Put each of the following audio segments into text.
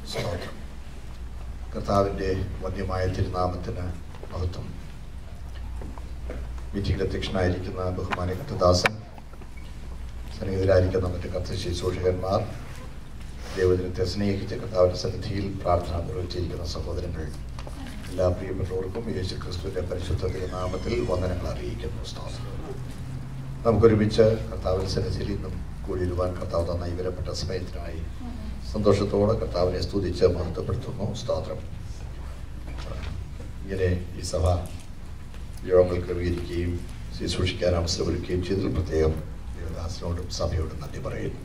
സ്തോത്രം കർത്താവിൻ്റെ വന്യമായ തിരുനാമത്തിന് മഹത്വം മീറ്റിംഗിൽ അധ്യക്ഷനായിരിക്കുന്ന ബഹുമാന കത്തദാസൻ സന്നിഹിതരായിരിക്കുന്ന മറ്റ് കത്ത് ശുശ്രൂഷകന്മാർ ദൈവദിനത്തെ സ്നേഹിച്ച കർത്താവിൻ്റെ സന്നിധിയിൽ പ്രാർത്ഥന നിർവഹിച്ചിരിക്കുന്ന സഹോദരങ്ങൾ എല്ലാ പ്രിയപ്പെട്ടവർക്കും യേശു ക്രിസ്തുവിൻ്റെ പരിശുദ്ധ തിരുനാമത്തിൽ വന്ദനങ്ങൾ അറിയിക്കുന്നു സ്തോത്രം നമുക്കൊരുമിച്ച് കർത്താവിൻ്റെ സന്നിധിയിൽ ഇന്നും കൂടിയിരുവാൻ കർത്താവ് നന്നായി വിലപ്പെട്ട സമയത്തിനായി സന്തോഷത്തോടെ കർത്താവിനെ സ്തുതിച്ച് മഹത്വപ്പെടുത്തുന്നു സ്തോത്രം ഇങ്ങനെ ഈ സഭ യോഗങ്ങൾ ക്രമീകരിക്കുകയും ശുശ്രൂഷിക്കാൻ അവസരമൊരുക്കുകയും ചെയ്തതിൽ പ്രത്യേകം ദേവദാസിനോടും സഭയോടും നന്ദി പറയുന്നു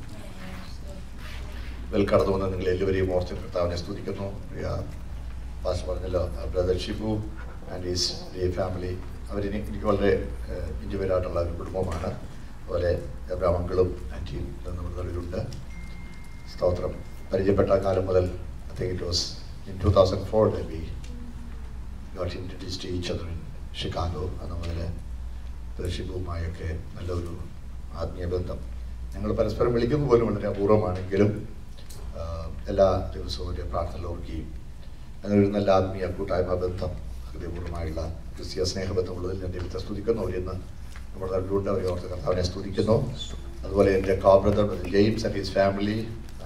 വെൽ കടന്നു വന്ന നിങ്ങൾ എല്ലാവരെയും ഓർത്ത് കർത്താവിനെ സ്തുതിക്കുന്നു പ്രിയ പാസ് പറഞ്ഞല്ലോ brother Shibu and is the family അവരിനി എനിക്ക് വളരെ ഇൻഡിവിജ്വൽ ആയിട്ടുള്ള ഒരു കുടുംബമാണ് അതുപോലെ എബ്രാം അങ്കിളും ആൻറ്റിയും നമ്മളുണ്ട് സ്തോത്രം പരിചയപ്പെട്ട കാലം മുതൽ I think it was in two thousand four we got introduce to each other in Chicago അന്ന് മുതൽ ഷിബുവുമായൊക്കെ നല്ലൊരു ആത്മീയ ബന്ധം ഞങ്ങൾ പരസ്പരം വിളിക്കുന്ന പോലും വളരെ അപൂർവമാണെങ്കിലും ആ, എല്ലാ ദിവസവും ഒരു പ്രാർത്ഥന ഓർക്കുകയും അങ്ങനെ ഒരു നല്ല ആത്മീയ കൂട്ടായ്മ ബന്ധം ഹൃദയപൂർവ്വമായുള്ള ക്രിസ്തീയ സ്നേഹബന്ധമുള്ളതിൽ ഞാൻ ദൈവത്തെ സ്തുതിക്കുന്നു അവരെന്ന് നമ്മുടെ നടുവിലുണ്ട് അവരെ ഓർത്ത് കർത്താവിനെ സ്തുതിക്കുന്നു അതുപോലെ എൻ്റെ കാ brother James and his family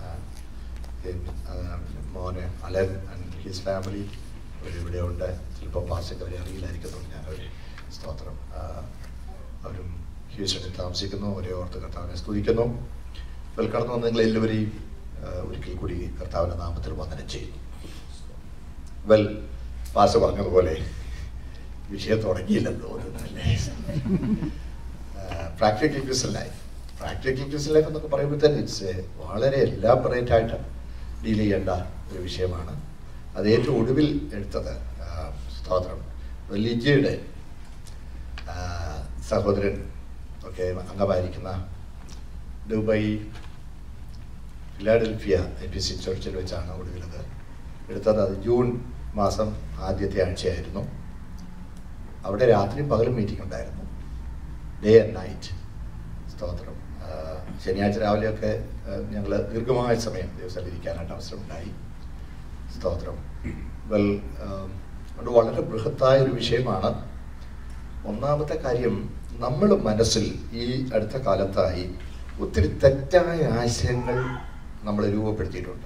മോന് അലൻ ആൻഡ് ഹിസ് ഫാമിലി അവരിവിടെ ഉണ്ട് ചിലപ്പോൾ പാസൊക്കെ അവരെ അറിയില്ലായിരിക്കുന്നു ഞാൻ അവരെ സ്തോത്രം ആ, അവരും ഹ്യൂസ്റ്റണിൽ താമസിക്കുന്നു അവരെ ഓർത്ത് കർത്താവിനെ സ്തുതിക്കുന്നു വെൽ കടന്നു വന്ന നിങ്ങൾ എല്ലാവരെയും ആ, ഒരിക്കൽ കൂടി കർത്താവിൻ്റെ നാമത്തിൽ വന്ദനം ചെയ്യുന്നു വെൽ പാസ് പറഞ്ഞതുപോലെ വിഷയം തുടങ്ങിയില്ലെന്ന് തോന്നുന്നു അല്ലേ practical Christian life practical Christian life എന്നൊക്കെ പറയുമ്പോൾ തന്നെ ഇറ്റ്സ് വളരെ എലാബറേറ്റ് ആയിട്ട് ഡീൽ ചെയ്യേണ്ട ഒരു വിഷയമാണ് അത് ഏറ്റവും ഒടുവിൽ എടുത്തത് ആ, സ്തോത്രം ലിജിയുടെ ആ, സഹോദരൻ ഒക്കെ അംഗമായിരിക്കുന്ന Dubai Philadelphia A P C ചർച്ചിൽ വെച്ചാണ് ഒടുവിലത് എടുത്തത് അത് ജൂൺ മാസം ആദ്യത്തെ ആഴ്ചയായിരുന്നു അവിടെ രാത്രിയും പകലും മീറ്റിംഗ് ഉണ്ടായിരുന്നു ഡേ ആൻഡ് നൈറ്റ് സ്തോത്രം ആ, ശനിയാഴ്ച രാവിലെയൊക്കെ ഞങ്ങൾ ദീർഘമായ സമയം ദിവസം ഇരിക്കാനായിട്ട് അവസരമുണ്ടായി സ്തോത്രം വെൽ അത് വളരെ ബൃഹത്തായ ഒരു വിഷയമാണ് ഒന്നാമത്തെ കാര്യം നമ്മൾ മനസ്സിൽ ഈ അടുത്ത കാലത്തായി ഒത്തിരി തെറ്റായ ആശയങ്ങൾ നമ്മൾ രൂപപ്പെടുത്തിയിട്ടുണ്ട്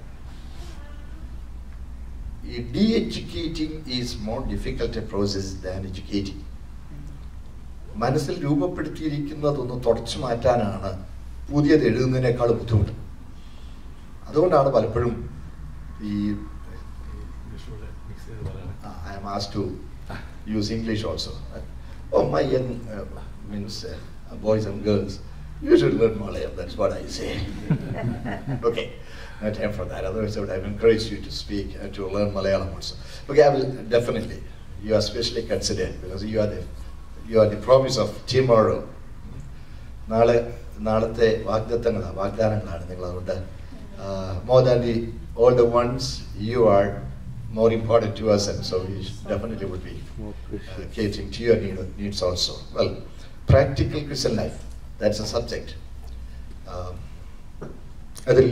ഈ de educating is more difficult a process than educating മനസ്സിൽ രൂപപ്പെടുത്തിയിരിക്കുന്നതൊന്ന് തുടച്ചു മാറ്റാനാണ് പുതിയത് എഴുതുന്നതിനേക്കാൾ ബുദ്ധിമുട്ട് അതുകൊണ്ടാണ് പലപ്പോഴും ഈ I'm as to use English also. Oh, my young uh, means uh, boys and girls, you should learn Malayalam. That's what I say. okay, no time for that. Otherwise, I would have encouraged you to speak and to learn Malayalam also. Okay, I will definitely. You are specially considered because you are the you are the promise of tomorrow. നാളെ നാളത്തെ വാഗ്ദത്തങ്ങളാണ് വാഗ്ദാനങ്ങളാണ് നിങ്ങൾ അതുകൊണ്ട് more than the all the ones you are more important to us, and so we definitely would be More uh, precious. catering to your need, needs also. Well, practical Christian life, that's a subject. Um, അതിൽ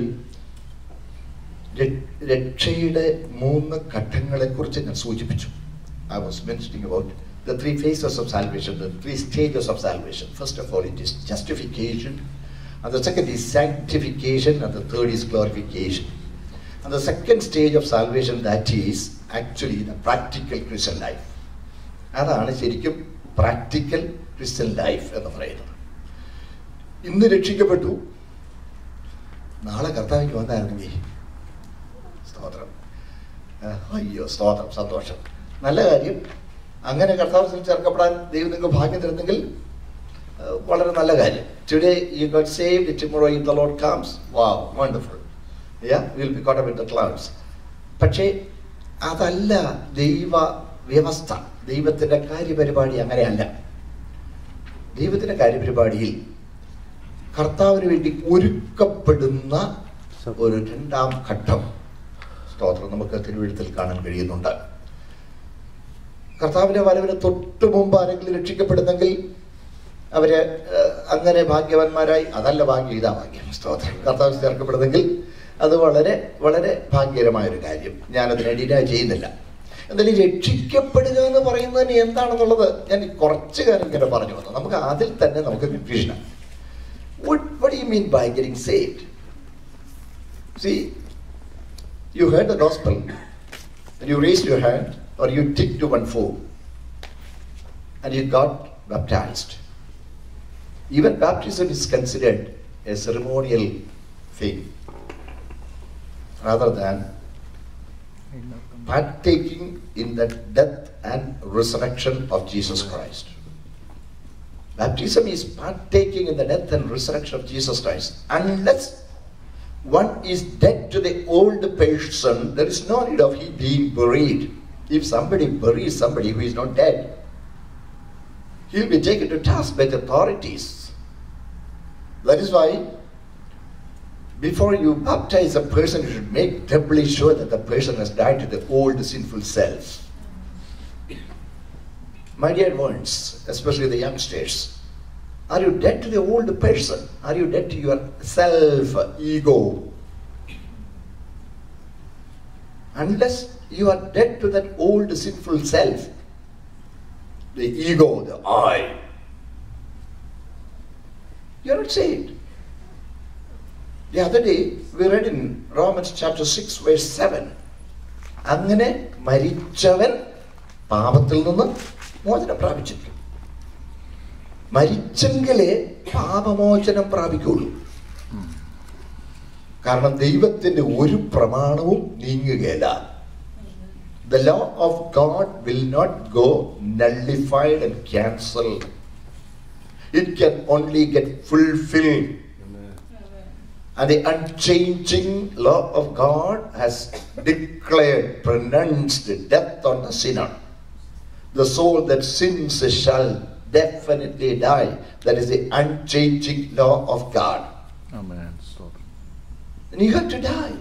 ര- രക്ഷയുടെ മൂന്ന് ഘട്ടങ്ങളെക്കുറിച്ച് ഞാൻ സൂചിപ്പിച്ചു I was mentioning about the three phases of salvation the three stages of salvation first of all it is justification and the second is sanctification and the third is glorification and the second stage of salvation that is actually the practical Christian life അതാണ് ശരിക്കും practical Christian life എന്ന് പറയുന്നത് ഇന്ന് രക്ഷിക്കപ്പെട്ടു നാളെ കർത്താവിക്ക് വന്നായിരുന്നെങ്കിൽ സ്തോത്രം ആ, അയ്യോ സ്തോത്രം സന്തോഷം നല്ല കാര്യം അങ്ങനെ കർത്താവിൽ ചേർക്കപ്പെടാൻ ദൈവം നിങ്ങൾക്ക് ഭാഗ്യം തരുന്നെങ്കിൽ ആ, വളരെ നല്ല കാര്യം today you got saved tomorrow in the Lord comes wow wonderful yeah will be caught in the clouds പക്ഷേ അതല്ല ദൈവ വ്യവസ്ഥ ദൈവത്തിൻ്റെ കാര്യപരിപാടി അങ്ങനെയല്ല ദൈവത്തിൻ്റെ കാര്യപരിപാടിയിൽ കർത്താവിന് വേണ്ടി ഒരുക്കപ്പെടുന്ന ഒരു രണ്ടാം ഘട്ടം സ്തോത്രം നമുക്ക് തിരുവഴുത്തിൽ കാണാൻ കഴിയുന്നുണ്ട് കർത്താവിന്റെ വരവിന് തൊട്ട് മുമ്പ് ആരെങ്കിലും രക്ഷിക്കപ്പെടുന്നെങ്കിൽ അവര് ഏഹ്, അങ്ങനെ ഭാഗ്യവാന്മാരായി അതല്ല ഭാഗ്യം ഇതാ ഭാഗ്യം സ്തോത്രം കർത്താവ് ചേർക്കപ്പെടുന്നെങ്കിൽ അത് വളരെ വളരെ ഭാഗ്യകരമായൊരു കാര്യം ഞാനതിനെ ഡിനൈ ചെയ്യുന്നില്ല എന്തായാലും രക്ഷിക്കപ്പെടുക എന്ന് പറയുന്നതിന് എന്താണെന്നുള്ളത് ഞാൻ കുറച്ച് കാര്യം ഇങ്ങനെ പറഞ്ഞു വന്നു നമുക്ക് അതിൽ തന്നെ നമുക്ക് കൺഫ്യൂഷനാണ് What, what do you mean by getting saved? See, you heard the gospel and you raised your hand or you ticked to one four and you got baptized. Even baptism is considered a ceremonial thing rather than partaking in the death and resurrection of Jesus Christ. Baptism is partaking in the death and resurrection of Jesus Christ. Unless one is dead to the old person, there is no need of he being buried. If somebody buries somebody who is not dead, he'll be taken to task by the authorities. That is why before you baptize a person, you should make doubly sure that the person has died to the old sinful self. My dear ones, especially the youngsters, are you dead to the old person? Are you dead to your self, ego? Unless you are dead to that old sinful self, the ego, the I, you are not saved. The other day, we read in Romans chapter 6, verse 7. അങ്ങനെ മരിച്ചവൻ പാപത്തിൽ നിന്ന് മോചനം പ്രാപിച്ചിരിക്കും മരിച്ചെങ്കിലേ പാപമോചനം പ്രാപിക്കുള്ളൂ കാരണം ദൈവത്തിന്റെ ഒരു പ്രമാണവും നീങ്ങുകയില്ല The law of God will not go nullified and cancelled. It can only get fulfilled. And the unchanging law of God has declared, pronounced death on the sinner. The soul that sins shall definitely die. That is the unchanging law of God. Amen. സ്തോത്രം And you have to die.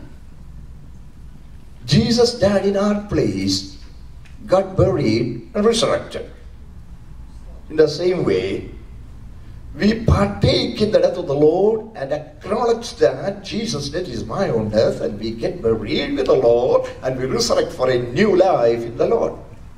Jesus died in our place, got buried, and resurrected. In the same way, we partake in the death of the Lord and acknowledge that Jesus' death is my own death, and we get buried with the Lord, and we resurrect for a new life in the Lord.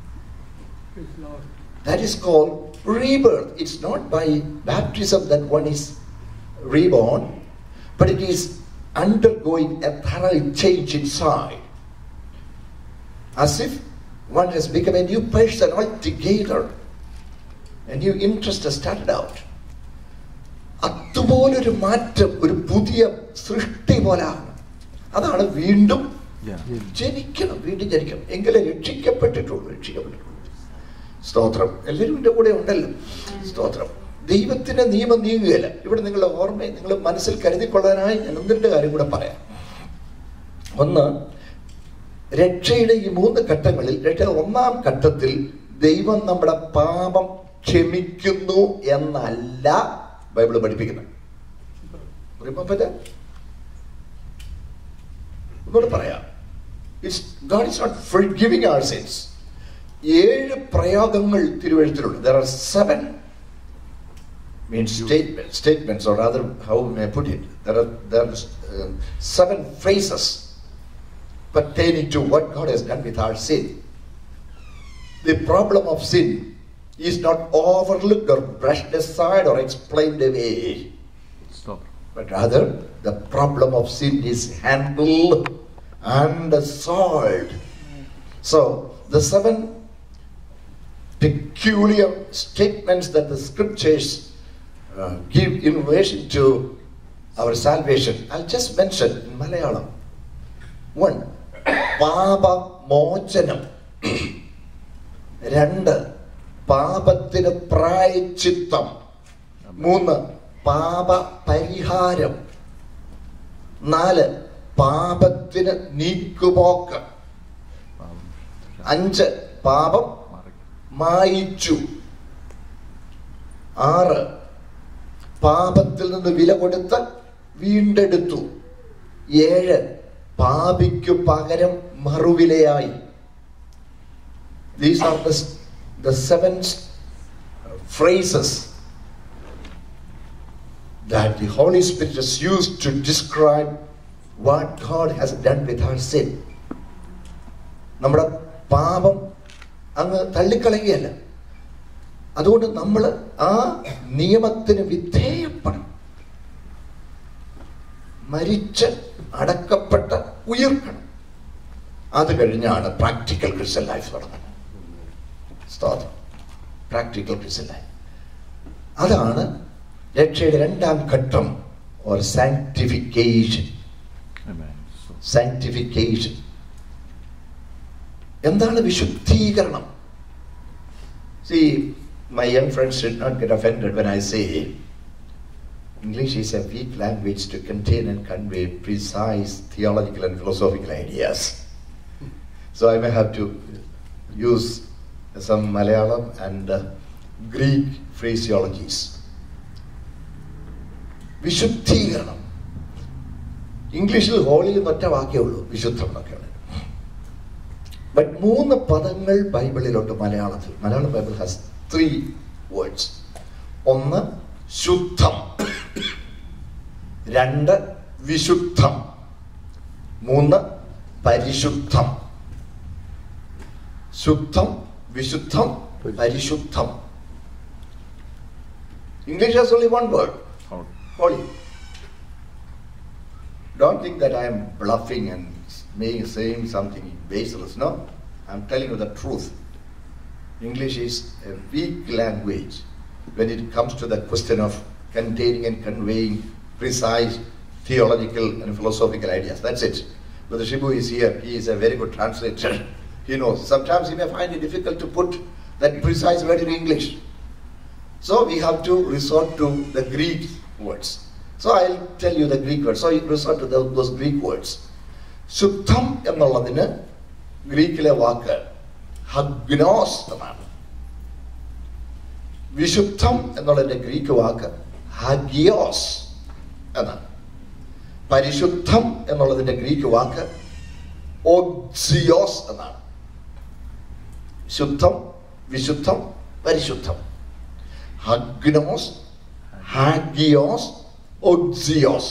That is called rebirth. It's not by baptism that one is reborn, but it is undergoing a thorough change inside. As if one has become a new person altogether. A new interest has started out. അതുപോലൊരു മാറ്റം ഒരു പുതിയ സൃഷ്ടി പോലാണ് അതാണ് വീണ്ടും Yeah. ജനിക്കണം വീണ്ടും ജനിക്കണം എങ്കിലേ രക്ഷിക്കപ്പെട്ടിട്ടുള്ളൂ രക്ഷിക്കപ്പെട്ടിട്ടുള്ളൂ സ്തോത്രം എല്ലാവരും എൻ്റെ കൂടെ ഉണ്ടല്ലോ സ്തോത്രം ദൈവത്തിന്റെ നിയമം നീങ്ങുകയില്ല ഇവിടെ നിങ്ങളുടെ ഓർമ്മയെ നിങ്ങൾ മനസ്സിൽ കരുതിക്കൊള്ളാനായി ഞാൻ ഒന്നിൻ്റെ കാര്യം കൂടെ പറയാം ഒന്ന് രക്ഷയുടെ ഈ മൂന്ന് ഘട്ടങ്ങളിൽ രക്ഷയുടെ ഒന്നാം ഘട്ടത്തിൽ ദൈവം നമ്മുടെ പാപം ക്ഷമിക്കുന്നു എന്നല്ല ബൈബിൾ പഠിപ്പിക്കുന്നത് Remember that? ഒന്നുകൂടെ പറയാം it's God is not forgiving our sins ഏഴ് പ്രയോഗങ്ങൾ തിരുവഴുത്തിലുണ്ട് there are seven means statement, statements, or rather, how may I put it? There are, there are um, seven phrases pertaining to what God has done with our sin. The problem of sin is not overlooked or brushed aside or explained away, സ്തോത്രം but rather the problem of sin is handled and solved. So, the seven peculiar statements that the scriptures uh, give in relation to our salvation. I'll just mention in Malayalam. One, പാപമോചനം രണ്ട് പാപത്തിന് പ്രായച്ചിത്തം മൂന്ന് പാപ പരിഹാരം നാല് പാപത്തിന് നീക്കുപോക്ക് പാപം അഞ്ച് പാപം മറിക്കും മായിച്ചു ആറ് പാപത്തിൽ നിന്ന് വില കൊടുത്ത് വീണ്ടെടുത്തു ഏഴ് പാപിക്കു പകരം മറുവിലയായി these are the seven phrases that the Holy Spirit has used to describe what God has done with her sin നമ്മുടെ പാപം അങ്ങ് തള്ളിക്കളയുകയല്ല അതുകൊണ്ട് നമ്മൾ ആ നിയമത്തിന് വിധേയപ്പെടണം മരിച്ച് അടക്കപ്പെട്ട ഉയർക്കണം അത് കഴിഞ്ഞാണ് പ്രാക്ടിക്കൽ ക്രിസ്ത്യൻ ലൈഫ് തുടങ്ങുന്നത് സ്തോത്രം പ്രാക്ടിക്കൽ ക്രിസ്ത്യൻ ലൈഫ് അതാണ് രക്ഷയുടെ രണ്ടാം ഘട്ടം or sanctification Amen. So, sanctification എന്താണ് വിശുദ്ധീകരണം see my young friends did not get offended when I say English is a weak language to contain and convey precise theological and philosophical ideas. So I may have to use some Malayalam and uh, Greek phraseologies. വിശുദ്ധീകരണം ഇംഗ്ലീഷിൽ holy എന്നൊറ്റ വാക്കേ ഉള്ളൂ വിശുദ്ധം എന്നൊക്കെയാണ് but മൂന്ന് പദങ്ങൾ ബൈബിളിലുണ്ട് മലയാളത്തിൽ Malayalam Bible has three words ഒന്ന് ശുദ്ധം രണ്ട് വിശുദ്ധം മൂന്ന് പരിശുദ്ധം ശുദ്ധം വിശുദ്ധം പരിശുദ്ധം English has only one word how, holy. Don't think that I am bluffing and may- saying something baseless. No, I'm telling you the truth. English is a weak language when it comes to the question of containing and conveying precise theological and philosophical ideas. That's it. Brother Shibu is here. He is a very good translator. He knows. Sometimes he may find it difficult to put that precise word in English. So we have to resort to the Greek words. So I'll tell you the Greek words. So you resort to tho- those Greek words. ശുദ്ധം എന്നുള്ളതിന് ഗ്രീക്കിലെ വാക്ക് ഹഗ്നോസ് എന്നാണ് വിശുദ്ധം എന്നുള്ളതിന്റെ Greek വാക്ക് ഹഗിയോസ് എന്നാണ് പരിശുദ്ധം എന്നുള്ളതിന്റെ Greek വാക്ക് axios എന്നാണ് ശുദ്ധം വിശുദ്ധം പരിശുദ്ധം ഹഗ്നോസ് hagios ഒക്സിയോസ്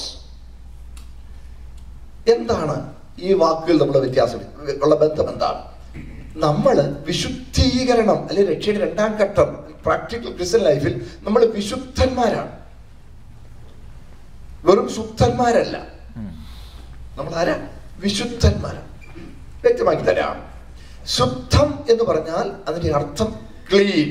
എന്താണ് ഈ വാക്കുകൾ നമ്മുടെ വ്യത്യാസം ഉള്ള ബന്ധം എന്താണ് നമ്മൾ വിശുദ്ധീകരണം അല്ലെ രക്ഷയുടെ രണ്ടാം ഘട്ടം പ്രാക്ടിക്കൽ ക്രിസ്ത്യൻ ലൈഫിൽ നമ്മൾ വിശുദ്ധന്മാരാണ് വെറും ശുദ്ധന്മാരല്ല hmm, നമ്മൾ ആരാ വിശുദ്ധന്മാരാണ് വ്യക്തമാക്കി തരാം ശുദ്ധം എന്ന് പറഞ്ഞാൽ അതിന്റെ അർത്ഥം ക്ലീൻ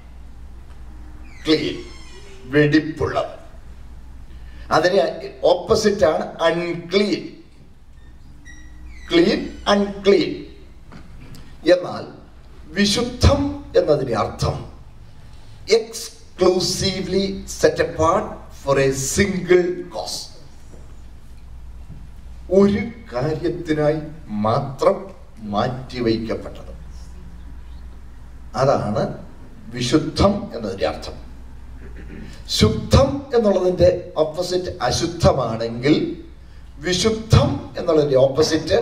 ക്ലീൻ വെടിപ്പുള്ളത് അതിന് ഓപ്പോസിറ്റ് ആണ് അൺക്ലീൻ ക്ലീൻ അൺക്ലീൻ എന്നാൽ വിശുദ്ധം എന്നതിന്റെ അർത്ഥം exclusively set apart for a single cause ഒരു കാര്യത്തിനായി മാത്രം മാറ്റിവയ്ക്കപ്പെട്ടത് അതാണ് വിശുദ്ധം എന്നതിന്റെ അർത്ഥം ശുദ്ധം എന്നുള്ളതിന്റെ ഓപ്പോസിറ്റ് അശുദ്ധമാണെങ്കിൽ വിശുദ്ധം എന്നുള്ളതിന്റെ ഓപ്പോസിറ്റ്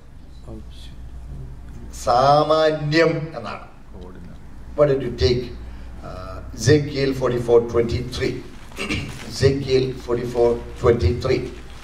സാമാന്യം എന്നാണ് ordinary. Why don't you take uh, Ezekiel 44 23? Ezekiel 44 23.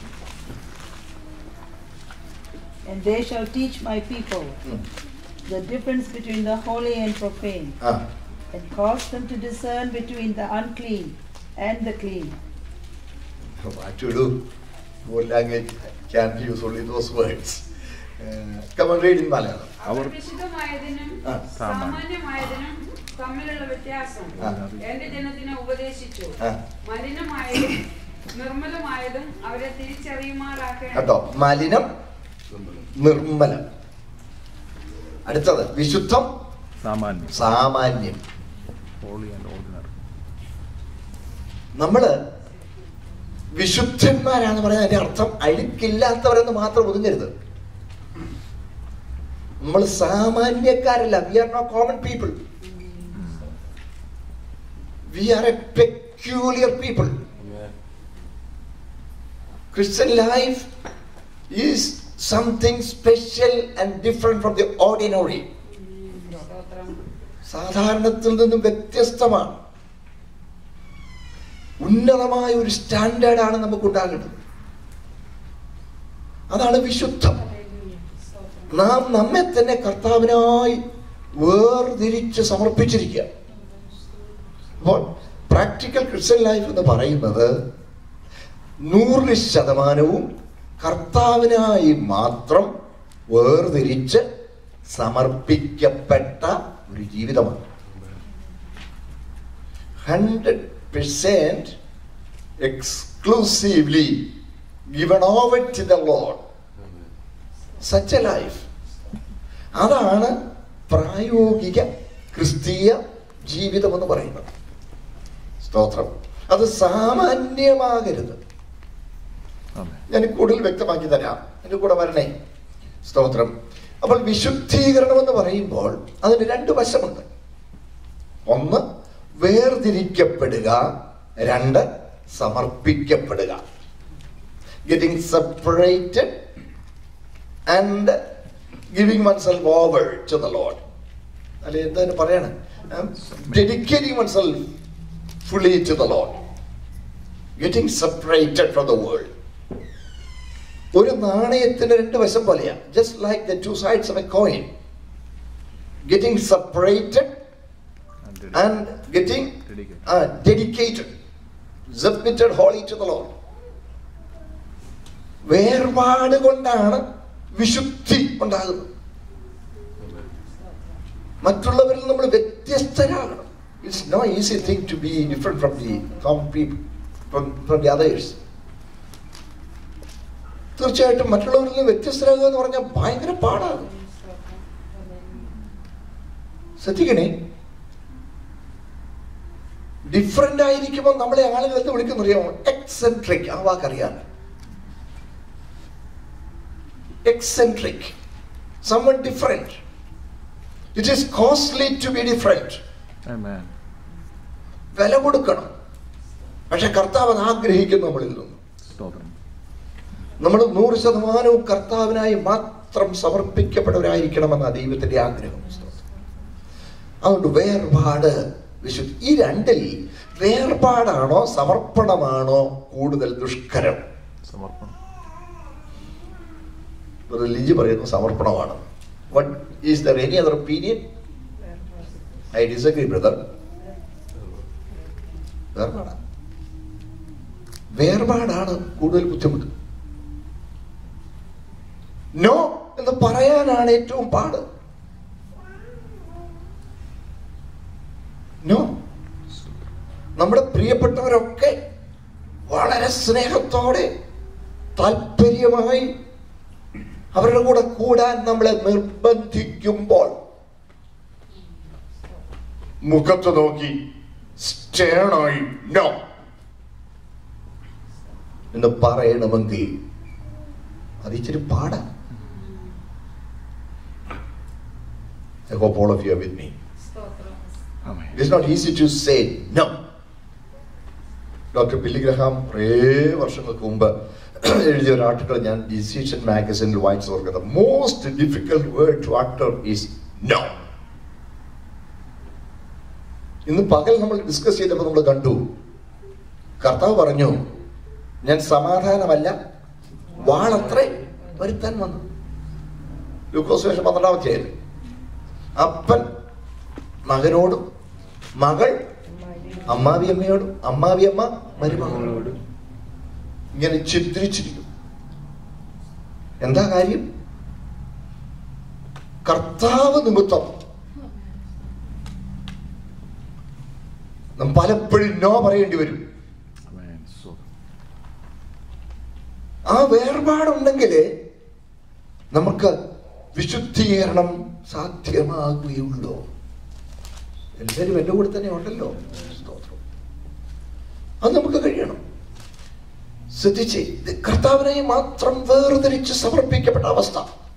And they shall teach my people Mm. the difference between the holy and profane, Ah, and cause them to discern between the unclean and the clean. what to do? What language can use only those words? Uh, come on, read in Malayalam. അവർ അവർ വിശുദ്ധമായതിനും ആ. സാമാന്യമായതിനും തമ്മിലുള്ള വ്യത്യാസം ആ. എന്റെ ജനത്തിനെ ഉപദേശിച്ചു ആ. മലിനമായതും നിർമ്മലമായതും അവരെ തിരിച്ചറിയുമാറാക്കണം കേട്ടോ മലിനം നിർമ്മലം അടുത്തത് വിശുദ്ധം സാമാന്യം സാമാന്യം holy and ordinary. നമ്മള് വിശുദ്ധന്മാരാന്ന് പറയുന്നത് അതിന്റെ അർത്ഥം അഴുക്കില്ലാത്തവരെന്ന് മാത്രം ഒതുങ്ങരുത് നമ്മൾ സാമാന്യക്കാരല്ല we are not common people we are a peculiar people Christian life is something special and different from the ordinary സ്തോത്രം സാധാരണത്തിൽ നിന്നും വ്യത്യസ്തമാണ് ഉന്നതമായ ഒരു സ്റ്റാൻഡേർഡാണ് നമുക്ക് ഉണ്ടാകേണ്ടത് അതാണ് വിശുദ്ധം നാം നമ്മെ തന്നെ കർത്താവിനായി വേർതിരിച്ച് സമർപ്പിച്ചിരിക്കുക അപ്പോൾ പ്രാക്ടിക്കൽ ക്രിസ്ത്യൻ ലൈഫ് എന്ന് പറയുന്നത് നൂറ് ശതമാനവും കർത്താവിനായി മാത്രം വേർതിരിച്ച് സമർപ്പിക്കപ്പെട്ട ഒരു ജീവിതമാണ് hundred percent exclusively given over to the Lord such a life അതാണ് പ്രായോഗിക ക്രിസ്തീയ ജീവിതം എന്ന് പറയുന്നത് സ്തോത്രം അത് സാമാന്യമാകരുത് ആമേൻ ഞാൻ കൂടുതൽ വ്യക്തമാക്കി തരാം എൻ്റെ കൂടെ വരണേ സ്തോത്രം അപ്പോൾ വിശുദ്ധീകരണം എന്ന് പറയുമ്പോൾ അതിന് രണ്ട് വശമുണ്ട് ഒന്ന് വേർതിരിക്കപ്പെടുക രണ്ട് സമർപ്പിക്കപ്പെടുക getting separated and giving one self over to the Lord അല്ലെ എന്താണ് പറയണേ dedicating one self fully to the Lord getting separated from the world ഒരു നാണയത്തിന് രണ്ട് വശം പോലെയാ just like the two sides of a coin getting separated and getting Dedicated. Dedicated submitted holy to the Lord വേർപാട് കൊണ്ടാണ് വിശുദ്ധി ഉണ്ടാകുന്നത് മറ്റുള്ളവരിൽ നമ്മൾ വ്യത്യസ്തരാകണം it's no easy thing to be different from the common people from the others തീർച്ചയായിട്ടും മറ്റുള്ളവരിൽ നിന്ന് വ്യത്യസ്തരാകുക എന്ന് പറഞ്ഞാൽ ഭയങ്കര പാടാണ് ശ്രദ്ധിക്കണേ ഡിഫറെന്റ് ആയിരിക്കുമ്പോൾ നമ്മളെ ആളുകൾ എന്ത് വിളിക്കുന്ന അറിയാമോ എക്സെൻട്രിക് ആ വാക്കറിയാം eccentric someone different it is costly to be different Amen. വില കൊടുക്കണം പക്ഷെ കർത്താവ് അത് ആഗ്രഹിക്കുന്നു നമ്മളിൽ നിന്ന് സ്തോത്രം നമ്മൾ നൂറ് ശതമാനവും കർത്താവിനായി മാത്രം സമർപ്പിക്കപ്പെട്ടവരായിരിക്കണമെന്ന ദൈവത്തിന്റെ ആഗ്രഹം അതുകൊണ്ട് വേർപാട് വിശുദ്ധ ഈ രണ്ടിൽ വേർപാടാണോ സമർപ്പണമാണോ കൂടുതൽ ദുഷ്കരം സമർപ്പണം റിലീജ് പറയുന്നു സമർപ്പണമാണ് what is there any other opinion I disagree brother വേർപാടാണ് വേർപാടാണ് കൂടുതൽ ബുദ്ധിമുട്ട് നോ എന്ന് പറയാനാണ് ഏറ്റവും പാട് നോ നമ്മുടെ പ്രിയപ്പെട്ടവരൊക്കെ വളരെ സ്നേഹത്തോടെ താല്പര്യമായി അവരുടെ കൂടെ കൂടാൻ നമ്മളെ നിർബന്ധിക്കുമ്പോൾ മുഖത്ത് നോക്കി സ്റ്റേണായി നോ എന്ന് പറയണമെങ്കിൽ അത് ഇച്ചിരി പാടാ I hope all of you are with me. സ്തോത്രം ആമേൻ It is not easy to say no. Doctor Billy Graham കുറേ വർഷങ്ങൾക്ക് മുമ്പ് എഴുതിയ ഒരു ആർട്ടിക്കിൾ ഞാൻ ഡിസിഷൻ മാഗസിനിൽ വായിച്ചു നോക്കുന്നത് most difficult word to utter is no ഇന്ന് പകൽ നമ്മൾ ഡിസ്കസ് ചെയ്തപ്പോൾ നമ്മൾ കണ്ടു കർത്താവ് പറഞ്ഞു ഞാൻ സമാധാനമല്ല വാളത്രേ വരുത്താൻ വന്നു ലൂക്കോസ് വേഷം പന്ത്രണ്ടാമത്തെ ആയിരുന്നു അപ്പൻ മകനോടും മകൾ അമ്മാവിയമ്മയോടും അമ്മാവിയമ്മ മരുമകളോടും ഇങ്ങനെ ചിത്രിച്ചിരിക്കും എന്താ കാര്യം കർത്താവ് നിമിത്തം നാം പലപ്പോഴും നോ പറയേണ്ടി വരും ആമേൻ സ്തോത്രം ആ വേർപാടുണ്ടെങ്കിൽ നമുക്ക് വിശുദ്ധീകരണം സാധ്യമാകുകയുള്ളൂ എല്ലാവരും എൻ്റെ കൂടെ തന്നെ ഉണ്ടല്ലോ സ്തോത്രം അത് നമുക്ക് കഴിയണം ശ്രദ്ധിച്ച് ഇത് കർത്താവിനെ മാത്രം വേർതിരിച്ച് സമർപ്പിക്കപ്പെട്ട അവസ്ഥ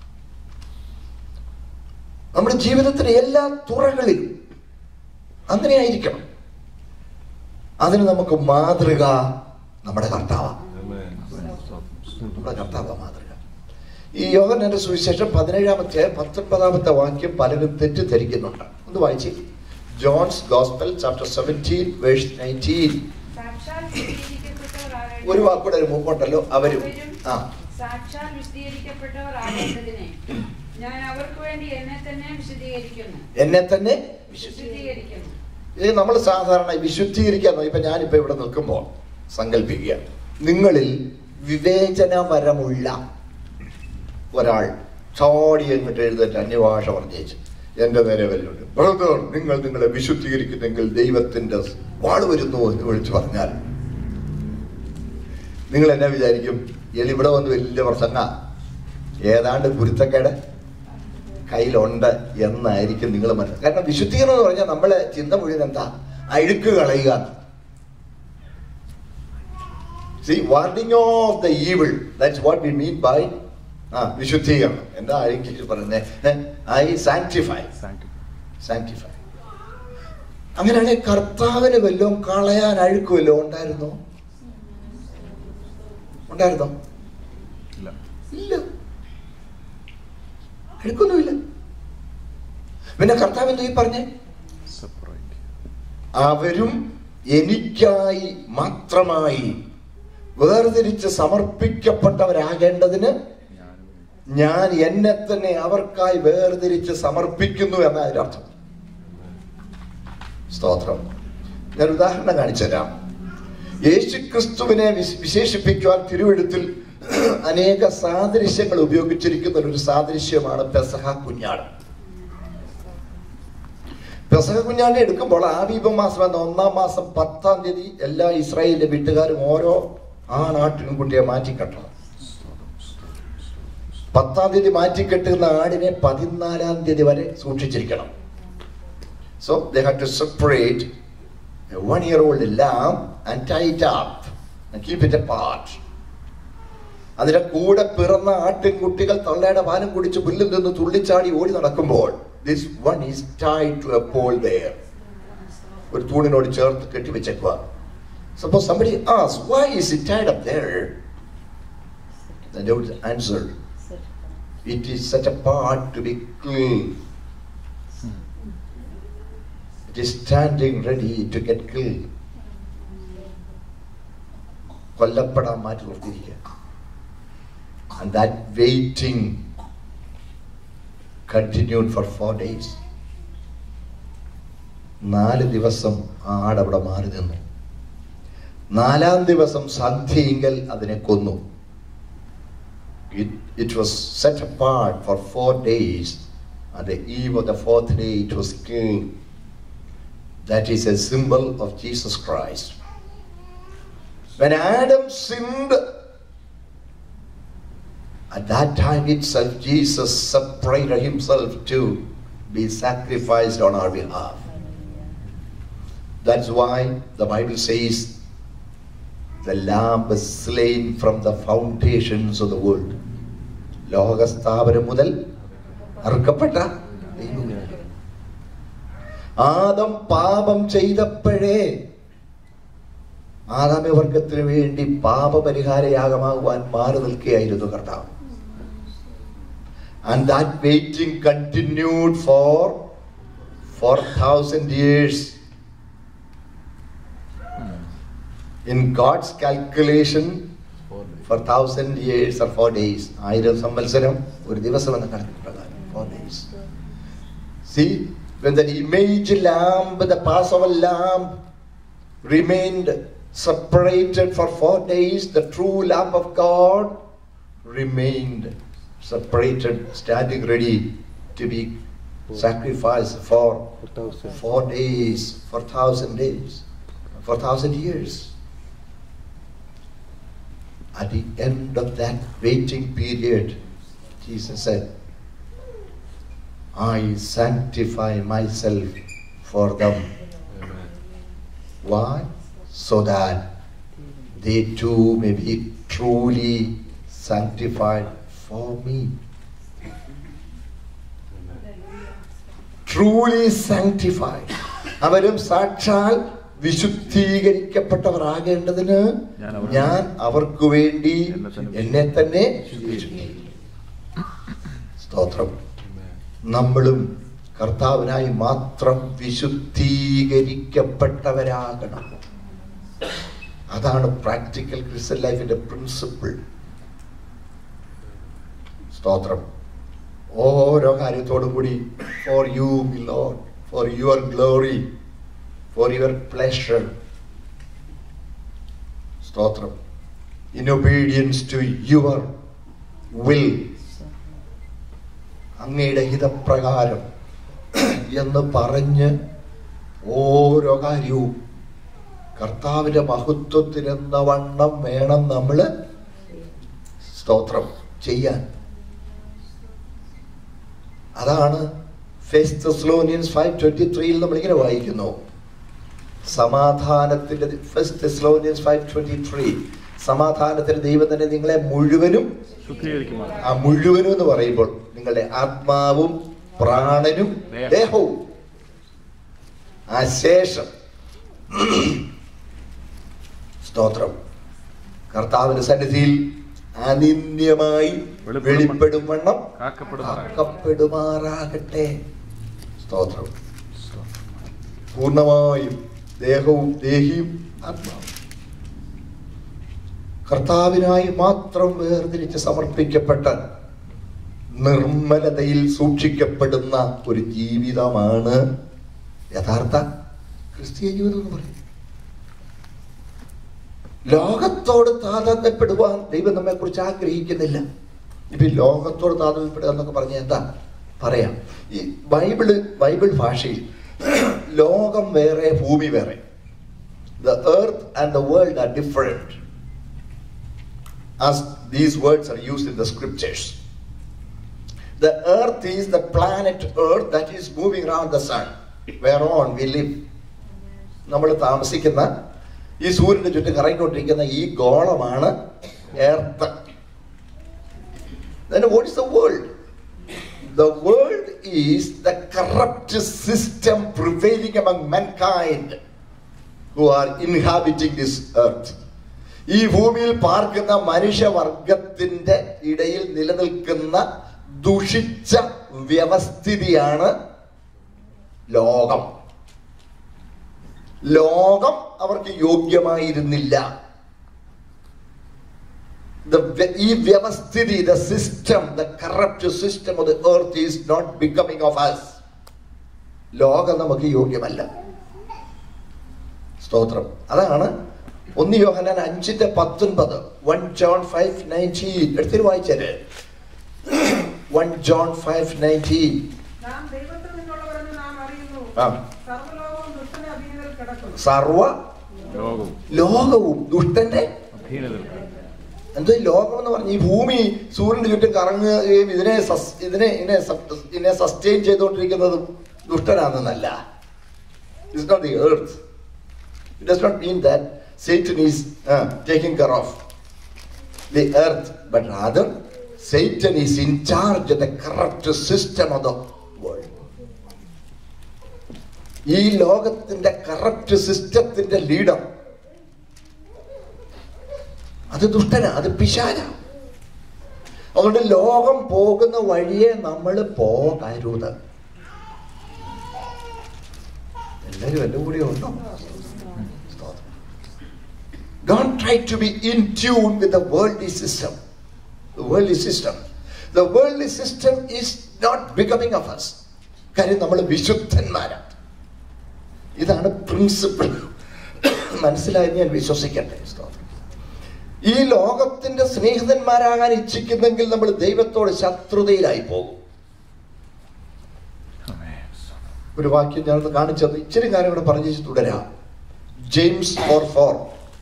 നമ്മുടെ ജീവിതത്തിലെ എല്ലാ തുറകളിലും അങ്ങനെ ആയിരിക്കണം അതിന് നമുക്ക് മാതൃക നമ്മുടെ കർത്താവാണ് ആമേൻ സ്തോത്രം സ്തോത്രം നമ്മുടെ കർത്താവ് മാതൃക ഈ യോഹനന്റെ സുവിശേഷം പതിനേഴാമത്തെ പത്തൊൻപതാമത്തെ വാക്യം പലരും തെറ്റിദ്ധരിക്കുന്നുണ്ട് ഒന്ന് വായിച്ച് John's gospel chapter seventeen verse nineteen സാക്ഷാൽ ശുദ്ധീകരിക്കപ്പെട്ടവരാകേണ്ടതിന് ഒരു വാക്കൂടെ ഒരു മുമ്പുണ്ടല്ലോ അവരും ആ സാക്ഷാൽ വിശദീകരിക്കപ്പെട്ടവർ ആകേണ്ടതിനെ ഞാൻ അവർക്ക് വേണ്ടി എന്നെ തന്നെ വിശദീകരിക്കുന്നു എന്നെ തന്നെ വിശ്വസിക്കും വിശദീകരിക്കുന്നു ഇത് നമ്മൾ സാധാരണ വിശുദ്ധീകരിക്കാൻ ഇപ്പൊ ഞാനിപ്പോ ഇവിടെ നിൽക്കുമ്പോൾ സങ്കല്പിക്കുക നിങ്ങളിൽ വിവേചനപരമുള്ള ഒരാൾ ചാടി എന്നിട്ട് എഴുന്നേറ്റ് അന്യഭാഷ പറഞ്ഞേച്ച് എന്റെ നേരെ വല്ലുണ്ട് ബ്രദർ നിങ്ങൾ നിങ്ങളെ വിശുദ്ധീകരിക്കുന്നെങ്കിൽ ദൈവത്തിന്റെ വാള് വരുന്നു എന്ന് വിളിച്ചു പറഞ്ഞാൽ നിങ്ങൾ എന്നാ വിചാരിക്കും എളി ഇവിടെ വന്ന് വലിയ പ്രസംഗ ഏതാണ്ട് ഗുരുത്തക്കേട് കയ്യിലുണ്ട് എന്നായിരിക്കും നിങ്ങൾ മനസ്സിൽ കാരണം വിശുദ്ധീകരണം എന്ന് പറഞ്ഞാൽ നമ്മളെ ചിന്ത മുഴുവൻ എന്താ അഴുക്ക് കളയുക see warning of the evil that's what we mean by ആ വിശുദ്ധീകരണം എന്താ അഴുക്കി പറയുന്നത് ഐ സാങ്ക്ടിഫൈ Sanctify. സാങ്ക്ടിഫൈ അങ്ങനെയാണെങ്കിൽ കർത്താവിന് വല്ലതും കളയാൻ അഴുക്ക് വല്ലതും ഉണ്ടായിരുന്നോ ഉണ്ടായിരുന്നോ ഇല്ല ഇല്ല അഴുക്കൊന്നുമില്ല പിന്നെ കർത്താവ് എന്താ ഈ പറഞ്ഞേ സെപ്പറേറ്റ് അവരും എനിക്കായി മാത്രമായി വേർതിരിച്ച് സമർപ്പിക്കപ്പെട്ടവരാകേണ്ടതിന് ഞാനും ഞാൻ എന്നെ തന്നെ അവർക്കായി വേർതിരിച്ച് സമർപ്പിക്കുന്നു എന്ന അതിന്റെ അർത്ഥം സ്തോത്രം ഞാൻ ഉദാഹരണം കാണിച്ചു തരാം യേശു ക്രിസ്തുവിനെ വിശ- വിശേഷിപ്പിക്കുവാൻ തിരുവെഴുത്തിൽ അനേക സാദൃശ്യങ്ങൾ ഉപയോഗിച്ചിരിക്കുന്ന ഒരു സാദൃശ്യമാണ് പെസഹ കുഞ്ഞാട് പെസഹ കുഞ്ഞാടിനെ എടുക്കുമ്പോൾ ആബീബ മാസം എന്ന ഒന്നാം മാസം പത്താം തീയതി എല്ലാ ഇസ്രായേലിന്റെ വീട്ടുകാരും ഓരോ ആ നാട്ടിനും കുട്ടിയെ മാറ്റിക്കെട്ടണം പത്താം തീയതി മാറ്റിക്കെട്ടുന്ന ആടിനെ പതിനാലാം തീയതി വരെ സൂക്ഷിച്ചിരിക്കണം so they have to separate one year old lamb and tie it up keep it apart അതിന്റെ കൂടെ പിറന്ന ആട്ടിൻകുട്ടികൾ തള്ളയുടെ പാലം കുടിച്ച് പുല്ലിൽ നിന്ന് തുള്ളിച്ചാടി ഓടി നടക്കുമ്പോൾ this one is tied to a pole there ഒരു തൂണിനോട് ചേർത്ത് കെട്ടിവെച്ചേക്കുക suppose somebody asks why is it tied up there the Lord answered it is such a part to be killed it is standing ready to get killed കൊല്ലപ്പെടാൻ മാറ്റി നിർത്തിയിരിക്കുക and that waiting continued for four days നാല് ദിവസം ആ ആടവിടെ മാറി നിന്നു നാലാം ദിവസം സന്ധ്യയെങ്കിൽ അതിനെ കൊന്നു it was set apart for four days on the eve of the fourth day it was killed that is a symbol of jesus christ when adam sinned at that time itself jesus separated himself to be sacrificed on our behalf that's why the bible says the lamb was slain from the foundations of the world ലോകസ്ഥാപനം മുതൽ അറുക്കപ്പെട്ട ദൈവകുഞ്ഞാട്. ആദം പാപം ചെയ്തപ്പോഴേ ആദാമ്യ വർഗത്തിന് വേണ്ടി പാപപരിഹാരയാഗമാകുവാൻ മാറി നിൽക്കുകയായിരുന്നു കർത്താവ് and that waiting continued for four thousand years in God's calculation four thousand years or four days ആയിരം സംവത്സരം ഒരു ദിവസം എന്ന കണക്ക് പ്രകാരം four days see when the image lamb the passover lamb remained separated for four days the true lamb of god remained separated standing ready to be sacrificed for four days for thousand days for thousand years at the end of that waiting period, Jesus said, I sanctify myself for them. Why? So that they too may be truly sanctified for me. Truly sanctified. അവരും സാക്ഷാൽ വിശുദ്ധീകരിക്കപ്പെട്ടവരാകേണ്ടതിന് ഞാൻ അവർക്ക് ഞാൻ അവർക്ക് വേണ്ടി എന്നെ തന്നെ എന്നെ തന്നെ വിശുദ്ധീകരിക്കും. സ്തോത്രം നമ്മളും കർത്താവിനായി മാത്രം വിശുദ്ധീകരിക്കപ്പെട്ടവരാകണം അതാണ് പ്രാക്ടിക്കൽ ക്രിസ്ത്യൻ ലൈഫിന്റെ പ്രിൻസിപ്പിൾ സ്തോത്രം ഓരോ കാര്യത്തോടും കൂടി for you Lord for your glory for your pleasure സ്തോത്രം in obedience to your will അങ്ങയുടെ ഹിതപ്രകാരം എന്ന് പറഞ്ഞ് ഓരോ കാര്യവും കർത്താവിന്റെ മഹത്വത്തിനെന്ന വണ്ണം വേണം നമ്മൾ സ്തോത്രം ചെയ്യാൻ അതാണ് ഫെസ്റ്റ്ലോനിയൻസ് ഫൈവ് ട്വന്റി ത്രീയിൽ നമ്മളിങ്ങനെ വായിക്കുന്നു സമാധാനത്തിന്റെ first Thessalonians five twenty three സമാധാനത്തിന്റെ ദൈവം തന്നെ നിങ്ങളെ മുഴുവനും ശുദ്ധീകരിക്കുമാറാണ് ആ മുഴുവനും എന്ന് പറയുമ്പോൾ നിങ്ങളുടെ ആത്മാവും പ്രാണനും ദേഹവും ആ ശേഷം സ്തോത്രം കർത്താവിന്റെ സന്നിധിയിൽ അനിന്യമായി വെളിപ്പെടും വെളിപ്പെടും വണ്ണം കാക്കപ്പെടുമാറാകട്ടെ. കാക്കപ്പെടുമാറാകട്ടെ സ്തോത്രം പൂർണ്ണമായും ദേഹവും ദേഹിയും ആത്മാവും കർത്താവിനായി മാത്രം വേർതിരിച്ച് സമർപ്പിക്കപ്പെട്ട നിർമ്മലതയിൽ സൂക്ഷിക്കപ്പെടുന്ന ഒരു ജീവിതമാണ് യഥാർത്ഥ ക്രിസ്തീയ ജീവിതം എന്ന് പറയും ലോകത്തോട് താതാത്മ്യപ്പെടുവാൻ ദൈവം നമ്മെ കുറിച്ച് ആഗ്രഹിക്കുന്നില്ല ഇപ്പൊ ഈ ലോകത്തോട് താതാത്മ്യപ്പെടുക എന്നൊക്കെ പറഞ്ഞ എന്താ പറയാം ഈ ബൈബിള് ബൈബിൾ ഭാഷയിൽ ലോകം വേറെ ഭൂമി വേറെ the earth and the world are different as these words are used in the scriptures. The earth is the planet earth that is moving around the sun, whereon we live. നമ്മൾ താമസിക്കുന്ന ഈ സൂര്യന്റെ ചുറ്റും കറങ്ങിക്കൊണ്ടിരിക്കുന്ന ഈ ഗോളമാണ് earth Then what is the world? The world is the corrupt system prevailing among mankind who are inhabiting this earth. ഈ ഭൂമിയിൽ പാർക്കുന്ന മനുഷ്യവർഗത്തിന്റെ ഇടയിൽ നിലനിൽക്കുന്ന ദുഷിച്ച വ്യവസ്ഥിതിയാണ് ലോകം ലോകം അവർക്ക് യോഗ്യമായിരുന്നില്ല The വ്യ- ഈ വ്യവസ്ഥിതി the system the corrupt system of the earth is not becoming of us ലോകം നമുക്ക് യോഗ്യമല്ല സ്തോത്രം അതാണ് ഒന്ന് യോഹനാൻ അഞ്ചിന്റെ പത്തൊൻപത് വൺ ജോൺ ഫൈവ് നയൻറ്റീൻ എടുത്തിട്ട് വായിച്ചേര് വൺ ജോൺ ഫൈവ് നയൻറ്റീൻ നാം ദൈവത്തിൽ നിന്നുള്ളവരെന്ന് നാം അറിയുന്നു ആ. സർവ്വലോകവും ദുഷ്ടന് അധീനതയിൽ കിടക്കുന്നു സർവ ലോകവും ലോകവും ദുഷ്ടന്റെ അധീനതയിൽ എന്തോ ഈ ലോകം എന്ന് പറഞ്ഞ ഈ ഭൂമി സൂര്യന്റെ ചുറ്റും കറങ്ങുകയും ഇതിനെ സസ്- ഇതിനെ ഇതിനെ സ- ഇതിനെ സസ്റ്റെയിൻ ചെയ്തുകൊണ്ടിരിക്കുന്നത് ദുഷ്ടനാണെന്നല്ല it's not the earth it does not mean that Satan is uh, taking care of the earth, but rather Satan is in charge of the corrupt system of the world. ഈ ലോകത്തിന്റെ corrupt സിസ്റ്റത്തിന്റെ leader അത് ദുഷ്ടനാ അത് പിശാച അതുകൊണ്ട് ലോകം പോകുന്ന വഴിയെ നമ്മൾ പോകരുത് എല്ലാവരും എന്റെ കൂടെ ഉണ്ടോ Don't try to be in tune with the worldly system. The worldly system. The worldly system is not becoming of us. കാര്യം നമ്മൾ വിശുദ്ധന്മാരാണ് ഇതാണ് പ്രിൻസിപ്പിൾ മനസ്സിലായെന്ന് ഞാൻ വിശ്വസിക്കട്ടെ സ്തോത്രം. ഈ ലോകത്തിന്റെ സ്നേഹിതന്മാരാകാൻ ഇച്ഛിക്കുന്നെങ്കിൽ നമ്മൾ ദൈവത്തോട് ശത്രുതയിലായി പോകും ഒരു വാക്യം ഞാനൊന്ന് കാണിച്ചത് ഇച്ചിരി കാര്യം കൂടെ പറഞ്ഞു വെച്ച് തുടരാം ജെയിംസ് ഫോർ ഫോർ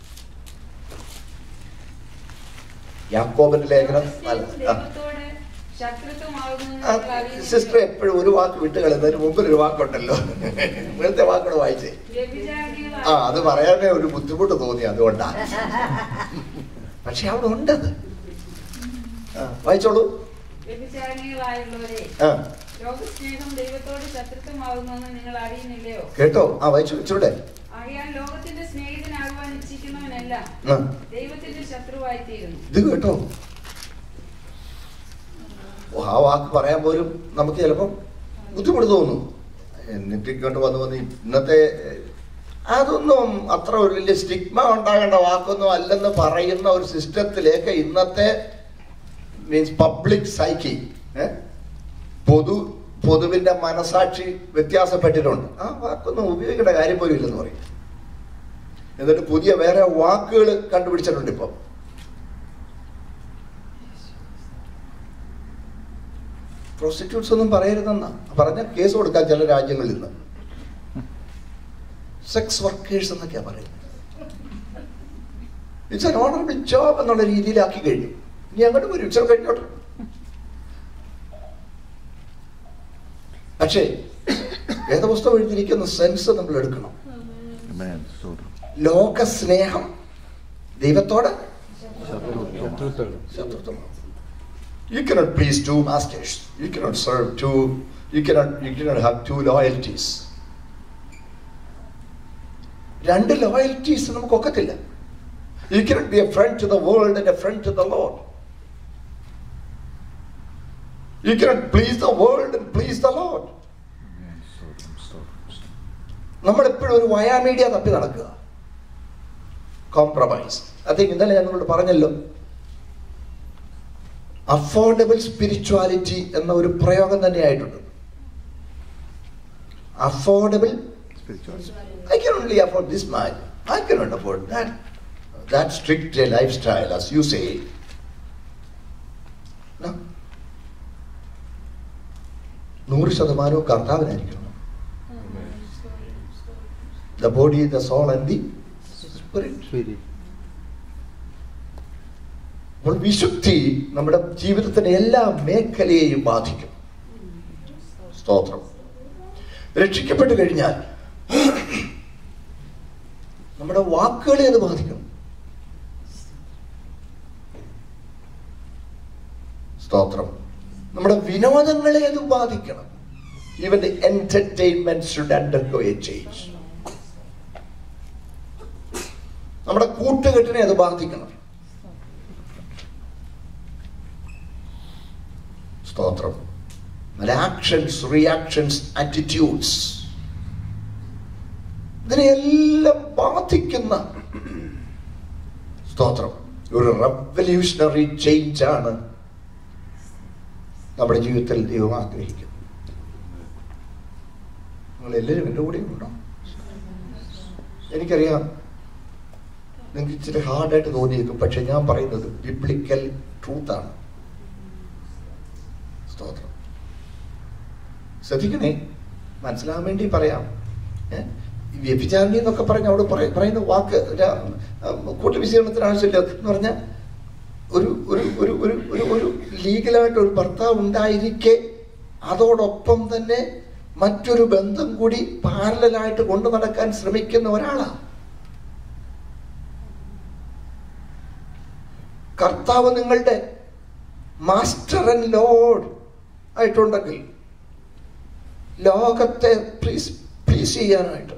യാക്കോബിന്റെ ലേഖനം നാല്. ആ. ദൈവത്തോട് ശത്രുത്വമാകുന്നു ആ, സിസ്റ്റർ എപ്പോഴും ഒരു വാക്ക് വിട്ട് കളയുന്നതിന് മുമ്പിൽ ഒരു വാക്കുണ്ടല്ലോ ഇവിടുത്തെ വാക്കോട് വായിച്ചേ ആ അത് പറയാനേ ഒരു ബുദ്ധിമുട്ട് തോന്നി അതുകൊണ്ടാ പക്ഷെ അവിടെ ഉണ്ടത് ആ, വായിച്ചോളൂ വ്യഭിചാരിണികളായുള്ളവരെ ആ ലോകസ്നേഹം ദൈവത്തോട് ശത്രുത്വമാകുന്നു നിങ്ങൾ അറിയുന്നില്ലയോ കേട്ടോ ആ വായിച്ചു വെച്ചൂടെ ആകയാൽ ലോകത്തിന്റെ സ്നേഹിതനാകുവാൻ ഇച്ഛിക്കുന്നവനെല്ലാം ആ ദൈവത്തിന്റെ ശത്രുവായിത്തീരുന്നു ഇത് കേട്ടോ ഓ, ആ വാക്ക് പറയാൻ പോലും നമുക്ക് ചിലപ്പം ബുദ്ധിമുട്ട് തോന്നും എന്നിട്ട് ഇങ്ങോട്ട് വന്ന് വന്ന് ഇന്നത്തെ ഏഹ്, അതൊന്നും അത്ര ഒരു വലിയ സ്റ്റിഗ്മ ഉണ്ടാകേണ്ട വാക്കൊന്നും അല്ലെന്ന് പറയുന്ന ഒരു സിസ്റ്റത്തിലേക്ക് ഇന്നത്തെ മീൻസ് പബ്ലിക് സൈക്കി പൊതു പൊതുവിന്റെ മനസാക്ഷി വ്യത്യാസപ്പെട്ടിട്ടുണ്ട് ആ വാക്കൊന്നും ഉപയോഗിക്കേണ്ട കാര്യം പോലും ഇല്ലെന്ന് പറയും എന്നിട്ട് പുതിയ വേറെ വാക്കുകൾ കണ്ടുപിടിച്ചിട്ടുണ്ട് ഇപ്പം പ്രോസ്റ്റിറ്റ്യൂട്ട്സ് ഒന്നും പറയരുതെന്ന പറഞ്ഞ കേസ് കൊടുക്കാൻ ചില രാജ്യങ്ങളിൽ നിന്ന് സെക്സ് വർക്കേഴ്സ് എന്നൊക്കെയാ പറയുന്നത് ഇറ്റ്സ് എൻ ഓണറബിൾ ജോബ് എന്നുള്ള രീതിയിലാക്കി കഴിഞ്ഞു ഇനി അങ്ങോട്ട് വരും ഇച്ചിരി കഴിഞ്ഞോട്ടെ പക്ഷേ വേദപുസ്തകം എഴുതിയിരിക്കുന്ന സെൻസ് നമ്മൾ എടുക്കണം Amen. സ്തോത്രം. ലോക സ്നേഹം ദൈവത്തോട് ശത്രുത്വം. ശത്രുത്വമാണ് You cannot please two masters. You cannot serve two. You cannot. You cannot have two loyalties. രണ്ട് ലോയൽറ്റീസ് നമുക്ക് ഒക്കത്തില്ല you cannot be a friend to the world and a friend to the Lord you cannot please the world and please the Lord Amen. സ്തോത്രം, സ്തോത്രം, സ്തോത്രം. നമ്മൾ എപ്പോഴും ഒരു വയാമീഡിയ തപ്പി നടക്കുക കോംപ്രമൈസ് അത് ഇന്നലെ ഞാൻ നിങ്ങളോട് പറഞ്ഞല്ലോ അഫോർഡബിൾ സ്പിരിച്വാലിറ്റി എന്ന ഒരു പ്രയോഗം തന്നെയായിട്ടുണ്ട് affordable Spirituality. I can only afford this much. I cannot afford that. That strict a lifestyle, as you say. No. നൂറ് ശതമാനവും കർത്താവിനായിരിക്കണം the body the soul and the spirit അപ്പോൾ വിശുദ്ധി നമ്മുടെ ജീവിതത്തിന്റെ എല്ലാ മേഖലയെയും ബാധിക്കും സ്തോത്രം രക്ഷിക്കപ്പെട്ടു കഴിഞ്ഞാൽ നമ്മുടെ വാക്കുകളെ അത് ബാധിക്കണം സ്തോത്രം നമ്മുടെ വിനോദങ്ങളെ അത് ബാധിക്കണം even the entertainment should undergo a change നമ്മുടെ കൂട്ടുകെട്ടിനെ അത് ബാധിക്കണം സ്തോത്രം നമ്മുടെ ആക്ഷൻസ് റിയാക്ഷൻസ് ആറ്റിറ്റ്യൂഡ്സ് ഇതിനെയെല്ലാം ബാധിക്കുന്ന സ്തോത്രം ഒരു റവല്യൂഷണറി ചേഞ്ച് ആണ് നമ്മുടെ ജീവിതത്തിൽ ദൈവം ആഗ്രഹിക്കുന്നത് നിങ്ങൾ എല്ലാവരും എൻ്റെ കൂടെ ഉണ്ടോ എനിക്കറിയാം നിങ്ങൾക്ക് ഇച്ചിരി ഹാർഡായിട്ട് തോന്നിയേക്കും പക്ഷെ ഞാൻ പറയുന്നത് ബിബ്ലിക്കൽ ട്രൂത്താണ് സ്തോത്രം ശ്രദ്ധിക്കണേ മനസ്സിലാകാൻ വേണ്ടി പറയാം ഏ? ഈ വ്യഭിചാരിണി എന്നൊക്കെ പറഞ്ഞ അവിടെ പറയ- പറയുന്ന വാക്ക് കൂട്ടുവിശീലനത്തിന് ആവശ്യമില്ല എന്ന് പറഞ്ഞാൽ ഒരു ഒരു ഒരു ഒരു ഒരു ഒരു ലീഗലായിട്ട് ഒരു ഭർത്താവ് ഉണ്ടായിരിക്കെ അതോടൊപ്പം തന്നെ മറ്റൊരു ബന്ധം കൂടി പാരലായിട്ട് കൊണ്ടു നടക്കാൻ ശ്രമിക്കുന്ന ഒരാളാ കർത്താവ് നിങ്ങളുടെ മാസ്റ്റർ ആൻഡ് ലോഡ് ആയിട്ടുണ്ടെങ്കിൽ ലോകത്തെ പ്ലീസ് പ്ലീസ് ചെയ്യാനായിട്ട്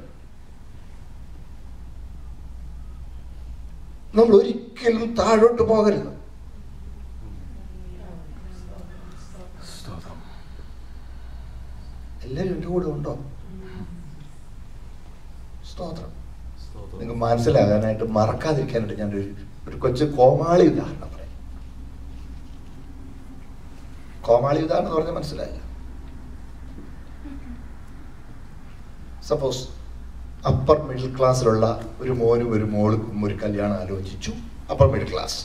നമ്മൾ ഒരിക്കലും താഴോട്ട് പോകരുത് സ്തോത്രം. എല്ലാവരും എൻ്റെ കൂടെ ഉണ്ടോ സ്തോത്രം നിങ്ങൾക്ക് മനസ്സിലാകാനായിട്ട് മറക്കാതിരിക്കാനായിട്ട് ഞാൻ ഒരു ഒരു കൊച്ചു കോമാളി ഉദാഹരണം പറയാം കോമാളി ഉദാഹരണം എന്ന് പറഞ്ഞാൽ മനസ്സിലായില്ല സപ്പോസ് അപ്പർ മിഡിൽ ക്ലാസ്സിലുള്ള ഒരു മോനും ഒരു മോൾക്കും ഒരു കല്യാണം ആലോചിച്ചു അപ്പർ മിഡിൽ ക്ലാസ്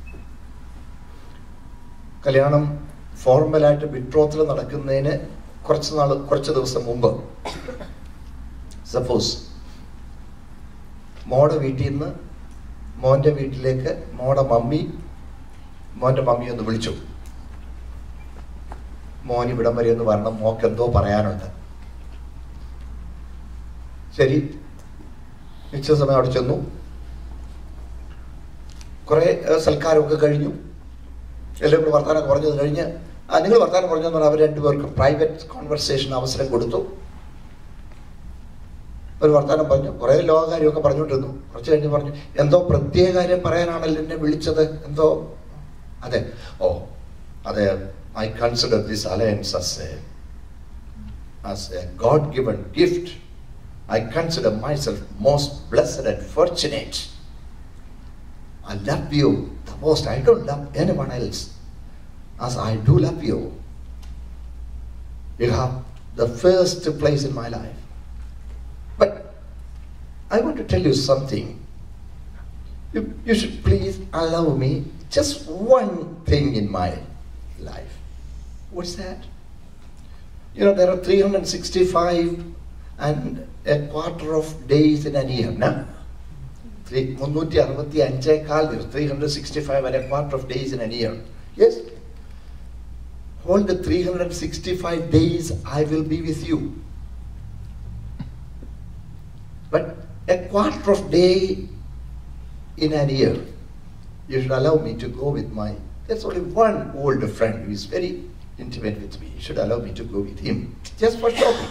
കല്യാണം ഫോർമലായിട്ട് ബിട്രോത്തിൽ നടക്കുന്നതിന് കുറച്ച് നാൾ കുറച്ച് ദിവസം മുമ്പ് സപ്പോസ് മോടെ വീട്ടിൽ നിന്ന് മോൻ്റെ വീട്ടിലേക്ക് മോടെ മമ്മി മോൻ്റെ മമ്മി ഒന്ന് വിളിച്ചു മോൻ ഇവിടം വരെ ഒന്ന് വരണം മോക്ക് എന്തോ പറയാനുണ്ട് ശരി നിശ്ചിത സമയം അവിടെ ചെന്നു കുറേ ഏഹ്, സൽക്കാരമൊക്കെ കഴിഞ്ഞു എല്ലാവരും കൂടെ വർത്തമാനം പറഞ്ഞത് കഴിഞ്ഞ് ആ നിങ്ങൾ വർത്തമാനം പറഞ്ഞെന്ന് പറഞ്ഞാൽ അവർ രണ്ടുപേർക്കും പ്രൈവറ്റ് കോൺവെർസേഷൻ അവസരം കൊടുത്തു ഒരു വർത്തമാനം പറഞ്ഞു കുറേ ലോകകാര്യമൊക്കെ പറഞ്ഞുകൊണ്ടിരുന്നു കുറച്ച് കഴിഞ്ഞ് പറഞ്ഞു എന്തോ പ്രത്യേക കാര്യം പറയാനാണല്ലോ എന്നെ വിളിച്ചത് എന്തോ അതെ ഓ അതെ I consider this alliance as a as a God given gift. I consider myself most blessed and fortunate. I love you the most. I don't love anyone else. as I do love you, you have the first place in my life. But I want to tell you something. You, you should please allow me just one thing in my life. What's that? You know, there are 365 and a quarter of days in a year. No? മുന്നൂറ്റി അറുപത്തി അഞ്ചേക്കാൽ ദിവസം three hundred sixty five and a quarter of days in an year yes all the 365 days I will be with you. But a quarter of day in an year, you should allow me to go with my. There's only one old friend who is very intimate with me. You should allow me to go with him just for shopping.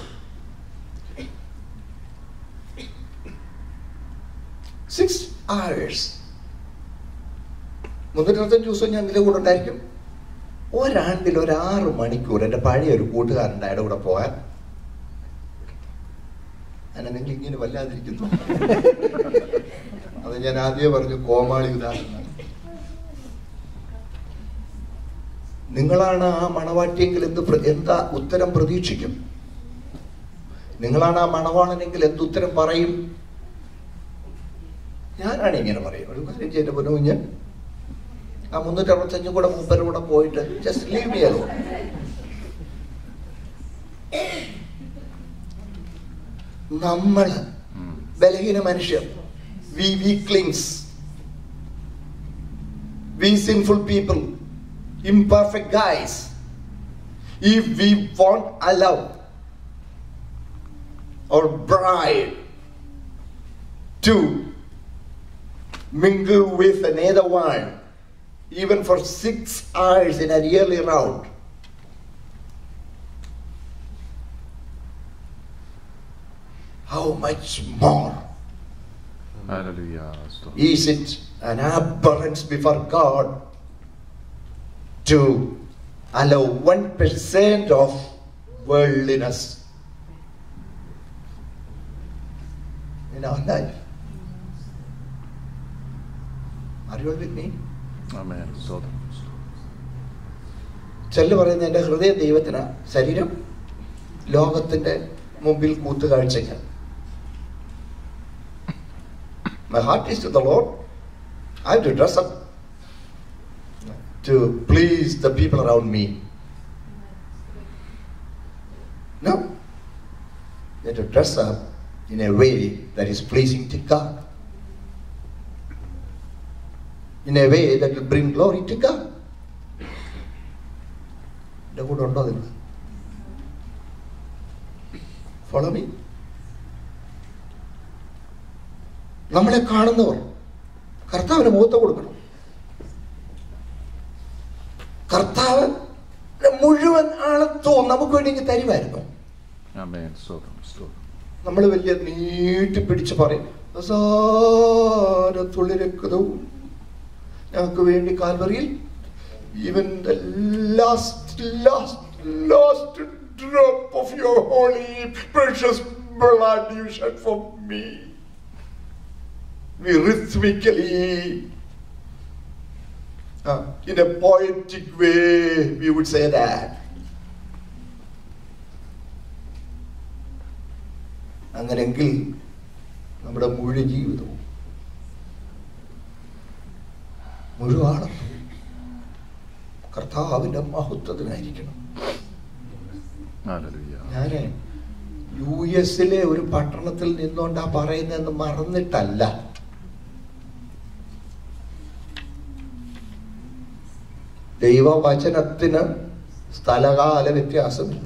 Six hours. മുന്നൂറ്ററുപത്തഞ്ച് ദിവസം ഞാൻ ഇതിൻ്റെ കൂടെ ഉണ്ടായിരിക്കും ഒരാണ്ടിൽ ഒരു ആറ് മണിക്കൂർ എൻ്റെ പഴയ ഒരു കൂട്ടുകാരൻ്റെ അയാളുടെ കൂടെ പോയാൽ അല്ല നിങ്ങൾ ഇങ്ങനെ വല്ലാതിരിക്കുന്നു അത് ഞാൻ ആദ്യമേ പറഞ്ഞു കോമാളി ഉദാഹരണം നിങ്ങളാണ് ആ മണവാട്ടിയെങ്കിൽ എന്ത് പ്ര- എന്താ ഉത്തരം പ്രതീക്ഷിക്കും നിങ്ങളാണ് ആ മണവാളനെങ്കിൽ എന്ത് ഉത്തരം പറയും ഞാനാണ് ഇങ്ങനെ പറയും ഒരു കാര്യം ചെയ്ത പൊന്നു ഞാൻ ആ മുന്നൂറ്റി അറുപത്തഞ്ചും കൂടെ മൂപ്പരും കൂടെ പോയിട്ട് ജസ്റ്റ് ലീവ് മി അലോ നമ്മൾ ബലഹീന മനുഷ്യർ we weaklings we sinful people imperfect guys if we won't allow our bride to mingle with another one even for six hours in a yearly round how much more Hallelujah. Stop. is it an abhorrence before God to allow 1% of worldliness in our life? Are you all with me? Amen. Stop. ചെല്ല് പറയുന്ന എൻ്റെ ഹൃദയം ദൈവത്തിന് ശരീരം ലോകത്തിൻ്റെ മുമ്പിൽ കൂത്തുകാഴ്ചയ്ക്ക് My heart is to the Lord. I have to dress up to please the people around me. No. You have to dress up in a way that is pleasing to God. In a way that will bring glory to God. എൻ്റെ കൂടെ ഉണ്ടോ നിങ്ങൾ follow me നമ്മളെ കാണുന്നവർ കർത്താവിന് മുഖത്ത് കൊടുക്കണം കർത്താവ് മുഴുവൻ ആളത്വവും നമുക്ക് വേണ്ടി ഇങ്ങ് തരുമായിരുന്നു Amen. Stop. Stop. നമ്മൾ വലിയ നീട്ടി പിടിച്ച് പറയും തുള്ളിരക്കതവും ഞങ്ങൾക്ക് വേണ്ടി കാൽവറിയിൽ even the last last last drop of your holy precious blood you shed for me we rhythmically uh, in a poetic way we would say that അങ്ങനെങ്കിൽ നമ്മുടെ മുഴുവൻ ജീവിതവും മുഴുവാണ് കർത്താവിന്റെ മഹത്വത്തിനായിരിക്കണം Hallelujah. ഞാന് യു എസിലെ ഒരു പട്ടണത്തിൽ നിന്നുകൊണ്ടാ പറയുന്നതെന്ന് മറന്നിട്ടല്ല ദൈവവചനത്തിന് സ്ഥലകാല വ്യത്യാസമില്ല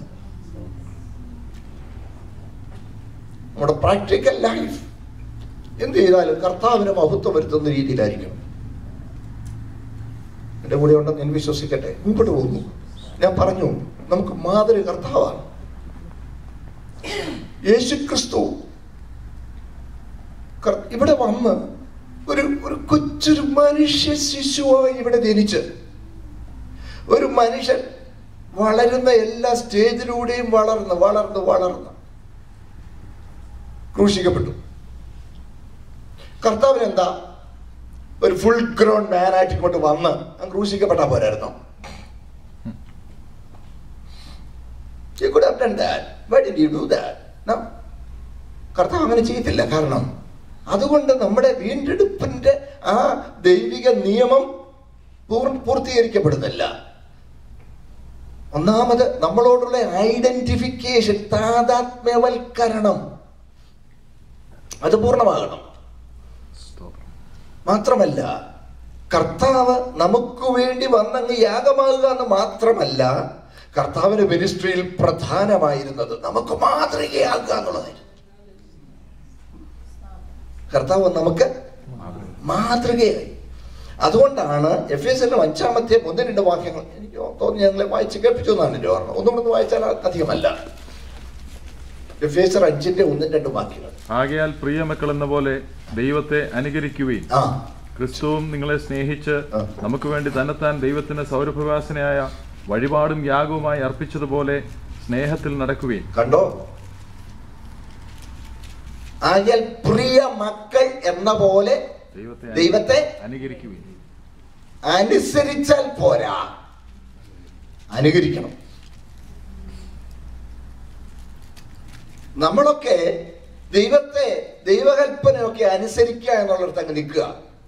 നമ്മുടെ പ്രാക്ടിക്കൽ ലൈഫ് എന്ത് ചെയ്താലും കർത്താവിന് മഹത്വം വരുത്തുന്ന രീതിയിലായിരിക്കണം എൻ്റെ കൂടെ ഉണ്ടെന്ന് ഞാൻ വിശ്വസിക്കട്ടെ മുമ്പോട്ട് പോകുന്നു ഞാൻ പറഞ്ഞു നമുക്ക് മാതൃ കർത്താവാണ് യേശുക്രിസ്തു കർ- ഇവിടെ വന്ന് ഒരു ഒരു കൊച്ചൊരു മനുഷ്യ ശിശുവായി ഇവിടെ ജനിച്ച് ഒരു മനുഷ്യൻ വളരുന്ന എല്ലാ സ്റ്റേജിലൂടെയും വളർന്ന് വളർന്ന് വളർന്ന് ക്രൂശിക്കപ്പെട്ടു കർത്താവിന് എന്താ ഒരു ഫുൾ ഗ്രോൺ മാനായിട്ട് ഇങ്ങോട്ട് വന്ന് അങ്ങ് ക്രൂശിക്കപ്പെട്ടാ പോരായിരുന്നോ have done that? Why did you do that? No. കർത്താവ് അങ്ങനെ ചെയ്യത്തില്ല കാരണം അതുകൊണ്ട് നമ്മുടെ വീണ്ടെടുപ്പിന്റെ ആ ദൈവിക നിയമം പൂർ- പൂർത്തീകരിക്കപ്പെടുന്നില്ല ഒന്നാമത് നമ്മളോടുള്ള ഐഡന്റിഫിക്കേഷൻ താതാത്മ്യവൽക്കരണം അത് പൂർണ്ണമാകണം സ്തോത്രം മാത്രമല്ല കർത്താവ് നമുക്ക് വേണ്ടി വന്നങ്ങ് യാഗമാകുക എന്ന് മാത്രമല്ല കർത്താവിന്റെ മിനിസ്ട്രിയിൽ പ്രധാനമായിരുന്നത് നമുക്ക് മാതൃകയാകുക എന്നുള്ളതായിരുന്നു കർത്താവ് നമുക്ക് മാതൃകയായി അതുകൊണ്ടാണ് എഫ് എസ് എല്ലും അഞ്ചാമത്തെ ഒന്ന് രണ്ട് വാക്യങ്ങൾ എനിക്ക് തോന്നി ഞങ്ങളെ വായിച്ച് കേൾപ്പിച്ചു എന്നാണ് എൻ്റെ ഓർമ്മ ഒന്നും ഒന്ന് വായിച്ചാൽ അധികമല്ല എഫ് എസ് എൽ അഞ്ചിന്റെ ഒന്നും രണ്ടും വാക്യങ്ങൾ ആകയാൽ പ്രിയ മക്കൾ എന്ന പോലെ ദൈവത്തെ അനുകരിക്കുകയും ആ ക്രിസ്തുവും നിങ്ങളെ സ്നേഹിച്ച് ആ. നമുക്ക് വേണ്ടി തന്നെത്താൻ ദൈവത്തിന് സൗരഭ്യവാസനയായ വഴിപാടും യാഗവുമായി അർപ്പിച്ചതുപോലെ സ്നേഹത്തിൽ നടക്കുകയും കണ്ടോ ആകയാൽ പ്രിയ മക്കൾ എന്ന പോലെ ദൈവത്തെ ദൈവത്തെ അനുകരിക്കുകയും അനുസരിച്ചാൽ പോരാ അനുകരിക്കണം നമ്മളൊക്കെ ദൈവത്തെ ദൈവകൽപ്പനയൊക്കെ അനുസരിക്കുക എന്നുള്ളിടത്ത് അങ്ങ് നിൽക്കുക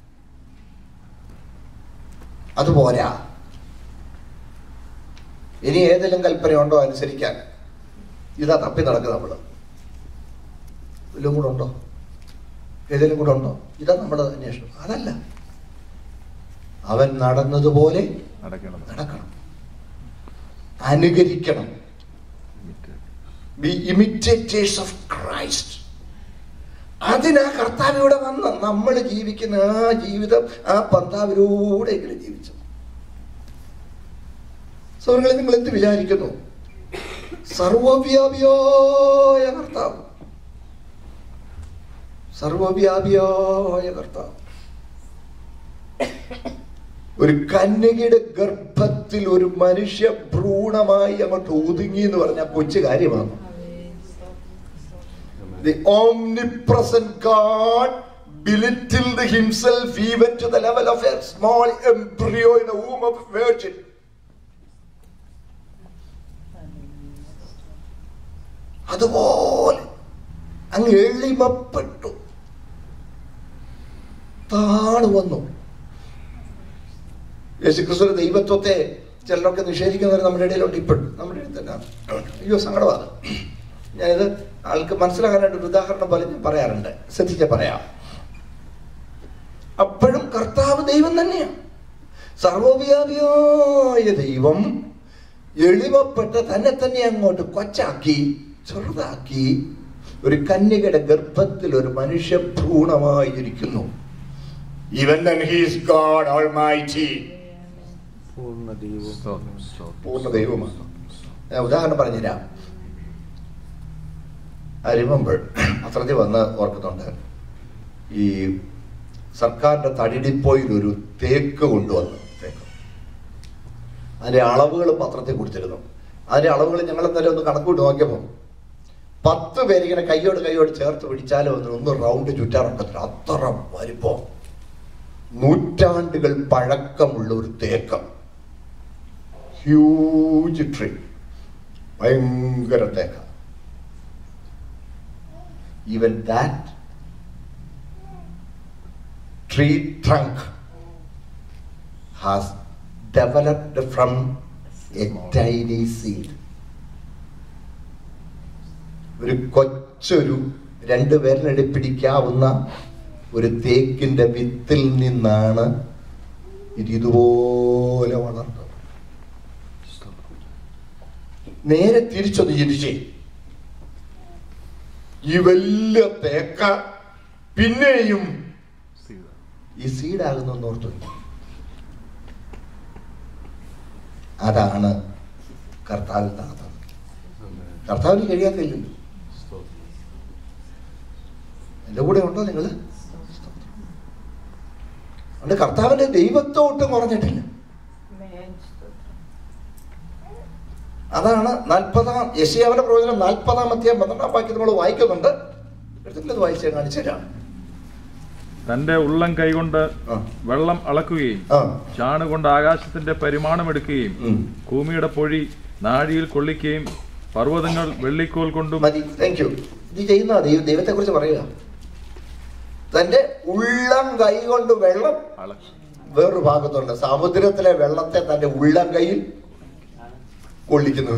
അതുപോരാ ഇനി ഏതെങ്കിലും കൽപ്പനയുണ്ടോ അനുസരിക്കാൻ ഇതാ തപ്പി നടക്കുക നമ്മള് വല്ലതും കൂടെ ഉണ്ടോ ഏതെങ്കിലും കൂടെ ഉണ്ടോ ഇതാ നമ്മുടെ അന്വേഷണം അതല്ല അവൻ നടന്നതുപോലെ നടക്കണം നടക്കണം അനുകരിക്കണം ബി ഇമിറ്റേറ്റേഴ്സ് ഓഫ് ക്രൈസ്റ്റ് അതിനാ കർത്താവിലൂടെ വന്ന് നമ്മൾ ജീവിക്കുന്ന ആ ജീവിതം ആ പന്താവിലൂടെ ഇങ്ങനെ ജീവിച്ചു സൗരങ്ങളെ നിങ്ങൾ എന്ത് വിചാരിക്കുന്നു സർവവ്യാപിയായ കർത്താവ് സർവവ്യാപിയായ കർത്താവ് ഒരു കന്യകയുടെ ഗർഭത്തിൽ ഒരു മനുഷ്യ ഭ്രൂണമായി അങ്ങോട്ട് ഒതുങ്ങി എന്ന് പറഞ്ഞ കൊച്ചു കാര്യമാണ് The omnipresent God belittled himself even to the level of a small embryo in the womb of a virgin. അതുപോലെ അങ്ങ് എളിമപ്പെട്ടു താണു വന്നു യേശുക്രിസ്തു ദൈവത്വത്തെ ചിലരൊക്കെ നിഷേധിക്കുന്നവർ നമ്മുടെ ഇടയിലുണ്ട് ഇപ്പോഴും നമ്മുടെ ഇടയിൽ തന്നെ അയ്യോ സങ്കടമാണ് ഞാനിത് ആൾക്ക് മനസ്സിലാകാനായിട്ട് ഒരു ഉദാഹരണം പോലെ ഞാൻ പറയാറുണ്ട് ശ്രദ്ധിച്ച പറയാം അപ്പോഴും കർത്താവ് ദൈവം തന്നെയാണ് സർവവ്യാപിയായ ദൈവം എളിമപ്പെട്ട് തന്നെ തന്നെ അങ്ങോട്ട് കൊച്ചാക്കി ചെറുതാക്കി ഒരു കന്യകയുടെ ഗർഭത്തിൽ ഒരു മനുഷ്യ ഭ്രൂണമായിരിക്കുന്നു even he's God almighty പൂർണ്ണ ദൈവം സ്തോത്രം സ്തോത്രം പൂർണ്ണ ദൈവമാണ് ഞാൻ ഉദാഹരണം പറഞ്ഞുതരാം ഐ റിമെമ്പർ അത്രത്തിൽ വന്ന് ഓർക്കുന്നുണ്ട് ഈ സർക്കാരിന്റെ തടിഡിപ്പോയിൽ ഒരു തേക്ക് കൊണ്ടുവന്നു തേക്ക് അതിന്റെ അളവുകൾ പത്രത്തിൽ കൊടുത്തിരുന്നു അതിന്റെ അളവുകൾ ഞങ്ങൾ എന്തായാലും ഒന്ന് കണക്കൂട്ട് നോക്കിയപ്പോൾ പത്ത് പേരിങ്ങനെ കൈയോട് കൈയോട് ചേർത്ത് പിടിച്ചാലും ഒന്ന് ഒന്ന് റൗണ്ട് ചുറ്റാറൊക്കത്തില്ല അത്ര വലിപ്പം നൂറ്റാണ്ടുകൾ പഴക്കമുള്ള ഒരു തേക്കം ഹ്യൂജ് ട്രീ ഭയങ്കര തേക്ക even that tree trunk has developed from a tiny seed ഒരു കൊച്ചൊരു രണ്ട് പേരിനടി പിടിക്കാവുന്ന ഒരു തേക്കിന്റെ വിത്തിൽ നിന്നാണ് ഇത് ഇതുപോലെ വളർന്നത് നേരെ തിരിച്ചൊന്ന് ചിരിച്ചേ ഈ വലിയ തേക്ക പിന്നെയും ഈ സീഡാകുന്നു ഓർത്തു അതാണ് കർത്താവിൽ നടന്നത് കർത്താവിന് കഴിയാത്തില്ലല്ലോ എൻ്റെ കൂടെ ഉണ്ടോ നിങ്ങൾ അതുകൊണ്ട് കർത്താവിന്റെ ദൈവത്വം ഒട്ടും കുറഞ്ഞിട്ടില്ല അതാണ് നാൽപ്പതാം യശയാവിന്റെ പ്രവചനം നാൽപ്പതാം അധ്യായം പന്ത്രണ്ടാം വാക്യം നമ്മൾ വായിക്കുന്നുണ്ട് എടുത്തിട്ട് വായിച്ച് കാണിച്ചു തരാം തന്റെ ഉള്ളം കൈകൊണ്ട് ആ. വെള്ളം അളക്കുകയും ആ ചാണുകൊണ്ട് ആകാശത്തിന്റെ പരിമാണം എടുക്കുകയും ഉം. ഭൂമിയുടെ പൊഴി നാഴിയിൽ കൊള്ളിക്കുകയും പർവ്വതങ്ങൾ വെള്ളിക്കോൽ കൊണ്ടും മതി താങ്ക് യു ഇത് ചെയ്യുന്ന ദൈവ ദൈവത്തെ കുറിച്ച് പറയുക തന്റെ ഉള്ളം കൈ കൊണ്ട് വെള്ളം അള വേറൊരു ഭാഗത്തുണ്ട് സമുദ്രത്തിലെ വെള്ളത്തെ തന്റെ ഉള്ളം കൈയിൽ കൊള്ളിക്കുന്നു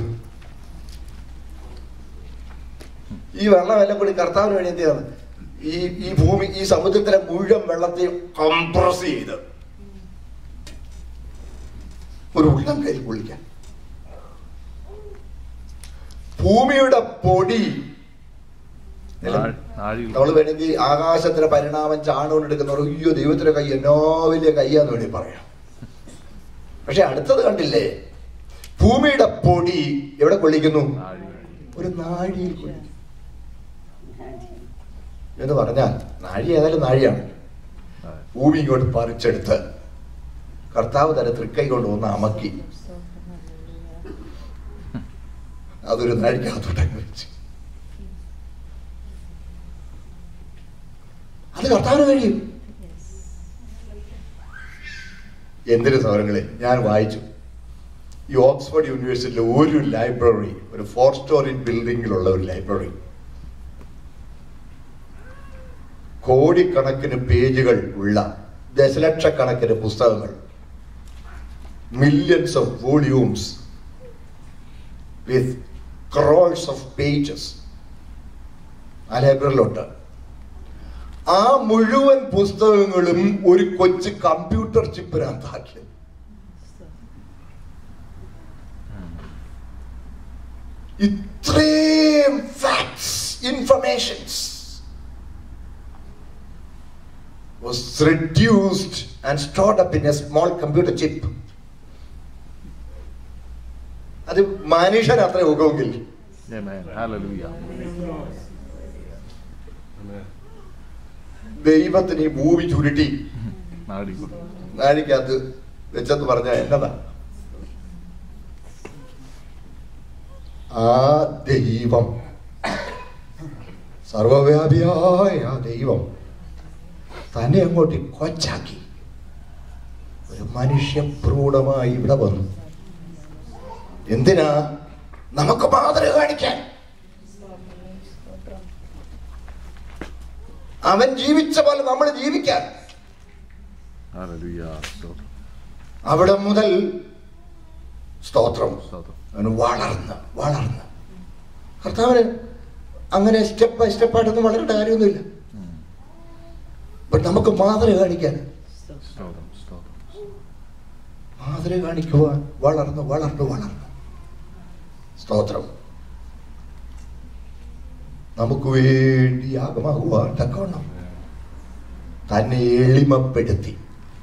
ഈ വെള്ളം എല്ലാം കൂടി കർത്താവിന് വേണ്ടി എന്ത് ചെയ്യാണ് ഈ ഈ ഭൂമി ഈ സമുദ്രത്തിലെ മുഴുവൻ വെള്ളത്തെ കംപ്രസ് ചെയ്ത് ഒരു ഉള്ളം കയ്യിൽ കൊള്ളിക്കാൻ ഭൂമിയുടെ പൊടി നാഴ്- നാഴികൾ നമ്മൾ വേണമെങ്കിൽ ആകാശത്തിലെ പരിണാമം ചാണകം എടുക്കുന്നവർ അയ്യോ ദൈവത്തിന്റെ കൈ എന്നോ വലിയ കൈയാന്ന് വേണ്ടി പറയാം പക്ഷെ അടുത്തത് കണ്ടില്ലേ ഭൂമിയുടെ പൊടി എവിടെ കൊള്ളിക്കുന്നു നാഴികൾ ഒരു നാഴിയിൽ കൊള്ളിക്കുന്നു എന്ന് പറഞ്ഞാൽ നാഴി ഏതായാലും നാഴിയാണ് നാഴ്. ഭൂമി ഇങ്ങോട്ട് പറിച്ചെടുത്ത് കർത്താവ് തന്നെ തൃക്കൈ കൊണ്ട് ഒന്ന് അമക്കി അതൊരു നാഴിക്കകത്തോട്ടങ്ങ് വെച്ച് അത് കർത്താവിന് കഴിയും എന്തിനു സൗരങ്ങളെ ഞാൻ വായിച്ചു ഈ ഓക്സ്ഫോർഡ് യൂണിവേഴ്സിറ്റിയിലെ ഒരു ലൈബ്രറി ഒരു ഫോർ സ്റ്റോറി ബിൽഡിങ്ങിലുള്ള ഒരു ലൈബ്രറി കോടിക്കണക്കിന് പേജുകൾ ഉള്ള ദശലക്ഷക്കണക്കിന് പുസ്തകങ്ങൾ millions of volumes with scrolls of pages ആ ലൈബ്രറിയിലുണ്ട് ആ മുഴുവൻ പുസ്തകങ്ങളും ഒരു കൊച്ചു കമ്പ്യൂട്ടർ ചിപ്പിനകത്താക്കിയത് ഇത്രയും facts informations was reduced and stored up in a small computer chip. അത് മനുഷ്യൻ അത്ര ഉപയോഗമെങ്കിൽ Amen. Hallelujah. ദൈവത്തിന് ഈ ഭൂമി ചുരുട്ടി നാഴികൾ നാഴിക്കകത്ത് വെച്ചെന്ന് പറഞ്ഞാൽ എന്നതാ ആ ദൈവം സർവവ്യാപിയായ ആ ദൈവം തന്നെ അങ്ങോട്ട് കൊച്ചാക്കി ഒരു മനുഷ്യപ്രൂഢമായി ഇവിടെ വന്നു എന്തിനാ നമുക്ക് മാതൃക കാണിക്കാൻ അവൻ ജീവിച്ച പോലെ നമ്മൾ ജീവിക്കാൻ Hallelujah. സ്തോത്രം. അവിടെ മുതൽ സ്തോത്രം സ്തോത്രം. അവന് വളർന്ന് വളർന്ന് കർത്താവിന് അങ്ങനെ സ്റ്റെപ്പ് ബൈ സ്റ്റെപ്പായിട്ടൊന്നും വളരേണ്ട കാര്യമൊന്നുമില്ല ഉം. ബട്ട് നമുക്ക് മാതൃക കാണിക്കാൻ സ്തോത്രം. സ്തോത്രം. മാതൃക കാണിക്കുവാൻ വളർന്ന് വളർന്ന് വളർന്ന് സ്തോത്രം നമുക്ക് വേണ്ടി യാഗമാകുവാൻ തക്കവണ്ണം തന്നെ എളിമപ്പെടുത്തി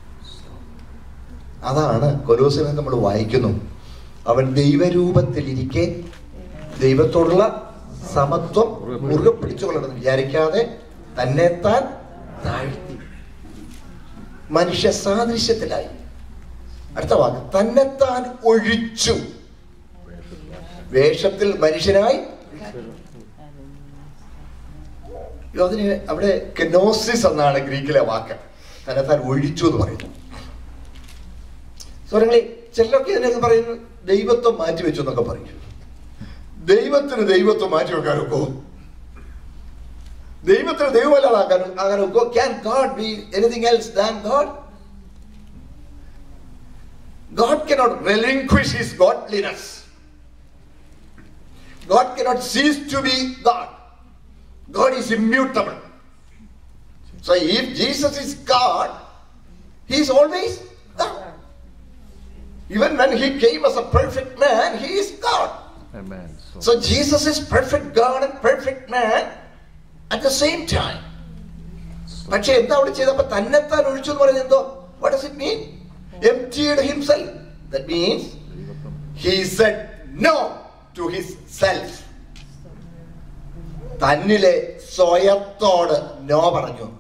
അതാണ് കൊലോസിനെ നമ്മൾ വായിക്കുന്നു അവൻ ദൈവരൂപത്തിലിരിക്കെ ദൈവത്തോടുള്ള സമത്വം മുറുകെ പിടിച്ചുകൊള്ളണമെന്ന് വിചാരിക്കാതെ തന്നെത്താൻ താഴ്ത്തി മനുഷ്യ സാദൃശ്യത്തിലായി അടുത്ത വാക്ക് തന്നെത്താൻ ഒഴിച്ചു വേഷത്തിൽ മനുഷ്യനായി അയ്യോ, അതിന് അവിടെ കെനോസിസ് എന്നാണ് ഗ്രീക്കിലെ വാക്ക് തന്നെത്താൻ ഒഴിച്ചു എന്ന് പറയുന്നു സ്വരങ്ങളെ ചിലരൊക്കെ ഇതിനൊക്കെ പറയുന്നു ദൈവത്വം മാറ്റി വെച്ചു എന്നൊക്കെ പറയും ദൈവത്തിന് ദൈവത്വം മാറ്റി വെക്കാനൊക്കോ ദൈവത്തിന് ദൈവമല്ലാതാക്കാൻ ആകാനൊക്കോ can God be anything else than God God cannot relinquish his godliness. God cannot cease to be God. God is immutable. So if Jesus is God, he is always God. Even when he came as a perfect man, he is God. Amen. So Jesus is perfect God and perfect man at the same time. പക്ഷെ എന്താ അവിടെ ചെയ്തപ്പോ തന്നെത്താൻ ഒഴിച്ചു എന്ന് പറയുന്നത് എന്തോ what does it mean emptied himself that means ദൈവത്വം he said no to his self തന്നിലെ സ്വയത്തോട് നോ പറഞ്ഞു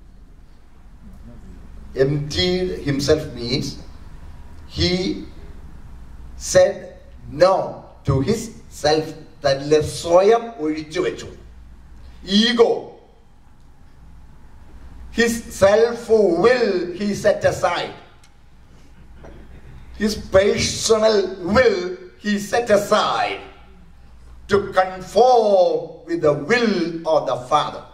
emptied himself means he said no to his self തന്നിലെ സ്വയം ഒഴിച്ചു വെച്ചു ego his self will he set aside his personal will he set aside to conform with the will of the Father.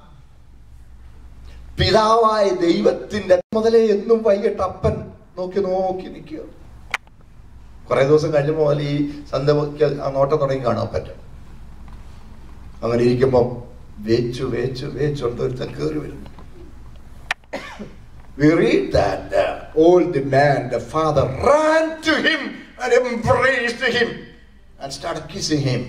പിതാവായ ദൈവത്തിന്റെ മുതലേ എന്നും വൈകിട്ട് അപ്പൻ നോക്കി നോക്കി നിൽക്കുക കുറെ ദിവസം കഴിഞ്ഞ മുതൽ ഈ സന്ധ്യ ആ നോട്ടം തുടങ്ങി കാണും അപ്പൻ്റെ അങ്ങനെ ഇരിക്കുമ്പം വേച്ചു വേച്ചു വേച്ചുണ്ട് ഒരുത്തൻ കയറി വരുന്നു We read that the old man, the father, ran to him and embraced him and started kissing him.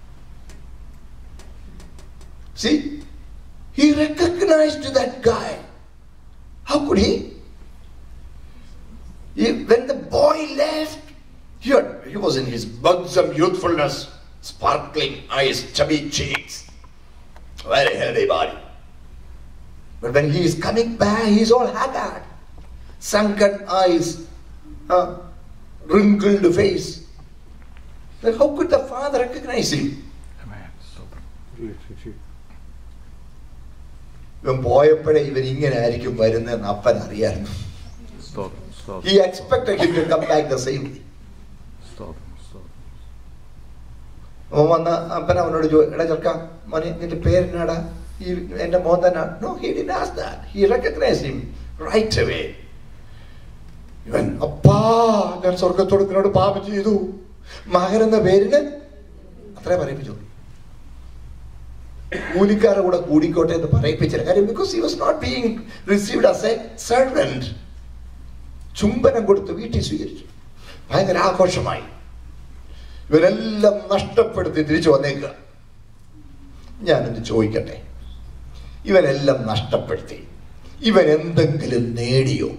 See, he recognized that guy. How could he? He- when the boy left, he, had, he was in his buxom youthfulness, sparkling eyes, chubby cheeks, very healthy body. But when he is coming back, he is all haggard, sunken eyes, uh, wrinkled face. Then how could the father recognize him? Amen. സ്തോത്രം. ഇവൻ പോയപ്പോഴേ ഇവൻ ഇങ്ങനെ ആയിരിക്കും വരുന്നതെന്ന് അപ്പൻ അറിയായിരുന്നു സ്തോത്രം. സ്തോത്രം. He expected him to come back the same way. സ്തോത്രം. സ്തോത്രം. അവൻ വന്ന അപ്പൻ അവനോട് ചോദിച്ചു എടാ ചെറുക്ക മോനെ നിന്റെ പേരെന്നാടാ ഈ എന്റെ മോൻ തന്നെ no he did as that he recognise him right away ഇവൻ അപ്പാ ഞാൻ സ്വർഗത്തോട് നിന്നോട് പാപം ചെയ്തു മകൻ എന്ന പേരിന് അത്രേ പറയിപ്പിച്ചു കൂലിക്കാരെ കൂടെ കൂടിക്കോട്ടെ എന്ന് പറയിപ്പിച്ചില്ല കാര്യം because he was not being received as a servant ചുംബനം കൊടുത്ത് വീട്ടിൽ സ്വീകരിച്ചു ഭയങ്കര ആഘോഷമായി ഇവരെല്ലാം നഷ്ടപ്പെടുത്തി തിരിച്ചു വന്നേക്കുക ഞാനൊന്ന് ചോദിക്കട്ടെ ഇവനെല്ലാം നഷ്ടപ്പെടുത്തി ഇവൻ എന്തെങ്കിലും നേടിയോ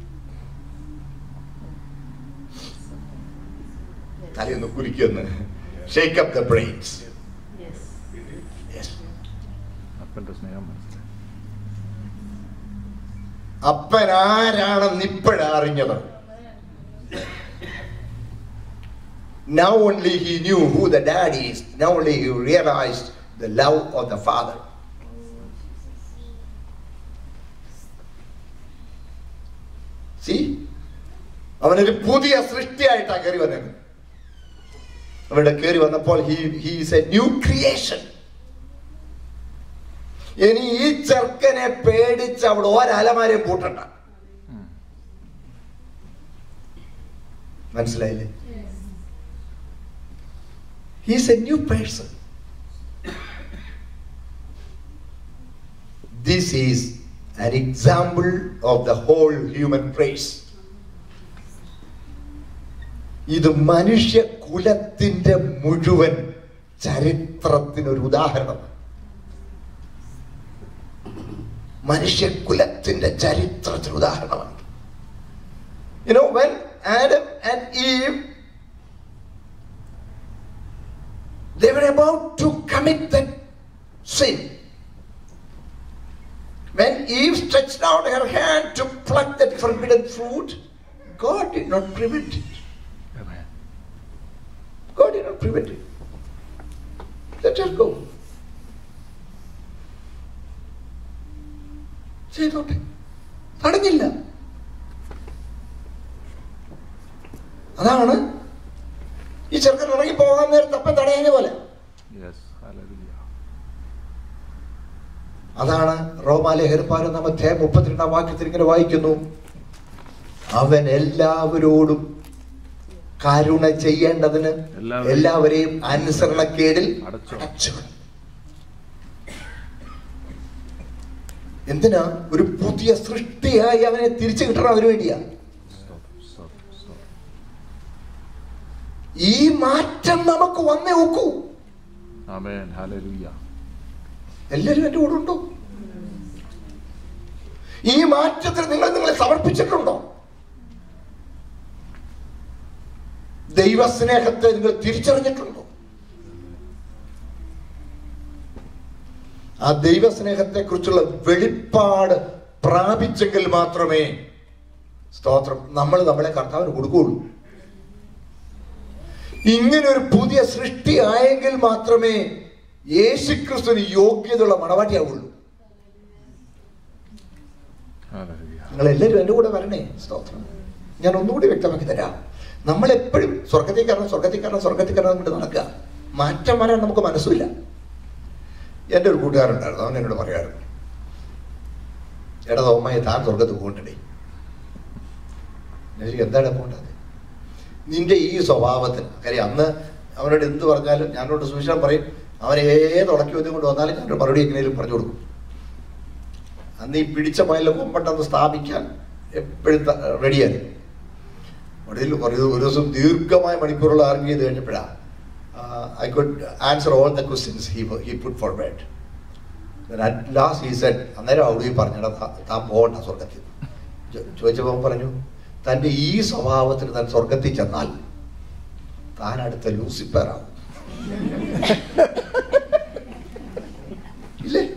തലയൊന്ന് കുലിക്കൊന്ന് shake up the brains Yes. അപ്പന്റെ സ്നേഹം മനസ്സിലായി അപ്പൻ ആരാണെന്ന് ഇപ്പോഴാ അറിഞ്ഞത് Now only he knew who the dad is. Now only he realized the love of the father. See? അവനൊരു പുതിയ സൃഷ്ടിയായിട്ടാണ് കയറി വന്നത് അവിടെ കയറി വന്നപ്പോൾ he he is a new creation ഇനി ഈ ചെറുക്കനെ പേടിച്ച് അവിടെ ഒരലമാരെയും പൂട്ടണ്ട മനസ്സിലായില്ലേ he's a new person this is an example of the whole human race ഇത് മനുഷ്യ കുലത്തിന്റെ മുഴുവൻ ചരിത്രത്തിനൊരു ഉദാഹരണമാണ് മനുഷ്യ കുലത്തിന്റെ ചരിത്രത്തിന് ഉദാഹരണമാണ് You know, when Adam and Eve they were about to commit that sin. When Eve stretched out her hand to pluck that forbidden fruit, God did not prevent it. Amen. God did not prevent it. Let her go. ചെയ്തോട്ടെ തടഞ്ഞില്ല അതാണ് ഈ ചെറുക്കൻ ഇറങ്ങി പോകാൻ നേരത്തെ അപ്പം തടയുന്ന പോലെ Yes. Hallelujah. അതാണ് റോമാലേഖനം പതിനൊന്നാം അധ്യായം മുപ്പത്തിരണ്ടാം വാക്യത്തിൽ ഇങ്ങനെ വായിക്കുന്നു അവൻ എല്ലാവരോടും കരുണ ചെയ്യേണ്ടതിന് എല്ലാവരെയും എല്ലാവരെയും അനുസരണക്കേടിൽ അടച്ചു. അടച്ചു എന്തിനാ ഒരു പുതിയ സൃഷ്ടിയായി അവനെ തിരിച്ചു കിട്ടണം അതിനു വേണ്ടിയാ സ്തോത്രം. സ്തോത്രം. സ്തോത്രം. ഈ മാറ്റം നമുക്ക് വന്നേ ഒക്കൂ Amen. Hallelujah. എല്ലാവരും എൻ്റെ കൂടെ ഉണ്ടോ ഈ മാറ്റത്തിൽ നിങ്ങൾ നിങ്ങളെ സമർപ്പിച്ചിട്ടുണ്ടോ ദൈവസ്നേഹത്തെ നിങ്ങൾ തിരിച്ചറിഞ്ഞിട്ടുണ്ടോ ആ ദൈവസ്നേഹത്തെ കുറിച്ചുള്ള വെളിപ്പാട് പ്രാപിച്ചെങ്കിൽ മാത്രമേ സ്തോത്രം നമ്മൾ നമ്മളെ കർത്താവിന് കൊടുക്കുകയുള്ളൂ ഇങ്ങനെ ഒരു പുതിയ സൃഷ്ടി ആയെങ്കിൽ മാത്രമേ യേശുക്രിസ്തുവിന് യോഗ്യതയുള്ള മണവാട്ടിയാവുള്ളൂ Hallelujah. നിങ്ങൾ എല്ലാവരും എൻ്റെ കൂടെ വരണേ സ്തോത്രം ഞാൻ ഒന്നുകൂടി വ്യക്തമാക്കി തരാം നമ്മൾ എപ്പോഴും സ്വർഗത്തിൽ കയറണം സ്വർഗത്തിൽ കയറണം സ്വർഗത്തിൽ കയറണം കൊണ്ട് നടക്കുക മാറ്റം വരാൻ നമുക്ക് മനസ്സുമില്ല എൻ്റെ ഒരു കൂട്ടുകാരുണ്ടായിരുന്നു അവൻ എന്നോട് പറയാറുണ്ട് എടാ തോമ്മയെ താൻ സ്വർഗത്ത് പോകണ്ടേ ഞാൻ ചോദിച്ചു, എന്താണ് പോകേണ്ടത് നിന്റെ ഈ സ്വഭാവത്തിന് കാര്യം അന്ന് അവനോട് എന്ത് പറഞ്ഞാലും ഞാനോട് സൂക്ഷിക്കാൻ പറയും അവൻ ഏത് ഉടക്കി വന്നും കൊണ്ട് വന്നാലും ഞാനൊരു മറുപടി എങ്ങനെയും പറഞ്ഞു കൊടുക്കും അന്ന് ഈ പിടിച്ച മയിലെ കൊമ്പട്ടെന്ന് സ്ഥാപിക്കാൻ എപ്പോഴും റെഡിയായി ഒടുവിൽ ഒരു ഒരു ദിവസം ദീർഘമായ മണിക്കൂറുകൾ ആർഗ്യ ചെയ്ത് കഴിഞ്ഞപ്പോഴാണ് I could answer all the questions he he put forward at last he said അന്നേരം അവിടെ പറഞ്ഞടാ താൻ പോകണ്ട സ്വർഗത്തിൽ ചോ- ചോദിച്ചപ്പോൾ അവൻ പറഞ്ഞു തൻ്റെ ഈ സ്വഭാവത്തിന് താൻ സ്വർഗത്തിൽ ചെന്നാൽ താൻ അടുത്ത ലൂസിഫർ ആവും ഇല്ലേ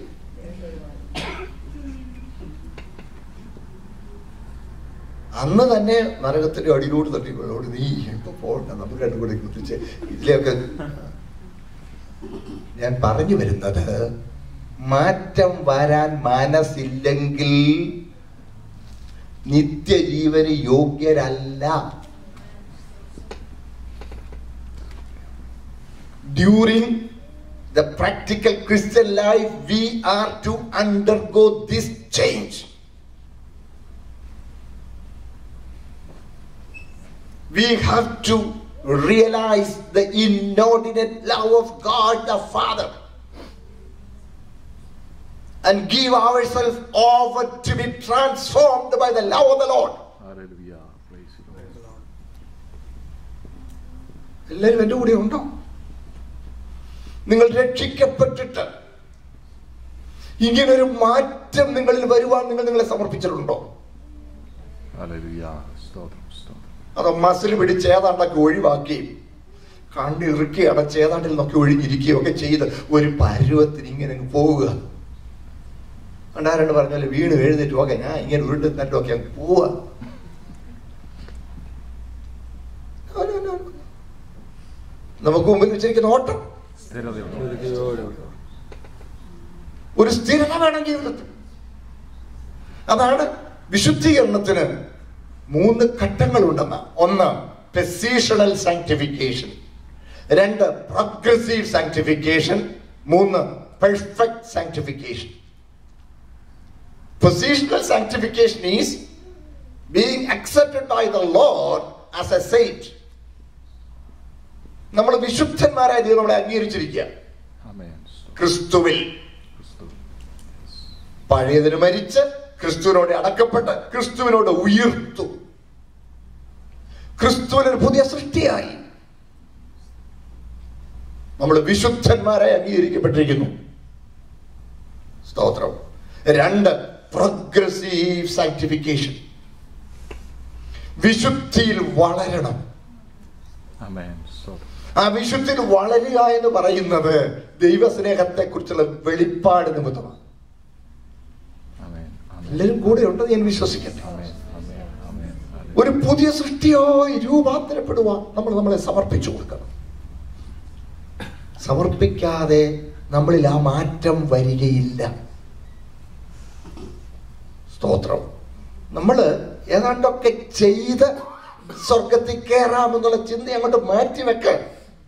അന്ന് തന്നെ നരകത്തിന്റെ അടിയിലോട്ട് തട്ടിക്കൊള്ളോട് നീ ഇപ്പൊ പോകണ്ട നമുക്ക് രണ്ടും കൂടെ കുത്തിച്ച് ഇതിലെയൊക്കെ ഞാൻ പറഞ്ഞു വരുന്നത് മാറ്റം വരാൻ മനസ്സില്ലെങ്കിൽ നിത്യജീവന് യോഗ്യരല്ല during the practical Christian life, we are to undergo this change. We have to realize the inordinate love of God the Father and give ourselves over to be transformed by the love of the Lord. Hallelujah. Praise the Lord. എല്ലാവരും എൻ്റെ കൂടെ ഉണ്ടോ നിങ്ങൾ രക്ഷിക്കപ്പെട്ടിട്ട് ഇങ്ങനൊരു മാറ്റം നിങ്ങളിൽ വരുവാൻ നിങ്ങൾ നിങ്ങളെ സമർപ്പിച്ചിട്ടുണ്ടോ Hallelujah. സ്തോത്രം സ്തോത്രം അതോ മസിൽ പിടിച്ച് ഏതാണ്ടൊക്കെ ഒഴിവാക്കി കണ്ണിറുക്കി അടച്ച് ഏതാണ്ടിൽ നിന്നൊക്കെ ഒഴിഞ്ഞിരിക്കുകയും ഒക്കെ ചെയ്ത് ഒരു പരുവത്തിന് ഇങ്ങനെ അങ്ങ് പോവുക കണ്ടാരണ്ട് പറഞ്ഞാല് വീണ് എഴുന്നേറ്റ് ഓക്കെ ഞാൻ ഇങ്ങനെ ഉരുണ്ട് തട്ടൊക്കെ അങ്ങ് പോവുക No, no, no, no. നമുക്ക് മുമ്പിൽ വെച്ചിരിക്കുന്ന ഓട്ടം സ്ഥിരതയുണ്ട് ധൃതിയോടെ ഒരു സ്ഥിരത വേണം ജീവിതത്തിൽ അതാണ് വിശുദ്ധീകരണത്തിന് മൂന്ന് ഘട്ടങ്ങളുണ്ടെന്ന ഒന്ന് പെസീഷണൽ സാങ്ക്ടിഫിക്കേഷൻ രണ്ട് പ്രോഗ്രസീവ് സാങ്ക്ടിഫിക്കേഷൻ മൂന്ന് perfect sanctification positional sanctification is being accepted by the Lord as a saint നമ്മൾ വിശുദ്ധന്മാരായ ദൈവം നമ്മളെ അംഗീകരിച്ചിരിക്കുക ആമേൻ സ്തോത്രം. ക്രിസ്തുവിൽ ക്രിസ്തു പഴയതിന് മരിച്ച് ക്രിസ്തുവിനോട് അടക്കപ്പെട്ട് ക്രിസ്തുവിനോട് ഉയർത്തു ക്രിസ്തുവിനൊരു പുതിയ സൃഷ്ടിയായി നമ്മൾ വിശുദ്ധന്മാരായി അംഗീകരിക്കപ്പെട്ടിരിക്കുന്നു സ്തോത്രം രണ്ട് പ്രോഗ്രസീവ് സാങ്ക്ടിഫിക്കേഷൻ വിശുദ്ധിയിൽ വളരണം ആമേൻ സ്തോത്രം ആ വിശുദ്ധിയിൽ വളരുക എന്ന് പറയുന്നത് ദൈവസ്നേഹത്തെ കുറിച്ചുള്ള വെളിപ്പാട് നിമിത്തമാണ് ആമേൻ ആമേൻ എല്ലാവരും കൂടെ ഉണ്ടെന്ന് ഞാൻ വിശ്വസിക്കട്ടെ ആമേൻ ആമേൻ ആമേൻ ആമേൻ. ഒരു പുതിയ സൃഷ്ടിയായി രൂപാന്തരപ്പെടുവാൻ നമ്മൾ നമ്മളെ സമർപ്പിച്ചു കൊടുക്കണം സമർപ്പിക്കാതെ നമ്മളിൽ ആ മാറ്റം വരികയില്ല സ്തോത്രം നമ്മൾ ഏതാണ്ടൊക്കെ ചെയ്ത് സ്വർഗത്തിൽ കയറാമെന്നുള്ള ചിന്ത അങ്ങോട്ട് മാറ്റി വെക്കാൻ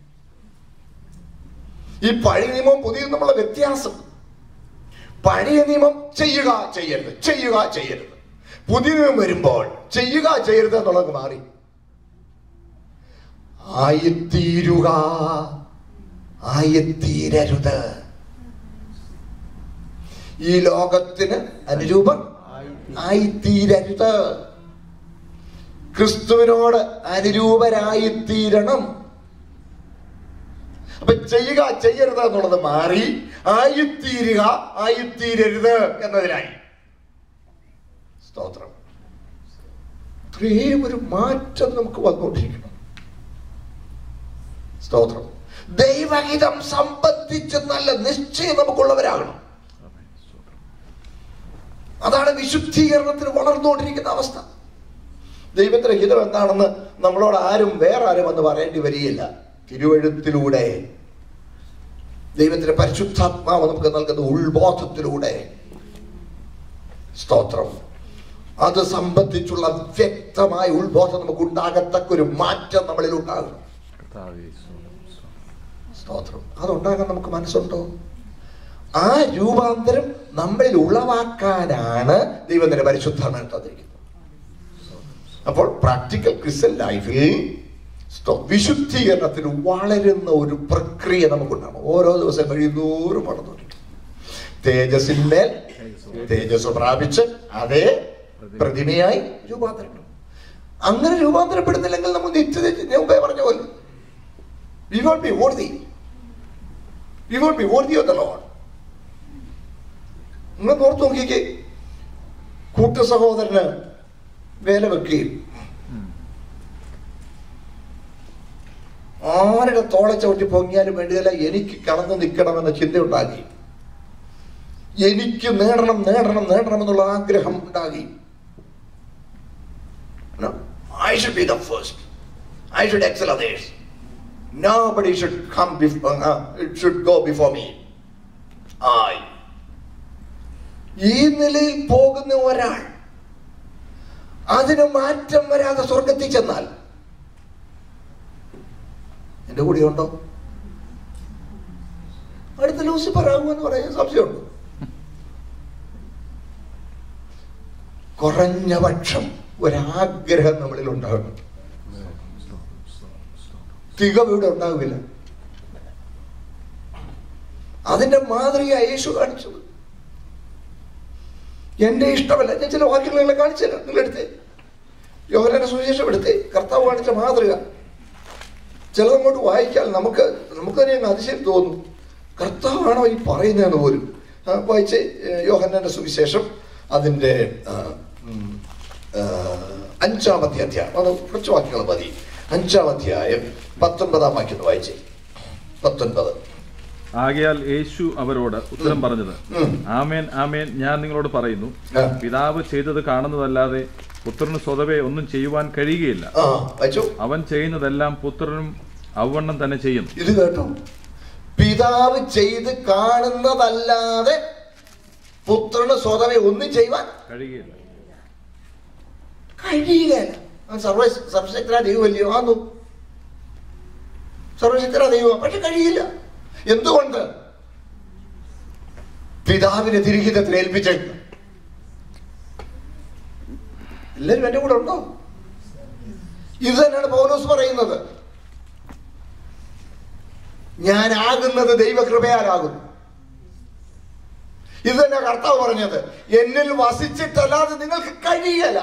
ഈ പഴയ നിയമവും പുതിയ നിയമമുള്ള വ്യത്യാസം പഴയ നിയമം ചെയ്യുക ചെയ്യരുത് ചെയ്യുക ചെയ്യരുത് പുതിയ നിയമം വരുമ്പോൾ ചെയ്യുക ചെയ്യരുത് എന്നുള്ളത് മാറി ആയിത്തീരുക ആയിത്തീരരുത് ഈ ലോകത്തിന് അനുരൂപം ആയിത്തീരരുത് ക്രിസ്തുവിനോട് അനുരൂപരായിത്തീരണം അപ്പൊ ചെയ്യുക ചെയ്യരുത് എന്നുള്ളത് മാറി ആയിത്തീരുക ആയിത്തീരരുത് എന്നതിനായി സ്തോത്രം ഇത്രയും ഒരു മാറ്റം നമുക്ക് വന്നുകൊണ്ടിരിക്കണം സ്തോത്രം ദൈവഹിതം സംബന്ധിച്ച് നല്ല നിശ്ചയം നമുക്കുള്ളവരാകണം ആമേൻ സ്തോത്രം അതാണ് വിശുദ്ധീകരണത്തിന് വളർന്നുകൊണ്ടിരിക്കുന്ന അവസ്ഥ ദൈവത്തിന്റെ ഹിതം എന്താണെന്ന് നമ്മളോട് ആരും വേറെ ആരും എന്ന് പറയേണ്ടി വരികയില്ല തിരുവഴുത്തിലൂടെ ദൈവത്തിന്റെ പരിശുദ്ധാത്മാവ് നമുക്ക് നൽകുന്ന ഉൾബോധത്തിലൂടെ സ്തോത്രം അത് സംബന്ധിച്ചുള്ള വ്യക്തമായ ഉൾബോധം നമുക്ക് ഉണ്ടാകത്തക്ക ഒരു മാറ്റം നമ്മളിൽ ഉണ്ടാകും കർത്താവേ സ്തോത്രം സ്തോത്രം സ്തോത്രം അതുണ്ടാകാൻ നമുക്ക് മനസ്സുണ്ടോ ആ രൂപാന്തരം നമ്മളിൽ ഉളവാക്കാനാണ് ദൈവം തന്നെ പരിശുദ്ധമാണ് തന്നിരിക്കുന്നത് അപ്പോൾ പ്രാക്ടിക്കൽ ക്രിസ്ത്യൻ ലൈഫിൽ സ്തോ- വിശുദ്ധീകരണത്തിന് വളരുന്ന ഒരു പ്രക്രിയ നമുക്കുണ്ടാകും ഓരോ ദിവസം കഴിയുന്നോറും വളർന്നുകൊണ്ടിരിക്കും തേജസ്സിന്മേൽ തേജസ് പ്രാപിച്ച് അതേ പ്രതിമയായി രൂപാന്തരപ്പെടും അങ്ങനെ രൂപാന്തരപ്പെടുന്നില്ലെങ്കിൽ നമ്മൾ നിത്യത ഞാൻ മുമ്പേ പറഞ്ഞ പോലെ we won't be worthy we won't be worthy of the Lord നിങ്ങൾ ഓർത്ത് നോക്കിക്കേ കൂട്ടു സഹോദരന് വേല വെക്കുകയും ആരുടെ തോളെ ചവിട്ടി പൊങ്ങിയാലും വേണ്ടിയല്ല എനിക്ക് കടന്നു നിൽക്കണമെന്ന ചിന്തയുണ്ടാകി എനിക്ക് നേടണം നേടണം നേടണം എന്നുള്ള ആഗ്രഹം ഉണ്ടാകി I should be the first I should excel others Nobody should come before, uh, it should go before me. I. ഈ നിലയിൽ പോകുന്ന ഒരാൾ അതിന് മാറ്റം വരാതെ സ്വർഗത്തിൽ ചെന്നാൽ എന്റെ കൂടെ ഉണ്ടോ അടുത്ത ലൂസിഫർ ആകുമെന്ന് പറയാൻ സംശയമുണ്ട് കുറഞ്ഞ പക്ഷം ഒരാഗ്രഹം നമ്മളിൽ ഉണ്ടാകണം തികവ് ഇവിടെ ഉണ്ടാവില്ല അതിന്റെ മാതൃക യേശു കാണിച്ചത് എന്റെ ഇഷ്ടമല്ല ഞാൻ ചില വാക്യങ്ങൾ നിങ്ങളെ കാണിച്ചു തരാം നിങ്ങൾ എടുത്തേ യോഹനന്റെ സുവിശേഷം എടുത്തേ കർത്താവ് കാണിച്ച മാതൃക ചിലതങ്ങോട്ട് വായിച്ചാൽ നമുക്ക് നമുക്ക് തന്നെ അങ്ങ് അതിശയം തോന്നും കർത്താവാണോ ഈ പറയുന്നതെന്ന് പോലും ആ, വായിച്ചേ ഏ, യോഹന്നാന്റെ സുവിശേഷം അതിൻ്റെ ആ, ഉം, ആ, അഞ്ചാമത്തെ അധ്യായം അത് കുറച്ച് വാക്യങ്ങൾ മതി അഞ്ചാം അധ്യായം പത്തൊൻപതാം വാക്യം ഒന്ന് വായിച്ചേ പത്തൊൻപത് ആകയാൽ യേശു അവരോട് ഉത്തരം പറഞ്ഞത് ഉം. ആമേൻ ആമേൻ ഞാൻ നിങ്ങളോട് പറയുന്നു ആ. പിതാവ് ചെയ്തത് കാണുന്നതല്ലാതെ പുത്രന് സ്വതവേ ഒന്നും ചെയ്യുവാൻ കഴിയുകയില്ല ആ വായിച്ചു അവൻ ചെയ്യുന്നതെല്ലാം പുത്രനും അവണ്ണം തന്നെ ചെയ്യുന്നു ഇത് കേട്ടോ പിതാവ് ചെയ്ത് കാണുന്നതല്ലാതെ പുത്രന് സ്വതവേ ഒന്നും ചെയ്യുവാൻ കഴിയുകയില്ല കഴിയുകയില്ല അവൻ സർവ സർവശക്തനാ ദൈവമല്ലയോ ആന്നു സർവശക്തനാ ദൈവം പക്ഷെ കഴിയില്ല എന്തുകൊണ്ട് പിതാവിനെ തിരിഹിതത്തിൽ ഏൽപ്പിച്ചേക്കുന്നു എല്ലാവരും എന്റെ കൂടെ ഉണ്ടോ ഇത് തന്നെയാണ് പൗലോസ് പറയുന്നത് ഞാനാകുന്നത് ദൈവകൃപയാലാകുന്നു ഇത് തന്നെ കർത്താവ് പറഞ്ഞത് എന്നിൽ വസിച്ചിട്ടല്ലാതെ നിങ്ങൾക്ക് കഴിയല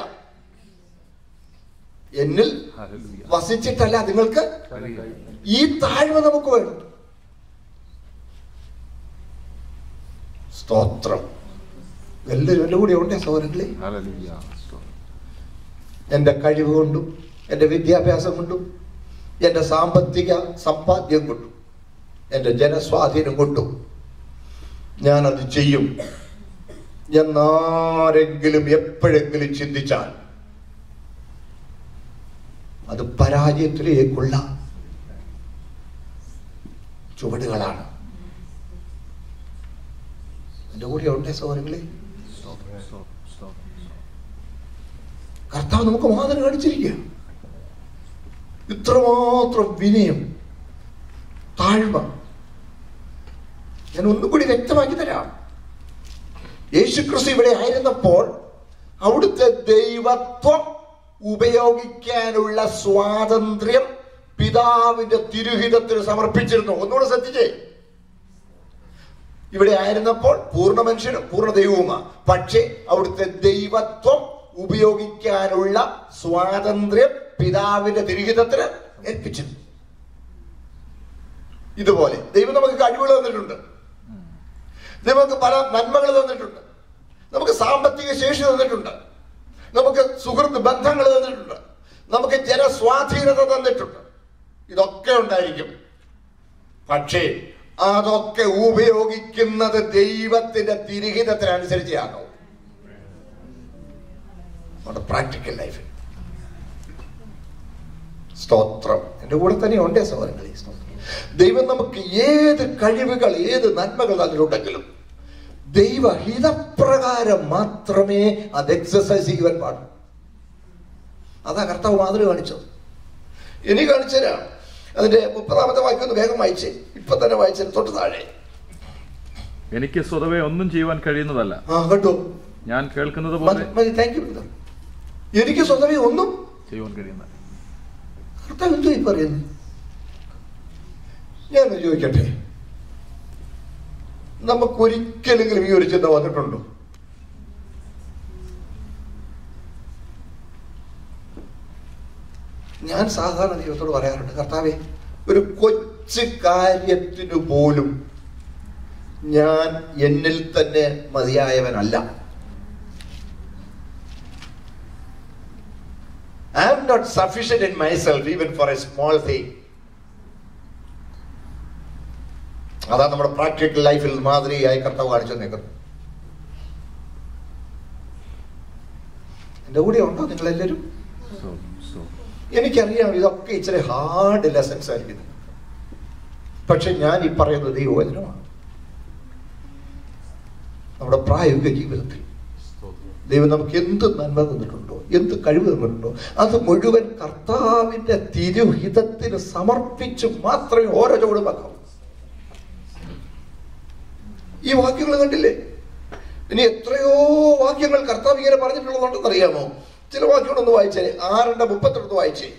എന്നിൽ ഹല്ലേലൂയ. വസിച്ചിട്ടല്ല നിങ്ങൾക്ക് ഈ താഴ്മ നമുക്ക് വേണം സ്തോത്രം എല്ലാവരും എൻ്റെ കൂടെ ഉണ്ടേ സൗരങ്ങളെ ഹല്ലേലൂയ. എൻ്റെ കഴിവ് കൊണ്ടും എൻ്റെ വിദ്യാഭ്യാസം കൊണ്ടും എൻ്റെ സാമ്പത്തിക സമ്പാദ്യം കൊണ്ടും എൻ്റെ ജനസ്വാധീനം കൊണ്ടും ഞാനത് ചെയ്യും എന്നാരെങ്കിലും എപ്പോഴെങ്കിലും ചിന്തിച്ചാൽ അത് പരാജയത്തിലേക്കുള്ള ചുവടുകളാണ് എൻ്റെ കൂടെ ഉണ്ടേ സൗരങ്ങളെ കർത്താവ് നമുക്ക് മാതൃക കാണിച്ചിരിക്കുക ഇത്രമാത്രം വിനയം താഴ്മ ഞാൻ ഒന്നുകൂടി വ്യക്തമാക്കി തരാം യേശു ക്രിസ്തു ഇവിടെ ആയിരുന്നപ്പോൾ അവിടുത്തെ ദൈവത്വം ഉപയോഗിക്കാനുള്ള സ്വാതന്ത്ര്യം പിതാവിന്റെ തിരുഹിതത്തിന് സമർപ്പിച്ചിരുന്നു ഒന്നുകൂടെ ശ്രദ്ധിച്ചേ ഇവിടെ ആയിരുന്നപ്പോൾ പൂർണ്ണ മനുഷ്യനും പൂർണ്ണ ദൈവവുമാണ് പക്ഷേ അവിടുത്തെ ദൈവത്വം ഉപയോഗിക്കാനുള്ള സ്വാതന്ത്ര്യം പിതാവിന്റെ തിരുഹിതത്തിന് ഏൽപ്പിച്ചിരുന്നു ഇതുപോലെ ദൈവം നമുക്ക് കഴിവുകൾ തന്നിട്ടുണ്ട് ദൈവം നമുക്ക് പല നന്മകൾ തന്നിട്ടുണ്ട് നമുക്ക് സാമ്പത്തിക ശേഷി തന്നിട്ടുണ്ട് നമുക്ക് സുഹൃത്ത് ബന്ധങ്ങൾ തന്നിട്ടുണ്ട് നമുക്ക് ജനസ്വാധീനത തന്നിട്ടുണ്ട് ഇതൊക്കെ ഉണ്ടായിരിക്കും പക്ഷേ അതൊക്കെ ഉപയോഗിക്കുന്നത് ദൈവത്തിന്റെ തിരിഹിതത്തിനനുസരിച്ചാണോ നമ്മുടെ പ്രാക്ടിക്കൽ ലൈഫിൽ സ്തോത്രം എൻ്റെ കൂടെ തന്നെ ഉണ്ടേ സഹോദരങ്ങളെ സ്തോത്രം ദൈവം നമുക്ക് ഏത് കഴിവുകൾ ഏത് നന്മകൾ അതിലുണ്ടെങ്കിലും ദൈവഹിതപ്രകാരം മാത്രമേ അത് എക്സസൈസ് ചെയ്യുവാൻ പാടുള്ളൂ അതാ കർത്താവ് മാതൃക കാണിച്ചത് ഇനി കാണിച്ചുതരാം അതിന്റെ മുപ്പതാമത്തെ വാക്യം ഒന്ന് വേഗം വായിച്ചേ ഇപ്പൊ തന്നെ വായിച്ചതിന് തൊട്ട് താഴെ എനിക്ക് സ്വതവേ ഒന്നും ചെയ്യുവാൻ കഴിയുന്നതല്ല ആ കേട്ടോ ഞാൻ കേൾക്കുന്നത് പോലെ മതി താങ്ക് യു എനിക്ക് സ്വതവേ ഒന്നും ചെയ്യുവാൻ കഴിയുന്ന കർത്താവ് എന്തോ ഈ പറയുന്നു ഞാൻ ചോദിക്കട്ടെ നമുക്കൊരിക്കലെങ്കിലും ഈ ഒരു ചിന്ത വന്നിട്ടുണ്ടോ ഞാൻ സാധാരണ ദൈവത്തോട് പറയാറുണ്ട് കർത്താവെ ഒരു കൊച്ചു കാര്യത്തിനു പോലും ഞാൻ എന്നിൽ തന്നെ മതിയായവനല്ല I am not sufficient in myself even for a small thing. അതാ നമ്മുടെ പ്രാക്ടിക്കൽ ലൈഫിൽ മാതൃകയായി കർത്താവ് കാണിച്ചു നിൽക്കുന്നു എൻ്റെ കൂടെ ഉണ്ടോ നിങ്ങളെല്ലാവരും So, so. എനിക്കറിയാം ഇതൊക്കെ ഇച്ചിരി ഹാർഡ് ലെസൺസ് ആയിരിക്കും പക്ഷെ ഞാൻ ഈ പറയുന്നത് ദൈവവചനമാണ് നമ്മുടെ പ്രായോഗിക ജീവിതത്തിൽ ദൈവം നമുക്ക് എന്ത് നന്മ തന്നിട്ടുണ്ടോ എന്ത് കഴിവ് തന്നിട്ടുണ്ടോ അത് മുഴുവൻ കർത്താവിന്റെ തിരുഹിതത്തിന് സമർപ്പിച്ച് മാത്രമേ ഓരോ ചുവടും വെക്കാവൂ ഈ വാക്യങ്ങൾ കണ്ടില്ലേ ഇനി എത്രയോ വാക്യങ്ങൾ കർത്താവ് ഇങ്ങനെ പറഞ്ഞിട്ടുള്ളതുണ്ടെന്ന് അറിയാമോ ചില വാക്യങ്ങളൊന്ന് വായിച്ചേ ആറിന്റെ മുപ്പത്തെടുത്ത് വായിച്ചേ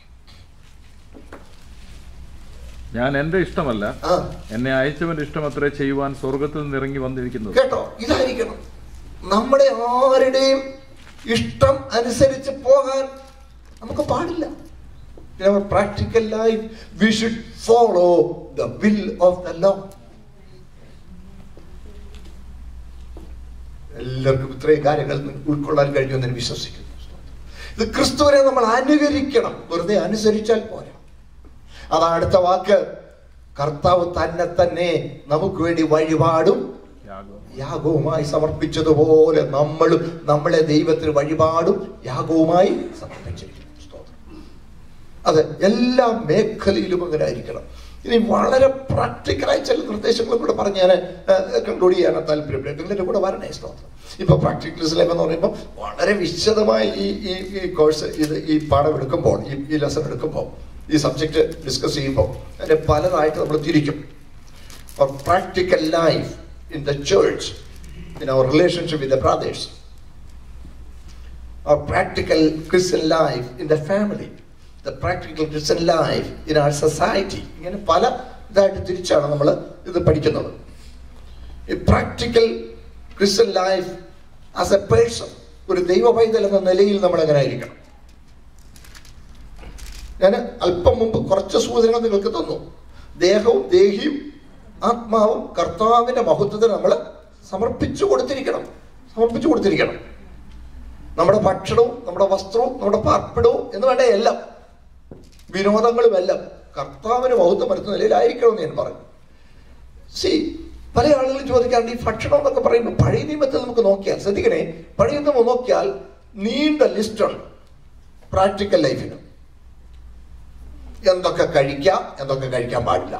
ഞാൻ എന്റെ ഇഷ്ടമല്ല ആ എന്നെ അയച്ചവന്റെ ഇഷ്ടം അത്രേ ചെയ്യുവാൻ സ്വർഗത്തിൽ നിന്ന് ഇറങ്ങി വന്നിരിക്കുന്നത് കേട്ടോ ഇതായിരിക്കണം നമ്മുടെ ആരുടെയും ഇഷ്ടം അനുസരിച്ച് പോകാൻ നമുക്ക് പാടില്ല practical life we should follow the will of the Lord എല്ലാവർക്കും ഇത്രയും കാര്യങ്ങൾ ഉൾക്കൊള്ളാൻ കഴിയുമെന്ന് ഞാൻ വിശ്വസിക്കുന്നു ഇത് ക്രിസ്തുവിനെ നമ്മൾ അനുകരിക്കണം വെറുതെ അനുസരിച്ചാൽ പോരാ അതാ അടുത്ത വാക്ക് കർത്താവ് തന്നെ തന്നെ നമുക്ക് വേണ്ടി വഴിപാടും യാഗം യാഗവുമായി സമർപ്പിച്ചതുപോലെ നമ്മളും നമ്മളെ ദൈവത്തിന് വഴിപാടും യാഗവുമായി സമർപ്പിച്ചിരിക്കുന്നു സ്തോത്രം അത് എല്ലാ മേഖലയിലും അങ്ങനെ ആയിരിക്കണം ഇനി വളരെ പ്രാക്ടിക്കലായി ചില നിർദ്ദേശങ്ങളും കൂടെ പറഞ്ഞ് ഞാൻ കൺക്ലൂഡ് ചെയ്യാനാണ് താല്പര്യപ്പെടുന്നത് നിങ്ങളുടെ കൂടെ വരണേ സ്തോത്രം ഇപ്പൊ പ്രാക്ടിക്കൽ ലൈഫ് എന്ന് പറയുമ്പോൾ വളരെ വിശദമായി ഈ ഈ ഈ കോഴ്സ് ഇത് ഈ പാഠം എടുക്കുമ്പോൾ ഈ ഈ ലെസൺ എടുക്കുമ്പോൾ ഈ സബ്ജക്റ്റ് ഡിസ്കസ് ചെയ്യുമ്പോൾ അതിന്റെ പലതായിട്ട് നമ്മൾ തിരിക്കും or practical life in the church, in our relationship with the brothers, or practical Christian life in the family, the practical Christian life in our society. ഇങ്ങനെ പല ഇതായിട്ട് തിരിച്ചാണ് നമ്മൾ ഇത് പഠിക്കുന്നത് ഈ practical Christian life as a person ഒരു ദൈവ പൈതൽ എന്ന നിലയിൽ നമ്മൾ എങ്ങനെ ആയിരിക്കണം ഞാൻ അല്പം മുമ്പ് കുറച്ച് സൂചനകൾ നിങ്ങൾക്ക് തന്നു ദേഹവും ദേഹിയും ആത്മാവും കർത്താവിന്റെ മഹത്വത്തിന് നമ്മൾ സമർപ്പിച്ചു കൊടുത്തിരിക്കണം സമർപ്പിച്ചു കൊടുത്തിരിക്കണം നമ്മുടെ ഭക്ഷണവും നമ്മുടെ വസ്ത്രവും നമ്മുടെ പാർപ്പിടവും എന്ന് വേണ്ട എല്ലാം വിനോദങ്ങളും എല്ലാം കർത്താവിന് മഹത്വം വരുത്തുന്ന നിലയിലായിരിക്കണം എന്ന് ഞാൻ പറഞ്ഞു സി പല ആളുകളും ചോദിക്കാറുണ്ട് ഈ ഭക്ഷണം എന്നൊക്കെ പറയുമ്പോൾ പഴയ നിയമത്തിൽ നമുക്ക് നോക്കിയാൽ ശ്രദ്ധിക്കണേ പഴയ നിയമം നോക്കിയാൽ നീണ്ട ലിസ്റ്റുണ്ട് പ്രാക്ടിക്കൽ ലൈഫിന് എന്തൊക്കെ കഴിക്കാം എന്തൊക്കെ കഴിക്കാൻ പാടില്ല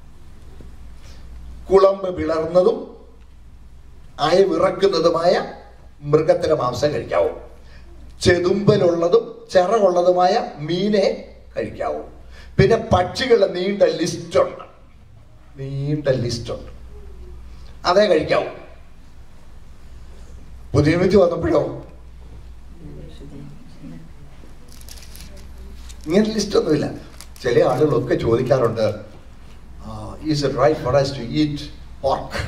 കുളമ്പ് വിളർന്നതും അയവിറക്കുന്നതുമായ മൃഗത്തിന്റെ മാംസം കഴിക്കാവൂ ചെതുമ്പലുള്ളതും ചിറകുള്ളതുമായ മീനെ കഴിക്കാവൂ പിന്നെ പക്ഷികളുടെ നീണ്ട ലിസ്റ്റുണ്ട് നീണ്ട ലിസ്റ്റുണ്ട് അതേ കഴിക്കാവൂ പുതിയ മിത്തി വന്നപ്പോഴോ ഇങ്ങനെ ലിസ്റ്റ് ഒന്നുമില്ല ചില ആളുകളൊക്കെ ചോദിക്കാറുണ്ട് is it right for us to eat pork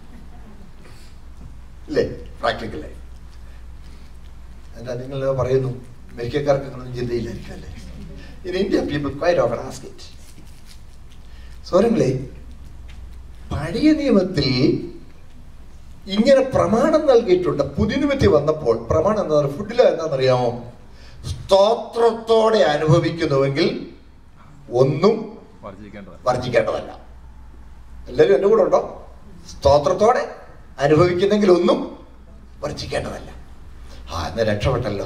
ഇല്ലേ പ്രാക്ടിക്കലേ എന്താ നിങ്ങൾ പറയുന്നു അമേരിക്കക്കാർക്ക് അങ്ങനൊന്നും ചിന്തയില്ലായിരിക്കും അല്ലേ in India people quite over ask it സോരങ്ങളെ പഴയ നിയമത്തിൽ ഇങ്ങനെ പ്രമാണം നൽകിയിട്ടുണ്ട് പുതിയ നിയമത്തിൽ വന്നപ്പോൾ പ്രമാണം എന്താ ഫുഡിൽ എന്താണെന്നറിയാമോ സ്തോത്രത്തോടെ അനുഭവിക്കുന്നുവെങ്കിൽ ഒന്നും വർജിക്കേണ്ടതല്ല വർജിക്കേണ്ടതല്ല എല്ലാവരും എൻ്റെ കൂടെ ഉണ്ടോ സ്തോത്രത്തോടെ അനുഭവിക്കുന്നെങ്കിൽ ഒന്നും വർജിക്കേണ്ടതല്ല ആ എന്നാ രക്ഷപ്പെട്ടല്ലോ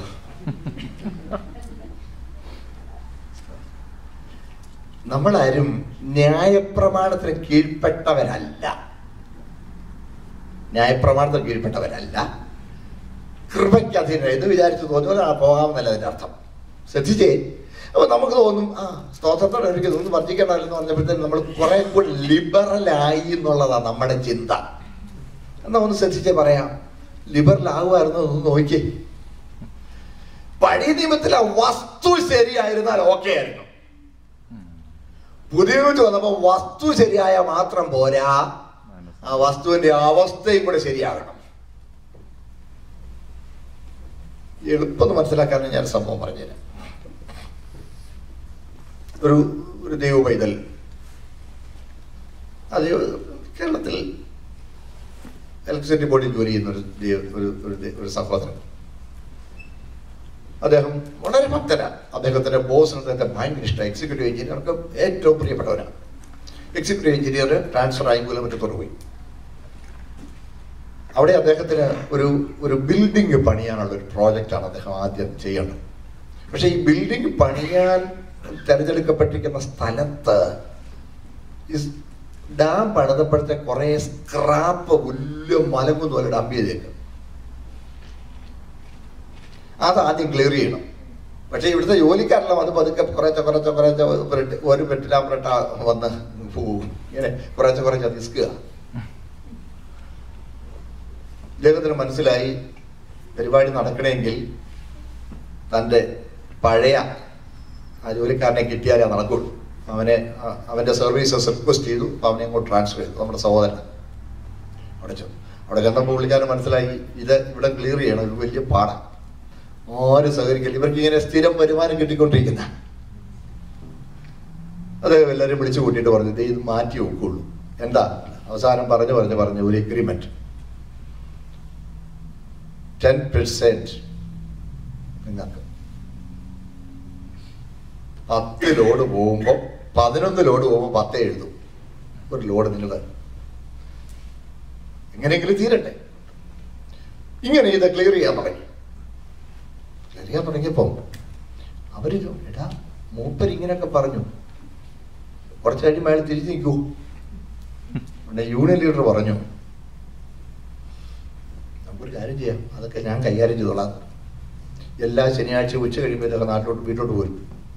നമ്മളാരും ന്യായപ്രമാണത്തിന് കീഴ്പ്പെട്ടവരല്ല ന്യായപ്രമാണത്തിന് കീഴ്പ്പെട്ടവരല്ല കൃപയ്ക്ക് അധീനം എന്ന് വിചാരിച്ചു തോന്നുന്നത് ആ പോകാമെന്നല്ല അതിന്റെ അർത്ഥം ശ്രദ്ധിച്ചേ അപ്പോൾ നമുക്ക് തോന്നും ആ സ്തോത്രത്തോടെ എനിക്ക് ഇതൊന്നും വർദ്ധിക്കണമല്ലെന്ന് പറഞ്ഞപ്പോഴത്തേനും നമ്മൾ കുറെ കൂടി ലിബറലായി എന്നുള്ളതാണ് നമ്മുടെ ചിന്ത എന്നാ ഒന്ന് ശ്രദ്ധിച്ചേ പറയാം ലിബറൽ ആകുമായിരുന്നു ഒന്ന് നോക്കിയേ പഴയ നിയമത്തിൽ ആ വസ്തു ശരിയായിരുന്നാൽ ഓക്കെ ആയിരുന്നു പുതിയ നിയമത്തിൽ വന്നപ്പോൾ വസ്തു ശരിയായ മാത്രം പോരാ ആ വസ്തുവിന്റെ അവസ്ഥയും കൂടെ ശരിയാകണം എളുപ്പം ഒന്ന് മനസ്സിലാക്കാൻ ഞാൻ സംഭവം പറഞ്ഞുതരാം ഒരു ഒരു ദൈവ പൈതൽ അത് കേരളത്തിൽ ഇലക്ട്രിസിറ്റി ബോർഡിൽ ജോലി ചെയ്യുന്ന ഒരു ദൈവ ഒരു ഒരു ദൈ- ഒരു സഹോദരൻ അദ്ദേഹം വളരെ ഭക്തനാണ് അദ്ദേഹത്തിന്റെ ബോസിന് അദ്ദേഹത്തെ ഭയങ്കര ഇഷ്ടം എക്സിക്യൂട്ടീവ് എഞ്ചിനീയർക്ക് ഏറ്റവും പ്രിയപ്പെട്ടവരാണ് എക്സിക്യൂട്ടീവ് എഞ്ചിനീയർ ട്രാൻസ്ഫർ ആയി കിലോമീറ്റർ പോയി അവിടെ അദ്ദേഹത്തിന് ഒരു ഒരു ബിൽഡിംഗ് പണിയാനുള്ള ഒരു പ്രോജക്റ്റാണ് അദ്ദേഹം ആദ്യം ചെയ്യേണ്ടത് പക്ഷെ ഈ ബിൽഡിംഗ് പണിയാൻ തിരഞ്ഞെടുക്കപ്പെട്ടിരിക്കുന്ന സ്ഥലത്ത് ഈ ഡാം പണിതപ്പോഴത്തെ കുറെ സ്ക്രാപ്പ് വലിയ മലങ്ങുന്നു പോലെ ഡംപ് ചെയ്തേക്ക് അത് ആദ്യം ക്ലിയർ ചെയ്യണം പക്ഷെ ഇവിടുത്തെ ജോലിക്കാരെല്ലാം അത് പതുക്കെ കുറേശ്ശെ കുറേശ്ശെ കുറേശ്ശെ പുരട്ടി ഒരു പെട്ടിലാം പുരട്ട വന്ന് പോവും ഇങ്ങനെ കുറേശ്ശെ കുറേശ്ശെ നിസ്കുക ഇദ്ദേഹത്തിന് മനസ്സിലായി പരിപാടി നടക്കണമെങ്കിൽ തൻ്റെ പഴയ ആ ജോലിക്കാരനെ കിട്ടിയാലേ നടക്കുള്ളൂ അവനെ ആ- അവൻ്റെ സർവീസസ് റിക്വസ്റ്റ് ചെയ്തു അപ്പോൾ അവനെ അങ്ങോട്ട് ട്രാൻസ്ഫർ ചെയ്തു നമ്മുടെ സഹോദരൻ അവിടെ ചെന്നു അവിടെ ചെന്നപ്പോൾ പുള്ളിക്കാരൻ മനസ്സിലായി ഇത് ഇവിടെ ക്ലിയർ ചെയ്യണം ഇത് വലിയ പാടാണ് ആരും സഹകരിക്കില്ല ഇവർക്ക് ഇങ്ങനെ സ്ഥിരം വരുമാനം കിട്ടിക്കൊണ്ടിരിക്കുന്ന അദ്ദേഹം എല്ലാവരും വിളിച്ചു കൂട്ടിയിട്ട് പറഞ്ഞു "ദേ ഇത് മാറ്റി വെക്കുള്ളൂ എന്താ അവസാനം പറഞ്ഞു പറഞ്ഞു പറഞ്ഞു ഒരു എഗ്രിമെന്റ് ടെൻ പെർസെന്റ് നിങ്ങൾക്ക് പത്ത് ലോഡ് പോകുമ്പോൾ പതിനൊന്ന് ലോഡ് പോകുമ്പോൾ പത്തേ എഴുതും ഒരു ലോഡ് നിങ്ങൾ എങ്ങനെയെങ്കിലും തീരട്ടെ ഇങ്ങനെ ഇത് ക്ലിയർ ചെയ്യാൻ തുടങ്ങി ക്ലിയർ ചെയ്യാൻ തുടങ്ങിയപ്പോൾ അവര് ചോ- എടാ മൂപ്പർ ഇങ്ങനെയൊക്കെ പറഞ്ഞു കുറച്ച് കഴിയുമ്പോൾ അയാൾ തിരിച്ചു നിൽക്കൂ പിന്നെ യൂണിയൻ ലീഡർ പറഞ്ഞു നമുക്കൊരു കാര്യം ചെയ്യാം അതൊക്കെ ഞാൻ കൈകാര്യം ചെയ്തോളാം എല്ലാ ശനിയാഴ്ച ഉച്ച കഴിയുമ്പോൾ ഇതൊക്കെ നാട്ടിലോട്ട് വീട്ടോട്ട് പോരും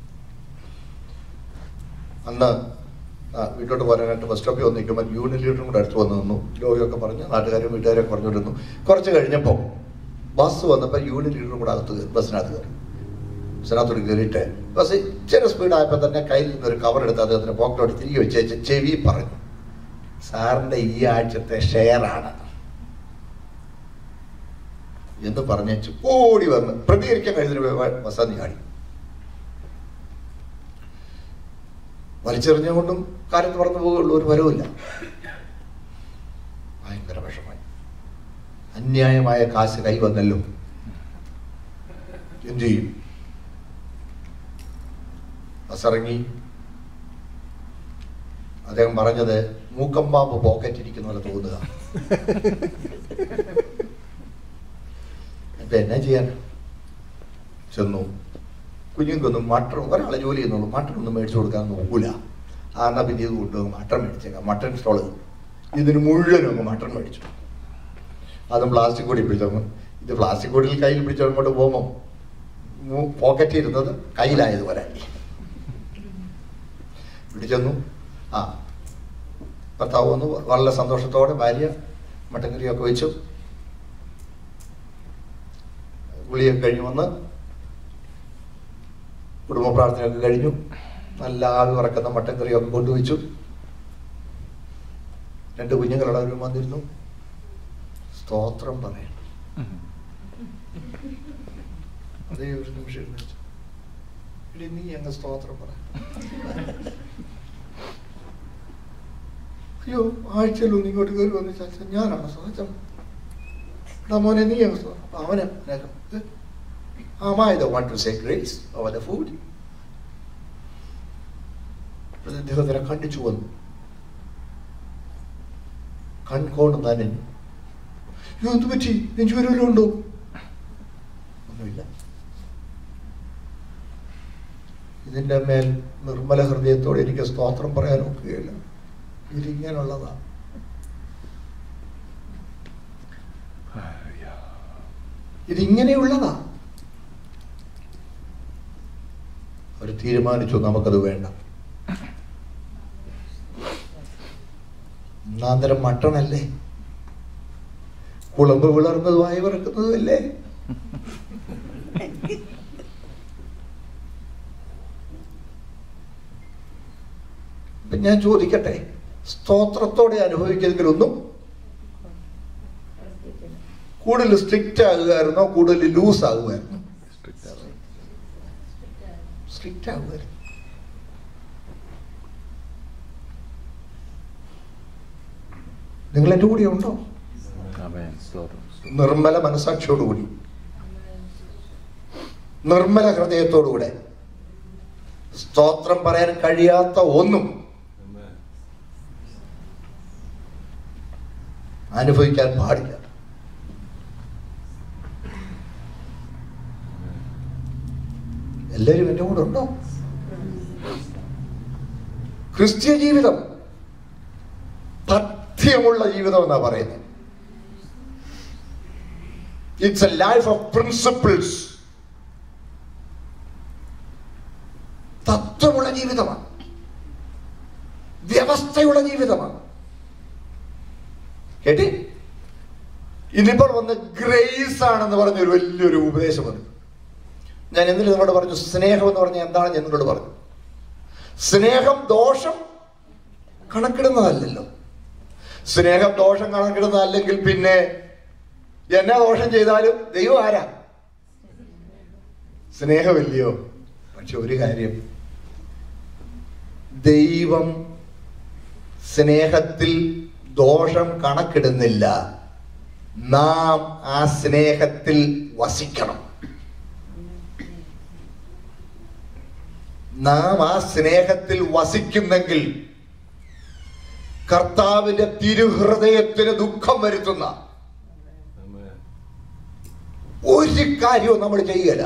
അന്ന് ആ, വീട്ടോട്ട് പോരാനായിട്ട് ബസ് സ്റ്റോപ്പിൽ വന്ന് നിൽക്കുമ്പോൾ യൂണിയൻ ലീഡറും കൂടെ അടുത്ത് വന്ന് നിന്നു ലോകിയൊക്കെ പറഞ്ഞ് നാട്ടുകാരും വീട്ടുകാരൊക്കെ പറഞ്ഞുകൊണ്ടിരുന്നു കുറച്ച് കഴിഞ്ഞപ്പോൾ ബസ് വന്നപ്പോൾ യൂണിയൻ ലീഡറും കൂടെ അകത്ത് കയറി ബസ്സിനകത്ത് കയറി ബസ്സിനകത്തോട് കയറിയിട്ട് ബസ് ഇച്ചിരി സ്പീഡായപ്പോൾ തന്നെ കയ്യിൽ നിന്നൊരു കവർ എടുത്ത് അദ്ദേഹത്തിന് പോക്കറ്റോട്ട് തിരികെ വെച്ച് ചെവി പറഞ്ഞു സാറിൻ്റെ ഈ ആഴ്ചത്തെ ഷെയറാണ് എന്ന് പറഞ്ഞേച്ച് ഓടി വന്ന് പ്രതികരിക്കാൻ കഴിഞ്ഞ വസന്തി ആടി വലിച്ചെറിഞ്ഞുകൊണ്ടും കാര്യം തുറന്നു പോകുള്ളൂ ഒരു വരവുമില്ല ഭയങ്കര വിഷമായി അന്യായമായ കാശ് കൈ വന്നല്ലോ എന്തു ചെയ്യും ബസ്സിറങ്ങി അദ്ദേഹം പറഞ്ഞത് മൂക്കം പാമ്പ് പോക്കറ്റ് ഇരിക്കുന്ന പോലെ തോന്നുക ഇപ്പൊ എന്നാ ചെയ്യാൻ ചെന്നു കുഞ്ഞുങ്ങൾക്കൊന്നും മട്ടൺ ഒരാളെ ജോലി ചെയ്യുന്നുള്ളൂ മട്ടൺ ഒന്നും മേടിച്ചു കൊടുക്കാൻ നോക്കൂല ആ എന്നാ പിന്നെ ഇത് കൊണ്ടുപോകും മട്ടൺ മേടിച്ചേക്കാം മട്ടൺ സ്റ്റോള് ഇതിന് മുഴുവനും അങ്ങ് മട്ടൺ മേടിച്ചു അതും പ്ലാസ്റ്റിക് കൂടി പിടിച്ചങ്ങ് ഇത് പ്ലാസ്റ്റിക് കൂടിയിൽ കയ്യിൽ പിടിച്ചങ്ങോട്ട് പോകുമ്പോൾ പോക്കറ്റ് ഇരുന്നത് കയ്യിലായതുപോലെ പിടിച്ചെന്നു ആ ഭർത്താവ് വന്നു വളരെ സന്തോഷത്തോടെ ഭാര്യ മട്ടൻ കറിയൊക്കെ വെച്ചു ഗുളിയൊക്കെ കഴിഞ്ഞ് വന്ന് കുടുംബ പ്രാർത്ഥനയൊക്കെ കഴിഞ്ഞു നല്ല ആവി പറക്കുന്ന മട്ടൻ കറിയൊക്കെ കൊണ്ടുവച്ചു രണ്ട് കുഞ്ഞുങ്ങളുള്ളവരും വന്നിരുന്നു സ്തോത്രം പറയണം അതേ ഒരു നിമിഷം ഇരുന്ന് വെച്ചു. എടീ, നീ അങ്ങ് സ്തോത്രം പറ അയ്യോ ആഴ്ചയിലൊന്നും ഇങ്ങോട്ട് കയറി വന്ന് ചോദിച്ചാൽ ഞാനാണ് സ്തോത്രം എടാ മോനെ നീ അങ്ങ് സ്തോത്രം അപ്പൊ അവനെ അതിനകം, "ഏ, Am I the one to say grace over the food? അദ്ദേഹത്തിനെ കണ്ടിച്ചു വന്നു കൺകോണ് നനഞ്ഞു അയ്യോ എന്ത് പറ്റി നെഞ്ചുവരവല്ലോ ഉണ്ടോ ഒന്നുമില്ല ഇതിന്റെ മേൽ നിർമ്മല ഹൃദയത്തോടെ എനിക്ക് സ്തോത്രം പറയാൻ ഒക്കുകയില്ല ഇതിങ്ങനെയുള്ളതാ ഇതിങ്ങനെയുള്ളതാ ഒരു തീരുമാനിച്ചു നമുക്കത് വേണ്ട ഒന്നാന്തരം മട്ടണല്ലേ കുളമ്പ് വിളർന്നതുമായി വിറക്കുന്നതുമല്ലേ ഇപ്പൊ ഞാൻ ചോദിക്കട്ടെ സ്തോത്രത്തോടെ അനുഭവിക്കുന്നതിലൊന്നും കൂടുതൽ സ്ട്രിക്റ്റ് ആകുമായിരുന്നോ കൂടുതൽ ലൂസ് ആകുമായിരുന്നോ സ്ട്രിക്റ്റ് ആകുമായിരുന്നു നിങ്ങൾ എൻ്റെ കൂടെ ഉണ്ടോ ആമേൻ സ്തോത്രം സ്തോത്രം. നിർമ്മല മനസാക്ഷിയോടുകൂടി നിർമ്മല ഹൃദയത്തോടുകൂടെ സ്തോത്രം പറയാൻ കഴിയാത്ത ഒന്നും അനുഭവിക്കാൻ പാടില്ല എല്ലാവരും എൻ്റെ കൂടെ ഉണ്ടോ ക്രിസ്ത്യ ജീവിതം പഥ്യമുള്ള ജീവിതം എന്നാ പറയുന്നത് it's a life of principles തത്വമുള്ള ജീവിതമാണ് വ്യവസ്ഥയുള്ള ജീവിതമാണ് കേട്ടി ഇന്നിപ്പോൾ വന്ന് ഗ്രേസ് ആണെന്ന് പറഞ്ഞ ഒരു വലിയൊരു ഉപദേശം വന്നു ഞാൻ എന്നിട്ട് നിങ്ങളോട് പറഞ്ഞു സ്നേഹം എന്ന് പറഞ്ഞാൽ എന്താണ് ഞാൻ നിങ്ങളോട് പറഞ്ഞു സ്നേഹം ദോഷം കണക്കിടുന്നതല്ലല്ലോ സ്നേഹം ദോഷം കണക്കിടുന്നതല്ലെങ്കിൽ പിന്നെ എന്നാ ദോഷം ചെയ്താലും ദൈവം ആരാ സ്നേഹമില്ലയോ പക്ഷെ ഒരു കാര്യം ദൈവം സ്നേഹത്തിൽ ദോഷം കണക്കിടുന്നില്ല നാം ആ സ്നേഹത്തിൽ വസിക്കണം നാം ആ സ്നേഹത്തിൽ വസിക്കുന്നെങ്കിൽ കർത്താവിന്റെ തിരുഹൃദയത്തിന് ദുഃഖം വരുത്തുന്ന ഒരു കാര്യവും നമ്മൾ ചെയ്യല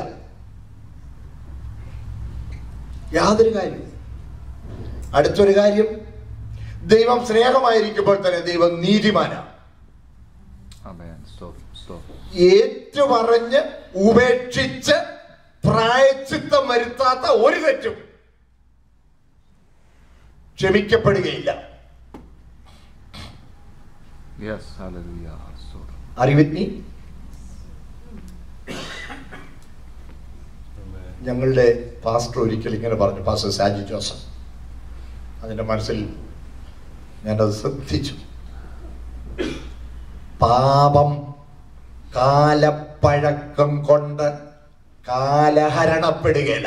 യാതൊരു കാര്യവും അടുത്തൊരു കാര്യം ദൈവം സ്നേഹമായിരിക്കുമ്പോൾ തന്നെ ദൈവം നീതിമാനാണ് ആമേൻ സ്തോത്രം സ്തോത്രം ഏറ്റുപറഞ്ഞ് ഉപേക്ഷിച്ച് പ്രായച്ചിത്തം വരുത്താത്ത ഒരു തെറ്റും ക്ഷമിക്കപ്പെടുകയില്ല യെസ് ഹല്ലേലൂയ സ്തോത്രം അറിവിത്നി ഞങ്ങളുടെ പാസ്റ്റർ ഒരിക്കൽ ഇങ്ങനെ പറഞ്ഞു പാസ്റ്റർ സാജി ജോസഫ് അതിന്റെ മനസ്സിൽ ഞാനത് ശ്രദ്ധിച്ചു പാപം കാലപ്പഴക്കം കൊണ്ട് കാലഹരണപ്പെടുകയില്ല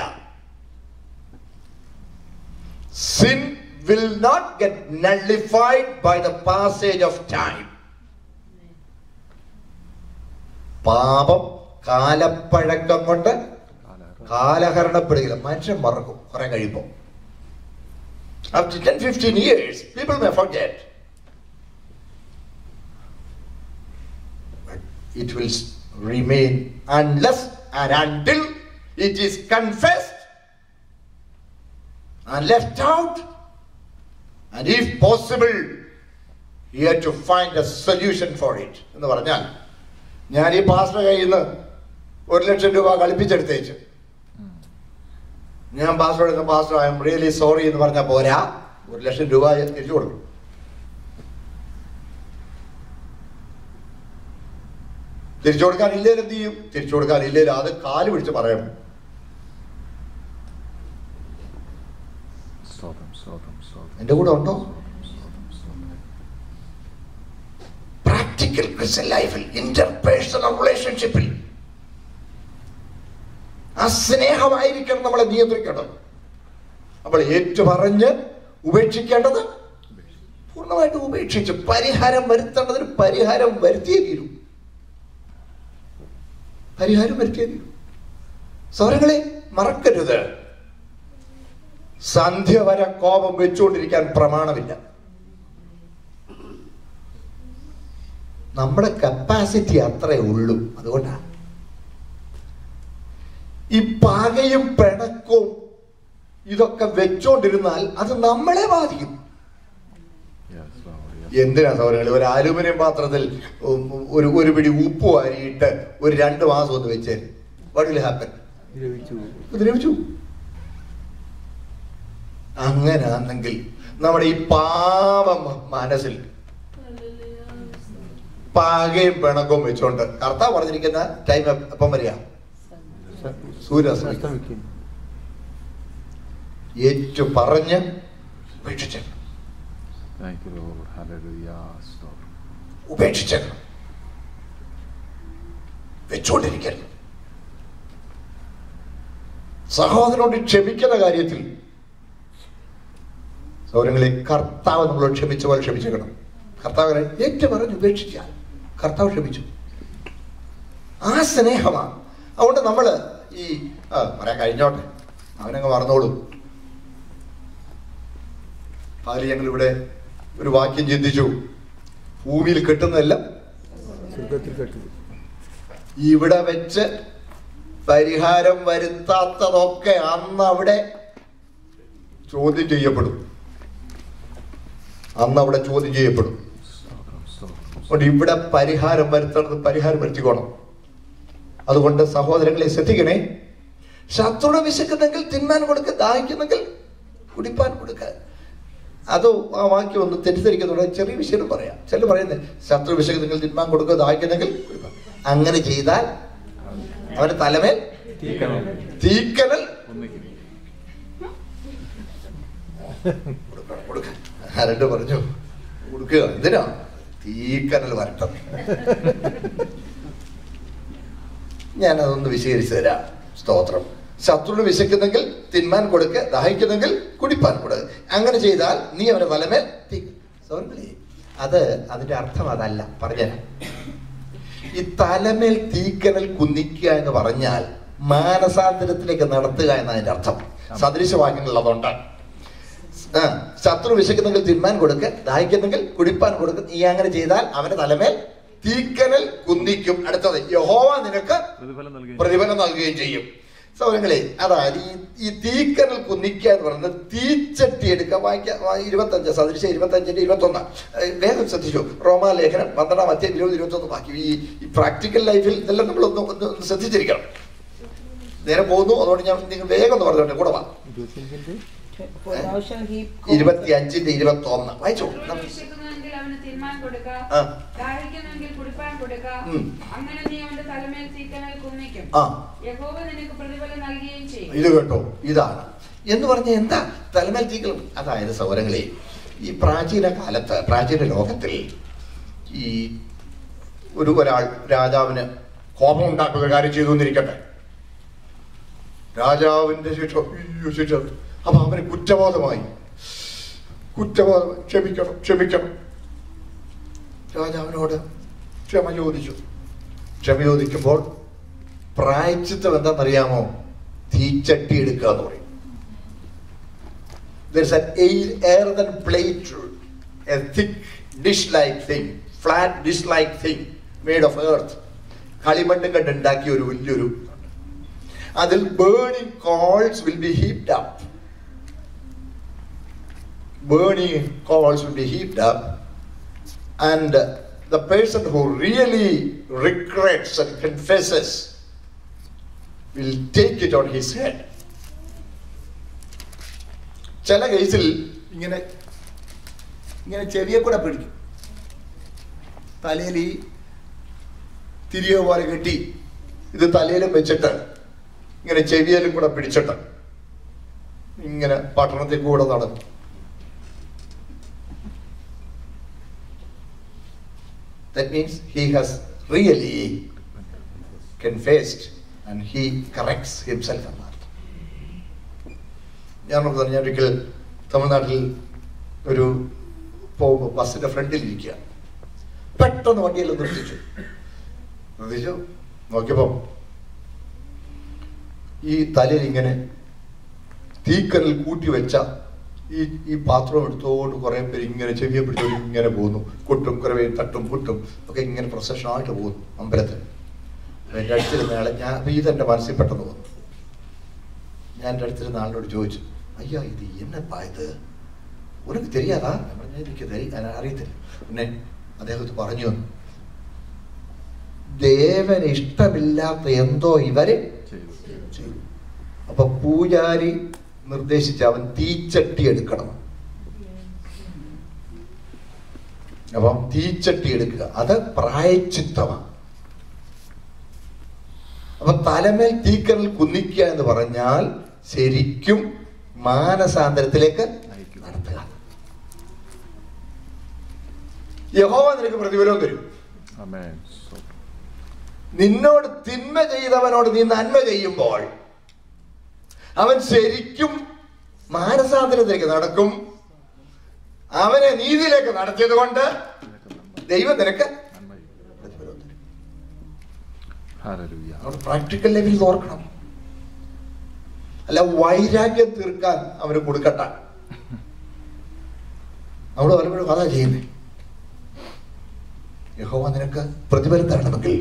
sin will not get nullified by the passage of time പാപം കാലപ്പഴക്കം കൊണ്ട് കാലഹരണം. കാലഹരണപ്പെടുകയില്ല മനുഷ്യൻ മറക്കും കുറെ കഴിയുമ്പോൾ After 10 15 years, people may forget. But it will s- remain unless and until it is confessed and left out. And if possible, you have to find a solution for it. എന്ന് പറഞ്ഞാൽ ഞാൻ ഈ പാസ്റ്റർ കയ്യിൽ നിന്ന് ഒരു ലക്ഷം രൂപ കളിപ്പിച്ചെടുത്തേച്ചു ഞാൻ password pastor I am really sorry എന്ന് പറഞ്ഞാൽ പോരാ ഒരു ലക്ഷം രൂപ തിരിച്ചു കൊടുക്കും തിരിച്ചു കൊടുക്കാൻ ഇല്ലേലും എന്ത് ചെയ്യും തിരിച്ചു കൊടുക്കാൻ ഇല്ലേലും അത് കാല് പിടിച്ച് പറയണം സ്തോത്രം സ്തോത്രം സ്തോത്രം എന്റെ കൂടെ ഉണ്ടോ സ്തോത്രം സ്തോത്രം പ്രാക്ടിക്കൽ ക്രിസ്ത്യൻ ലൈഫിൽ ഇന്റർപേഴ്സണൽ റിലേഷൻഷിപ്പിൽ ആ സ്നേഹമായിരിക്കണം നമ്മളെ നിയന്ത്രിക്കേണ്ടത് നമ്മൾ ഏറ്റുപറഞ്ഞ് ഉപേക്ഷിക്കേണ്ടത് പൂർണ്ണമായിട്ട് ഉപേക്ഷിച്ച് പരിഹാരം വരുത്തേണ്ടതിന് പരിഹാരം വരുത്തിയേ തീരൂ പരിഹാരം വരുത്തിയേ തീരൂ സ്വരങ്ങളെ മറക്കരുത് സന്ധ്യ വരെ കോപം വെച്ചുകൊണ്ടിരിക്കാൻ പ്രമാണമില്ല നമ്മുടെ കപ്പാസിറ്റി അത്രേ ഉള്ളൂ അതുകൊണ്ടാണ് ഈ പകയും പിണക്കവും ഇതൊക്കെ വെച്ചോണ്ടിരുന്നാൽ അത് നമ്മളെ ബാധിക്കും യെസ് ലോർഡ് യെസ് എന്തിനാ സൗകര്യങ്ങൾ ഒരു അലുമിനിയം പാത്രത്തിൽ ഉം ഒരു ഒരു പിടി ഉപ്പ് വാരിയിട്ട് ഒരു രണ്ട് മാസം ഒന്ന് വെച്ചേര് വാട്ട് വിൽ ഹാപ്പൻ ദ്രവിച്ചു ദ്രവിച്ചു അങ്ങനാണെങ്കിൽ നമ്മുടെ ഈ പാവം മനസ്സിൽ പാകയും പിണക്കവും വെച്ചോണ്ട് കർത്താവ് പറഞ്ഞിരിക്കുന്ന ടൈം എപ്പം വരിക സൂര്യാസ്തമിക്കും അസ്തമിക്കും ഏറ്റു പറഞ്ഞ് ഉപേക്ഷിച്ചേക്കണം Thank you, Lord. Hallelujah. Stop. ഉപേക്ഷിച്ചേക്കണം വെച്ചോണ്ടിരിക്കരുത് സഹോദരനോട് ക്ഷമിക്കുന്ന കാര്യത്തിൽ സൗരങ്ങളെ കർത്താവ് നമ്മളോട് ക്ഷമിച്ച പോലെ ക്ഷമിച്ചേക്കണം കർത്താവിനെ ഏറ്റു പറഞ്ഞ് ഉപേക്ഷിച്ചാൽ കർത്താവ് ക്ഷമിച്ചു ആ സ്നേഹമാണ് അതുകൊണ്ട് നമ്മൾ ഈ ആ പറയാൻ കഴിഞ്ഞോട്ടെ അവനങ്ങ് മറന്നോളും അതിൽ ഞങ്ങളിവിടെ ഒരു വാക്യം ചിന്തിച്ചു ഭൂമിയിൽ കിട്ടുന്നതെല്ലാം സ്വർഗത്തിൽ കെട്ടി ഇവിടെ വെച്ച് പരിഹാരം വരുത്താത്തതൊക്കെ അന്ന് അവിടെ ചോദ്യം ചെയ്യപ്പെടും അന്ന് അവിടെ ചോദ്യം ചെയ്യപ്പെടും Stop. Stop. അതുകൊണ്ട് ഇവിടെ പരിഹാരം വരുത്തേണ്ടത് പരിഹാരം വരുത്തിക്കോണം അതുകൊണ്ട് സഹോദരങ്ങളെ ശ്രദ്ധിക്കണേ ശത്രുടെ വിശക്കുന്നെങ്കിൽ തിന്നാൻ കൊടുക്ക ദാഹിക്കുന്നെങ്കിൽ കുടിപ്പാൻ കൊടുക്ക അത് ആ വാക്യം ഒന്ന് തെറ്റിദ്ധരിക്കുന്നുണ്ട് ചെറിയ വിഷയം പറയാം ചില പറയുന്നത് ശത്രു വിശക്കുന്നെങ്കിൽ തിന്മാൻ കൊടുക്കുക ദാഹിക്കുന്നെങ്കിൽ കുടിപ്പാൻ അങ്ങനെ ചെയ്താൽ അവന്റെ തലമേൽ തീക്കനൽ ഒന്നിക്കും കൊടുക്കണം കൊടുക്കാൻ ആരണ്ട് പറഞ്ഞു കൊടുക്കുക എന്തിനാ തീക്കനൽ വരട്ടം ഞാൻ അതൊന്ന് വിശദീകരിച്ചു തരാം സ്തോത്രം ശത്രുവിന് വിശക്കുന്നെങ്കിൽ തിന്മാൻ കൊടുക്ക ദാഹിക്കുന്നെങ്കിൽ കുടിപ്പാൻ കൊടുക്ക അങ്ങനെ ചെയ്താൽ നീ അവന്റെ തലമേൽ തീ സോറി അത് അതിന്റെ അർത്ഥം അതല്ല പറഞ്ഞുതരാം ഈ തലമേൽ തീക്കനൽ കുന്നിക്കുക എന്ന് പറഞ്ഞാൽ മാനസാന്തരത്തിലേക്ക് നടത്തുക എന്നതിന്റെ അർത്ഥം സദൃശവാക്യങ്ങളിൽ അതുണ്ട് ആ, ശത്രു വിശക്കുന്നെങ്കിൽ തിന്മാൻ കൊടുക്ക ദാഹിക്കുന്നെങ്കിൽ കുടിപ്പാൻ കൊടുക്ക നീ അങ്ങനെ ചെയ്താൽ അവന്റെ തലമേൽ തീക്കനൽ കുന്നിക്കും അടുത്തത് യഹോവ നിനക്ക് പ്രതിഫലം നൽകുകയും പ്രതിഫലം നൽകുകയും ചെയ്യും സൗരങ്ങളെ അതായത് ഈ ഈ തീക്കനൽ കുന്നിക്കുക എന്ന് പറയുന്നത് തീച്ചട്ടി എടുക്കുക വായിക്കുക ഇരുപത്തഞ്ച് സദൃശ ഇരുപത്തഞ്ചിന്റെ ഇരുപത്തൊന്ന് ഏഹ് വേഗം ശ്രദ്ധിച്ചു റോമാലേഖനം പന്ത്രണ്ടാം അധ്യായം ഇരുപത് ഇരുപത്തൊന്ന് ബാക്കി ഈ ഈ പ്രാക്ടിക്കൽ ലൈഫിൽ ഇതെല്ലാം നമ്മൾ ഒന്ന് ഒന്ന് ഒന്ന് ശ്രദ്ധിച്ചിരിക്കണം നേരെ പോകുന്നു അതുകൊണ്ട് ഞാൻ നിങ്ങൾ വേഗം ഒന്ന് പറഞ്ഞോട്ടെ കൂടെ വാ ഇരുപത്തിയഞ്ചിന്റെ For thou shalt heap coals ഇരുപത്തി അഞ്ചിന്റെ ഇരുപത്തി ഒന്ന് വായിച്ചു അവന് വിശക്കുന്നുവെങ്കിൽ അവന് തിന്മാൻ കൊടുക്ക ആ. ദാഹിക്കുന്നെങ്കിൽ കുടിപ്പാൻ കൊടുക്ക ഉം. അങ്ങനെ നീ അവന്റെ തലമേൽ തീക്കനൽ കുന്നിക്കും ആ യഹോവ നിനക്ക് പ്രതിഫലം നൽകുകയും ചെയ്യും ഇത് കേട്ടോ ഇതാണ് എന്ന് പറഞ്ഞ എന്താ തലമേൽ തീക്കളും അതായത് സൗരങ്ങളെ ഈ പ്രാചീന കാലത്ത് പ്രാചീന ലോകത്തിൽ ഈ ഒരു ഒരാൾ രാജാവിന് കോപം ഉണ്ടാക്കുന്ന കാര്യം ചെയ്തു എന്നിരിക്കട്ടെ രാജാവിന്റെ ശിക്ഷ അയ്യോ ശിക്ഷ അപ്പൊ അവന് കുറ്റബോധമായി കുറ്റബോധം ക്ഷമിക്കണം ക്ഷമിക്കണം രാജാവിനോട് ക്ഷമ ചോദിച്ചു ക്ഷമ ചോദിക്കുമ്പോൾ പ്രായച്ചിത്തം എന്താണെന്നറിയാമോ തീച്ചട്ടി എടുക്കുക എന്ന് പറയും There's an air- earthen plate, a thick dish-like thing, flat dish-like thing made of earth. കളിമണ്ണും കണ്ട് ഉണ്ടാക്കിയ ഒരു വലിയൊരു അതിൽ burning coals will be heaped up burning coals will be heaped up and the person who really regrets and confesses will take it on his head ചില കേസിൽ ഇങ്ങനെ ഇങ്ങനെ ചെവിയെ കൂടെ പിടിക്കും തലയിൽ ഈ തിരികെ പോലെ കെട്ടി ഇത് തലയിലും വെച്ചിട്ട് ഇങ്ങനെ ചെവിയിലും കൂടെ പിടിച്ചിട്ട് ഇങ്ങനെ പട്ടണത്തിൽ കൂടെ നടക്കും That means he has really confessed and he corrects himself എന്നാണ് ഞാൻ പറഞ്ഞു ഞാൻ ഒരിക്കൽ തമിഴ്നാട്ടിൽ ഒരു പോകുമ്പോൾ ബസ്സിന്റെ ഫ്രണ്ടിൽ ഇരിക്കുക പെട്ടെന്ന് വണ്ടിയിൽ നിർത്തിച്ചു നിർത്തിച്ചു നോക്കിയപ്പോ ഈ തലയിൽ ഇങ്ങനെ തീക്കനൽ കൂട്ടി വെച്ച ഈ ഈ പാത്രം എടുത്തോണ്ട് കുറെ പേര് ഇങ്ങനെ ചെവിയെ പിടിച്ചോണ്ട് ഇങ്ങനെ പോകുന്നു കൊട്ടും കുറെ പേര് തട്ടും പുട്ടും ഒക്കെ ഇങ്ങനെ പ്രൊസഷനായിട്ട് പോകുന്നു അമ്പലത്തിൽ അപ്പൊ എൻ്റെ അടുത്തിരുന്ന ആളെ ഞാൻ അപ്പൊ ഇതെന്റെ മനസ്സിൽ പെട്ടെന്ന് വന്നു ഞാൻ എൻ്റെ അടുത്തിരുന്ന ആളിനോട് ചോദിച്ചു ஐயா இது என்னப்பா இது உனக்கு தெரியாதா ഞാൻ പറഞ്ഞു, എനിക്ക് തെരി- ഞാൻ അറിയത്തില്ല പിന്നെ അദ്ദേഹത്ത് പറഞ്ഞു ദേവന് ഇഷ്ടമില്ലാത്ത എന്തോ ഇവര് ചെയ്തു ചെയ്തു അപ്പൊ പൂജാരി നിർദ്ദേശിച്ച് അവൻ തീച്ചട്ടി എടുക്കണം അപ്പം തീച്ചട്ടി എടുക്കുക അത് പ്രായച്ചിത്തമാണ് അപ്പൊ തലമേൽ തീക്കനൽ കുന്നിക്കുക എന്ന് പറഞ്ഞാൽ ശരിക്കും മാനസാന്തരത്തിലേക്ക് നടത്തുക യഹോവ നിനക്ക് പ്രതിഫലവും തരും ആമേൻ സ്തോത്രം നിന്നോട് തിന്മ ചെയ്തവനോട് നീ നന്മ ചെയ്യുമ്പോൾ അവൻ ശരിക്കും മാനസാന്തരത്തിലേക്ക് നടക്കും അവനെ നീതിയിലേക്ക് നടത്തിയത് കൊണ്ട് ദൈവം നിനക്ക് നന്മ ചെയ്യും. പ്രതിഫലവും തരും ഹല്ലേലൂയ നമ്മൾ പ്രാക്ടിക്കൽ ലെവലിൽ ഓർക്കണം അല്ല വൈരാഗ്യം തീർക്കാൻ അവന് കൊടുക്കട്ട നമ്മൾ പലപ്പോഴും അതാ ചെയ്യുന്നേ യഹോവ നിനക്ക് പ്രതിഫലം തരണമെങ്കിൽ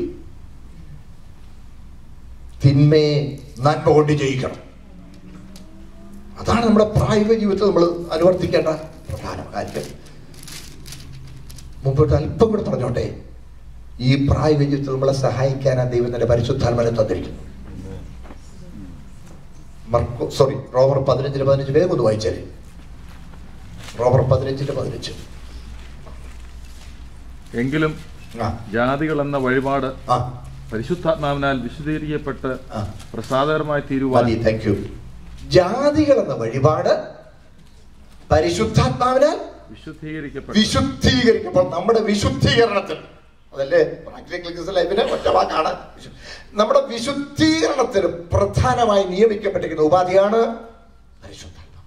തിന്മയെ നന്മ കൊണ്ട് ജയിക്കണം അതാണ് നമ്മുടെ പ്രായോഗിക ജീവിതത്തിൽ നമ്മൾ അനുവർത്തിക്കേണ്ട പ്രധാന കാര്യം മുമ്പോട്ട് അല്പം കൂടെ പറഞ്ഞോട്ടെ ഈ പ്രായോഗിക ജീവിതത്തിൽ നമ്മളെ സഹായിക്കാനാണ് ദൈവം തന്റെ പരിശുദ്ധാത്മനെ തന്നിരിക്കുന്നു മർക്കോ സോറി റോമർ പതിനഞ്ചിന് പതിനഞ്ച് വേഗം ഒന്ന് വായിച്ചാല് റോമർ പതിനഞ്ചിന് പതിനഞ്ച് എങ്കിലും ആ ജാതികൾ എന്ന വഴിപാട് ആ പരിശുദ്ധാത്മാവിനാൽ വിശദീകരിക്കപ്പെട്ട് ആ പ്രസാദകരമായി തീരുവാൻ മതി താങ്ക് യു ജാതികൾ എന്ന വഴിപാട് പരിശുദ്ധാത്മാവിനാൽ വിശുദ്ധീകരിക്കപ്പെട്ട് വിശുദ്ധീകരിക്കപ്പോൾ നമ്മുടെ വിശുദ്ധീകരണത്തിൽ അതല്ലേ പ്രാക്ടിക്കൽ ലൈഫിന് ഒറ്റ വാക്കാണ് വിശു- നമ്മുടെ വിശുദ്ധീകരണത്തിന് പ്രധാനമായി നിയമിക്കപ്പെട്ടിരിക്കുന്ന ഉപാധിയാണ് പരിശുദ്ധാത്മാവ്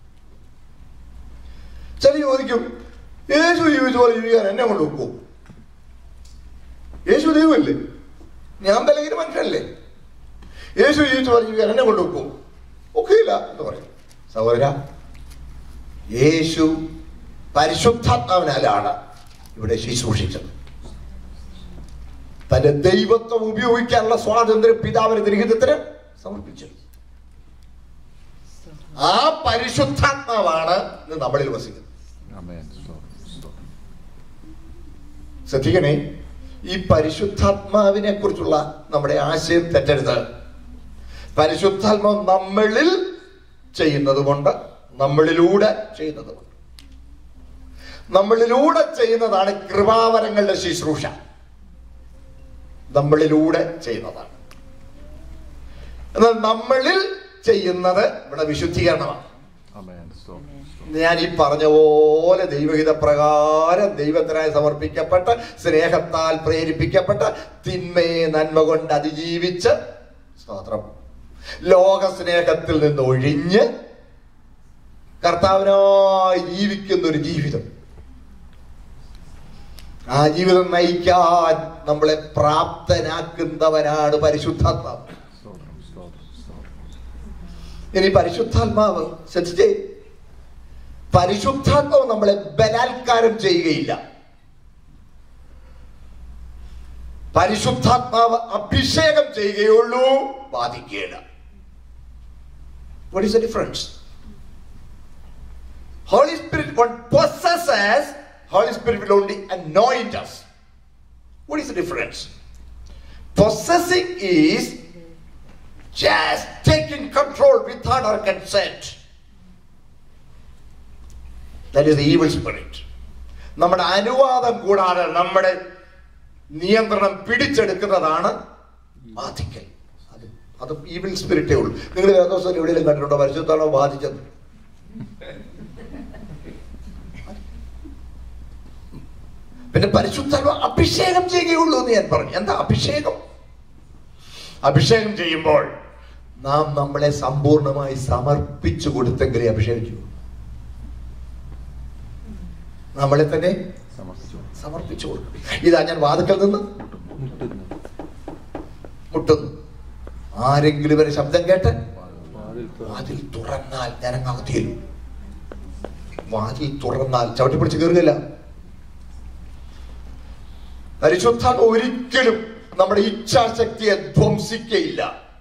ചില ചോദിക്കും യേശു ജീവിച്ച പോലെ ജീവിക്കാൻ എന്നെ കൊണ്ട് ഒക്കും യേശു ദൈവമല്ലേ ഞാൻ ബലഹീന മനുഷ്യനല്ലേ യേശു ജീവിച്ച പോലെ ജീവിക്കാൻ എന്നെ കൊണ്ട് ഒക്കും ഒക്കെയില്ല എന്ന് പറയും സഹോദര യേശു പരിശുദ്ധാത്മാവിനാലാണ് ഇവിടെ ശുശ്രൂഷിച്ചത് തന്റെ ദൈവത്വം ഉപയോഗിക്കാനുള്ള സ്വാതന്ത്ര്യം പിതാവിന് ദൃഹിതത്തിന് സമർപ്പിച്ചു ആ പരിശുദ്ധാത്മാവാണ് ഇന്ന് നമ്മളിൽ വസിക്കുന്നത് ആമേൻ സ്തോത്രം സ്തോത്രം ശ്രദ്ധിക്കണേ ഈ പരിശുദ്ധാത്മാവിനെ കുറിച്ചുള്ള നമ്മുടെ ആശയം തെറ്റരുത് പരിശുദ്ധാത്മാവ് നമ്മളിൽ ചെയ്യുന്നത് കൊണ്ട് നമ്മളിലൂടെ ചെയ്യുന്നത് കൊണ്ട് നമ്മളിലൂടെ ചെയ്യുന്നതാണ് കൃപാവരങ്ങളുടെ ശുശ്രൂഷ നമ്മളിലൂടെ ചെയ്യുന്നതാണ് എന്നാൽ നമ്മളിൽ ചെയ്യുന്നത് ഇവിടെ വിശുദ്ധീകരണമാണ് ആമേൻ സ്തോത്രം സ്തോത്രം ഞാൻ ഈ പറഞ്ഞ പോലെ ദൈവഹിത പ്രകാരം ദൈവത്തിനായി സമർപ്പിക്കപ്പെട്ട് സ്നേഹത്താൽ പ്രേരിപ്പിക്കപ്പെട്ട തിന്മയെ നന്മ കൊണ്ട് അതിജീവിച്ച് സ്തോത്രം ലോക സ്നേഹത്തിൽ നിന്ന് ഒഴിഞ്ഞ് കർത്താവിനായി ജീവിക്കുന്ന ഒരു ജീവിതം ആ ജീവിതം നയിക്കാൻ നമ്മളെ പ്രാപ്തനാക്കുന്നവനാണ് പരിശുദ്ധാത്മാവ് സ്തോത്രം സ്തോത്രം സ്തോത്രം ഇനി പരിശുദ്ധാത്മാവ് ശ്രദ്ധിച്ചേ പരിശുദ്ധാത്മാവ് നമ്മളെ ബലാത്കാരം ചെയ്യുകയില്ല പരിശുദ്ധാത്മാവ് അഭിഷേകം ചെയ്യുകയുള്ളൂ ബാധിക്കുകയില്ല What is the difference? Holy Spirit won't possess us. Holy Spirit will only anoint us. What is the difference? Possessing is just taking control without our consent. That is the evil spirit. നമ്മുടെ അനുവാദം കൂടാതെ നമ്മുടെ നിയന്ത്രണം പിടിച്ചെടുക്കുന്നതാണ് ബാധിക്കൽ അത് അത് evil സ്പിരിറ്റേ ഉള്ളൂ നിങ്ങൾ വേദോസം എവിടെയെങ്കിലും കണ്ടിട്ടുണ്ടോ പരിശുദ്ധാണോ ബാധിച്ചത് പിന്നെ പരിശുദ്ധാത്മ അഭിഷേകം ചെയ്യുകയുള്ളൂ എന്ന് ഞാൻ പറഞ്ഞു എന്താ അഭിഷേകം അഭിഷേകം ചെയ്യുമ്പോൾ നാം നമ്മളെ സമ്പൂർണമായി സമർപ്പിച്ചു കൊടുത്തെങ്കിലേ അഭിഷേകം ചെയ്യൂ നമ്മളെ തന്നെ സമർപ്പിച്ചു സമർപ്പിച്ചു കൊടുക്കും ഇതാ ഞാൻ വാതുക്കൽ നിന്ന് മുട്ടുന്നു മുട്ടുന്നു ആരെങ്കിലും ഇവരെ ശബ്ദം കേട്ട് വാതിൽ തുറന്നു. വാതിൽ തുറന്നാൽ ഞാൻ അങ്ങ് അകത്തിയല്ലോ വാതിൽ തുറന്നാൽ ചവിട്ടി പിടിച്ച് കയറുകയില്ല പരിശുദ്ധാത്മ ഒരിക്കലും നമ്മുടെ ഇച്ഛാശക്തിയെ ധ്വംസിക്കയില്ല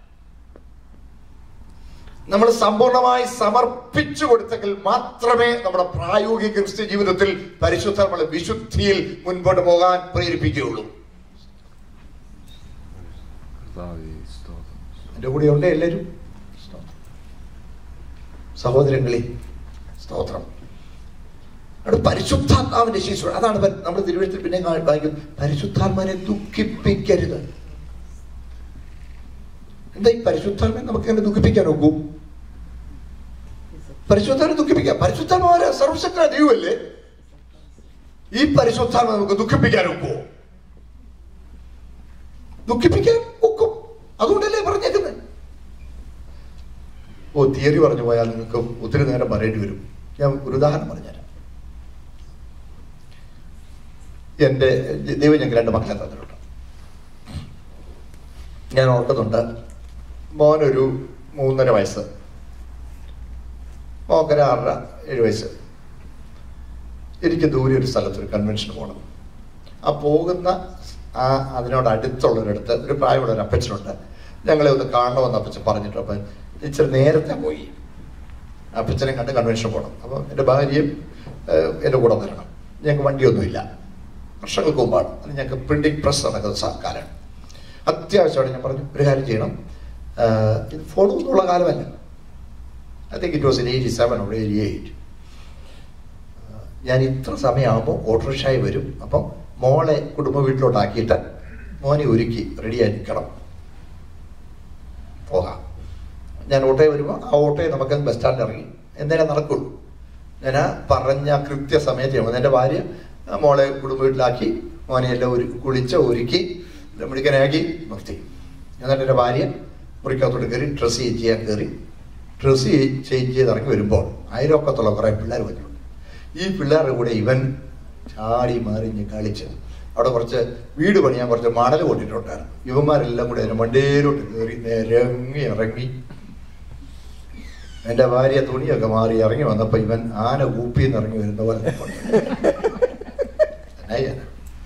നമ്മൾ സമ്പൂർണമായി സമർപ്പിച്ചു കൊടുത്തെങ്കിൽ മാത്രമേ നമ്മുടെ പ്രായോഗിക ക്രിസ്ത്യ ജീവിതത്തിൽ പരിശുദ്ധ നമ്മളെ വിശുദ്ധിയിൽ മുൻപോട്ട് പോകാൻ പ്രേരിപ്പിക്കുകയുള്ളൂ കർത്താവേ സ്തോത്രം എൻ്റെ കൂടെ ഉണ്ട് എല്ലാവരും സഹോദരങ്ങളെ സ്തോത്രം അവിടെ പരിശുദ്ധാത്മാവിന്റെ ശിശു അതാണ് പ- നമ്മൾ തിരുവഴുത്തിൽ പിന്നെ കാ- വായിക്കും പരിശുദ്ധാത്മാവിനെ ദുഃഖിപ്പിക്കരുത് എന്താ ഈ പരിശുദ്ധാത്മാനെ നമുക്ക് എങ്ങനെ ദുഃഖിപ്പിക്കാൻ ഒക്കും പരിശുദ്ധാത്മാനെ ദുഃഖിപ്പിക്കാം പരിശുദ്ധാത്മാരെ സർവശക്തനായ ദൈവമല്ലേ ഈ പരിശുദ്ധാത്മ നമുക്ക് ദുഃഖിപ്പിക്കാൻ ഒക്കുമോ ദുഃഖിപ്പിക്കാൻ ഒക്കും അതുകൊണ്ടല്ലേ പറഞ്ഞേക്കുന്നത് ഓ തിയറി പറഞ്ഞു പോയാൽ നിങ്ങൾക്ക് ഒത്തിരി നേരം പറയേണ്ടി വരും ഞാൻ ഒരു ഉദാഹരണം പറഞ്ഞുതരാം എൻ്റെ ദൈവം ഞങ്ങൾക്ക് രണ്ട് മക്കളെ തന്നിട്ടുണ്ട് ഞാൻ ഓർക്കുന്നുണ്ട് മോനൊരു മൂന്നര വയസ്സ് മോക്കര ആറര ഏഴ് വയസ്സ് എനിക്ക് ദൂരെ ഒരു സ്ഥലത്ത് ഒരു കൺവെൻഷന് പോകണം ആ പോകുന്ന ആ അതിനോട് അടുത്തുള്ളൊരിടത്ത് ഒരു പ്രായമുള്ള ഒരു അപ്പച്ചനുണ്ട് ഞങ്ങളെ ഒന്ന് കാണണമെന്ന് അപ്പച്ചൻ പറഞ്ഞിട്ട് അപ്പം ഇച്ചിരി നേരത്തെ പോയി അപ്പച്ചനെ കണ്ട് കൺവെൻഷൻ പോകണം അപ്പം എൻ്റെ ഭാര്യയും ഏഹ്, എൻ്റെ കൂടെ വരണം ഞങ്ങൾക്ക് വണ്ടിയൊന്നുമില്ല വർഷങ്ങൾക്ക് മുമ്പാണ് അത് ഞങ്ങൾക്ക് പ്രിന്റിംഗ് പ്രസ് നടക്കുന്ന സ- കാലമാണ് അത്യാവശ്യമാണ് ഞാൻ പറഞ്ഞു ഒരു കാര്യം ചെയ്യണം ഏഹ്, ഇത് ഫോണൊന്നുള്ള കാലമല്ല I think it was in eighty seven or eighty eight ഞാൻ ഇത്ര സമയമാകുമ്പോൾ ഓട്ടോറിക്ഷായി വരും അപ്പം മോളെ കുടുംബ വീട്ടിലോട്ടാക്കിയിട്ട് മോനെ ഒരുക്കി റെഡിയായി നിൽക്കണം പോകാം ഞാൻ ഓട്ടോയിൽ വരുമ്പോൾ ആ ഓട്ടോയിൽ നമുക്ക് ബസ് സ്റ്റാൻഡിൽ ഇറങ്ങി എന്തെങ്കിലും നടക്കുള്ളൂ ഞാൻ ആ പറഞ്ഞ കൃത്യസമയത്ത് ചെയ്യണം എൻ്റെ ഭാര്യ ആ മോളെ കുടുംബ വീട്ടിലാക്കി മോനെ എല്ലാം ഒരു കുളിച്ച് ഒരുക്കി മിടുക്കനാക്കി നിർത്തി എന്നിട്ട് എൻ്റെ ഭാര്യ മുറിക്കകത്തോട്ട് കയറി ഡ്രസ്സ് ചേഞ്ച് ചെയ്യാൻ കയറി ഡ്രസ്സ് ചേഞ്ച് ചെയ്ത് ഇറങ്ങി വരുമ്പോൾ അയലൊക്കത്തുള്ള കുറേ പിള്ളേർ വന്നിട്ടുണ്ട് ഈ പിള്ളേരുടെ കൂടെ ഇവൻ ചാടി മറിഞ്ഞ് കളിച്ച് അവിടെ കുറച്ച് വീട് പണിയാൻ കുറച്ച് മണൽ കൊണ്ടിട്ടുണ്ടായിരുന്നു ഇവന്മാരെല്ലാം കൂടെ അതിന് മണ്ടേലോട്ട് കയറി നിരങ്ങി ഇറങ്ങി എൻ്റെ ഭാര്യ തുണിയൊക്കെ മാറി ഇറങ്ങി വന്നപ്പോൾ ഇവൻ ആന കൂപ്പിന്ന് ഇറങ്ങി വരുന്ന പോലെ നിൽപ്പുണ്ട്. എന്നാ ചെയ്യാനാ?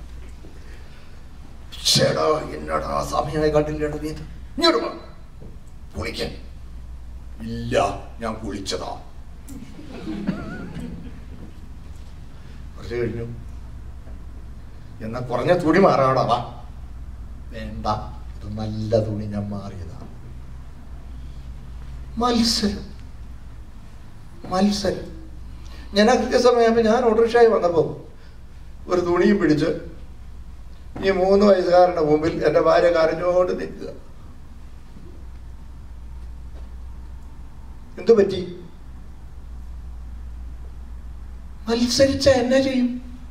ശ്ശേടാ, എന്നടാ സമയമായി കണ്ടില്ലേടാ നീ ഇത്? ഇങ്ങോട്ട് വാ. കുളിക്കാൻ ഇല്ല ഞാൻ കുളിച്ചതാ കുറച്ച് കഴിഞ്ഞു എന്നാ കുറഞ്ഞ തുണി മാറാടാ വാ വേണ്ട ഇത് നല്ല തുണി ഞാൻ മാറിയതാ മത്സരം മത്സരം ഞാൻ ആ കൃത്യസമയമാകുമ്പോൾ ഞാൻ ഓട്ടോറിക്ഷായി വന്നപ്പോൾ ഒരു തുണിയും പിടിച്ച് ഈ മൂന്ന് വയസ്സുകാരൻ്റെ മുമ്പിൽ എൻ്റെ ഭാര്യ കരഞ്ഞോണ്ട് നിൽക്കുക എന്തു പറ്റി മത്സരിച്ച എന്നാ ചെയ്യും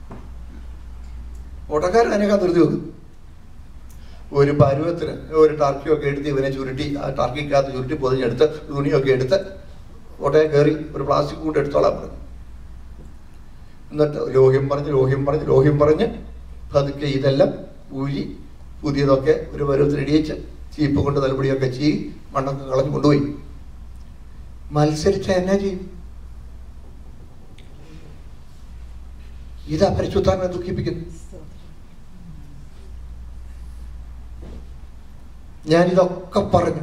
ഓട്ടക്കാരൻ അതിനേക്കാൾ ധൃതി വെക്കും ഒരു പരുവത്തിന് ഒരു ടർക്കിയൊക്കെ എടുത്ത് ഇവനെ ചുരുട്ടി ആ ടർക്കിക്കകത്ത് ചുരുട്ടി പൊതിഞ്ഞെടുത്ത് തുണിയൊക്കെ എടുത്ത് ഓട്ടയെ കയറി ഒരു പ്ലാസ്റ്റിക് കൂട്ട് എടുത്തോളാൻ പറഞ്ഞു എന്നിട്ട് ലോഹ്യം പറഞ്ഞ് ലോഹ്യം പറഞ്ഞ് ലോഹ്യം പറഞ്ഞ് പതുക്കെ ഇതെല്ലാം ഊരി പുതിയതൊക്കെ ഒരു പരുവത്തിന് ഇടിയിച്ച് ചീപ്പ് കൊണ്ട് തലമുടിയൊക്കെ ചീ മണ്ണൊക്കെ കളഞ്ഞ് കൊണ്ടുപോയി മത്സരിച്ച എന്നാ ചെയ്യും ഇതാ പരിശുദ്ധാത്മനെ ദുഃഖിപ്പിക്കുന്നു ഞാനിതൊക്കെ പറഞ്ഞു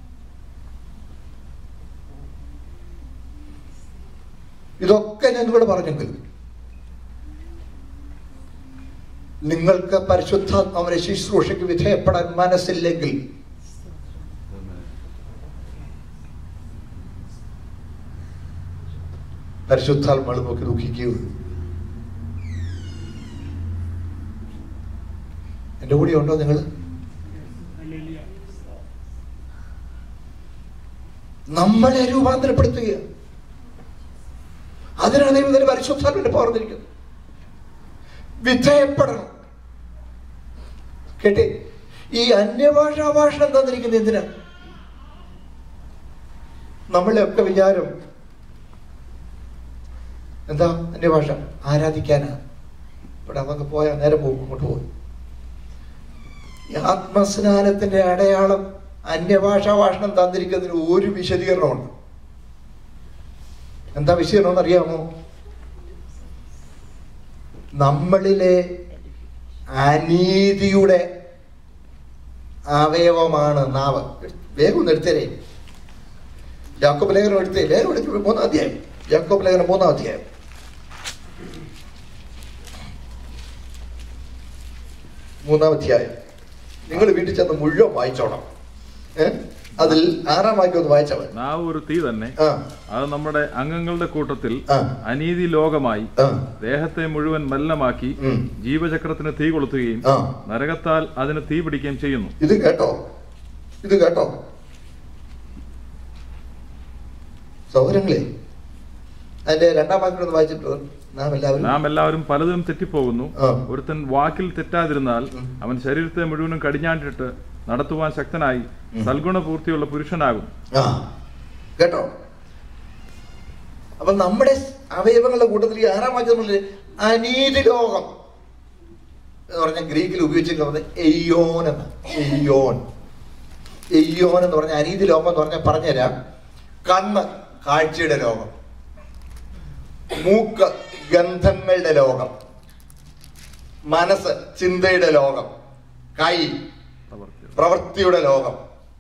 ഇതൊക്കെ ഞാൻ ഇവിടെ പറഞ്ഞെങ്കിൽ നിങ്ങൾക്ക് പരിശുദ്ധാത്മാവിനെ ശുശ്രൂഷയ്ക്ക് വിധേയപ്പെടാൻ മനസ്സില്ലെങ്കിൽ പരിശുദ്ധാത്മാവ് നോക്കി ദുഃഖിക്കുകയുള്ളൂ എൻ്റെ കൂടെ ഉണ്ടോ നിങ്ങൾ നമ്മളെ രൂപാന്തരപ്പെടുത്തുക അതിനാണ് ദൈവം ഇതിന് പരിശുദ്ധാത്മാവിനെ പറഞ്ഞിരിക്കുന്നത് വിധേയപ്പെടണം കേട്ടെ ഈ അന്യഭാഷാ ഭാഷണം തന്നിരിക്കുന്നത് എന്തിനാ നമ്മളെയൊക്കെ വിചാരം എന്താ അന്യഭാഷ ആരാധിക്കാനാ ഇവിടെ അതൊക്കെ പോയാൽ നേരെ പോകും അങ്ങോട്ട് പോകും ഈ ആത്മസ്നാനത്തിന്റെ അടയാളം അന്യഭാഷാ ഭാഷണം തന്നിരിക്കുന്നതിന് ഒരു വിശദീകരണമുണ്ട് എന്താ വിശദീകരണം എന്നറിയാമോ നമ്മളിലെ അനീതിയുടെ അവയവമാണ് നാവ് വേഗം ഒന്ന് എടുത്തരേ യാക്കോബ് ലേഖനം എടുത്തേ വേഗം എടുത്ത് മൂന്നാം അധ്യായം യാക്കോബ് ലേഖനം മൂന്നാം അധ്യായം മൂന്നാം അധ്യായം നിങ്ങൾ വീട്ടിൽ ചെന്ന് മുഴുവൻ വായിച്ചോണം ഏ അതിൽ ആറാം വാക്യം ഒന്ന് വായിച്ചവൻ നാവ് ഒരു തീ തന്നെ ആ അത് നമ്മുടെ അംഗങ്ങളുടെ കൂട്ടത്തിൽ ആ. അനീതി ലോകമായി ആ ദേഹത്തെ മുഴുവൻ മലിനമാക്കി ഉം. ജീവചക്രത്തിന് തീ കൊളുത്തുകയും ആ നരകത്താൽ അതിന് തീ പിടിക്കുകയും ചെയ്യുന്നു ഇത് കേട്ടോ ഇത് കേട്ടോ സൗകര്യങ്ങളെ അതിന്റെ രണ്ടാം വാക്യം ഒന്ന് വായിച്ചിട്ട് നാം എല്ലാവരും നാം എല്ലാവരും പലതും തെറ്റിപ്പോകുന്നു ആ. ഒരുത്തൻ വാക്കിൽ തെറ്റാതിരുന്നാൽ അവൻ ശരീരത്തെ മുഴുവനും കടിഞ്ഞാണ്ടിട്ട് നടത്തുവാൻ ശക്തനായി സൽഗുണപൂർത്തിയുള്ള പുരുഷനാകും ആ കേട്ടോ അപ്പൊ നമ്മുടെ അവയവങ്ങളുടെ കൂട്ടത്തിൽ ഈ ആറാം വാക്യം നമ്മൾ അനീതി ലോകം എന്ന് പറഞ്ഞ ഗ്രീക്കിൽ ഉപയോഗിച്ചിരിക്കുന്നത് എയ്യോൻ എന്ന് എയ്യോൻ എയ്യോൻ എന്ന് പറഞ്ഞ അനീതി ലോകം എന്ന് പറഞ്ഞാൽ പറഞ്ഞുതരാം കണ്ണ് കാഴ്ചയുടെ ലോകം മൂക്ക് ഗന്ധങ്ങളുടെ ലോകം മനസ്സ് ചിന്തയുടെ ലോകം കൈ പ്രവർത്തി പ്രവൃത്തിയുടെ ലോകം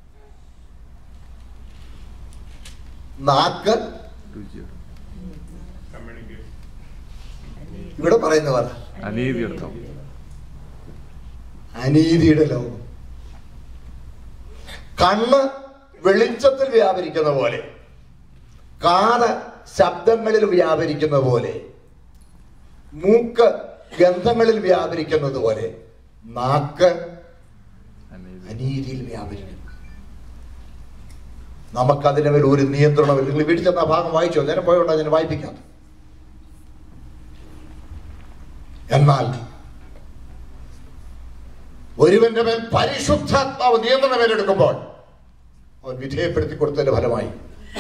നാക്ക് രുചിയുടെ ഇവിടെ പറയുന്ന പറ അനീതിയുടെ ലോകം. അനീതിയുടെ ലോകം കണ്ണ് വെളിച്ചത്തിൽ വ്യാപരിക്കുന്ന പോലെ കാത് ശബ്ദങ്ങളിൽ വ്യാപരിക്കുന്ന പോലെ മൂക്ക് ഗന്ധങ്ങളിൽ വ്യാപരിക്കുന്നത് പോലെ നാക്ക് അനീതി അനീതിയിൽ വ്യാപരിക്കുന്നു നമുക്കതിന് മേൽ ഒരു നിയന്ത്രണമില്ല നിങ്ങൾ വീട്ടിൽ ചെന്ന ആ ഭാഗം വായിച്ചോ നേരം പോയോണ്ടോ ഞാൻ വായിപ്പിക്കാം എന്നാൽ ഒരുവന്റെ മേൽ പരിശുദ്ധാത്മാവ് നിയന്ത്രണം മേലെടുക്കുമ്പോൾ അവൻ വിധേയപ്പെടുത്തി കൊടുത്തതിന്റെ ഫലമായി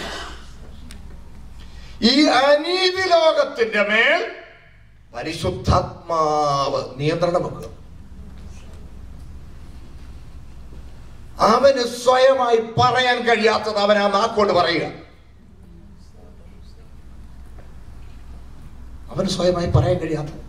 ഈ അനീതി ലോകത്തിന്റെ മേൽ പരിശുദ്ധാത്മാവ് നിയന്ത്രണം വെക്കുക അവന് സ്വയമായി പറയാൻ കഴിയാത്തത് അവൻ ആ നാക്കൊണ്ട് പറയുക അവന് സ്വയമായി പറയാൻ കഴിയാത്തത്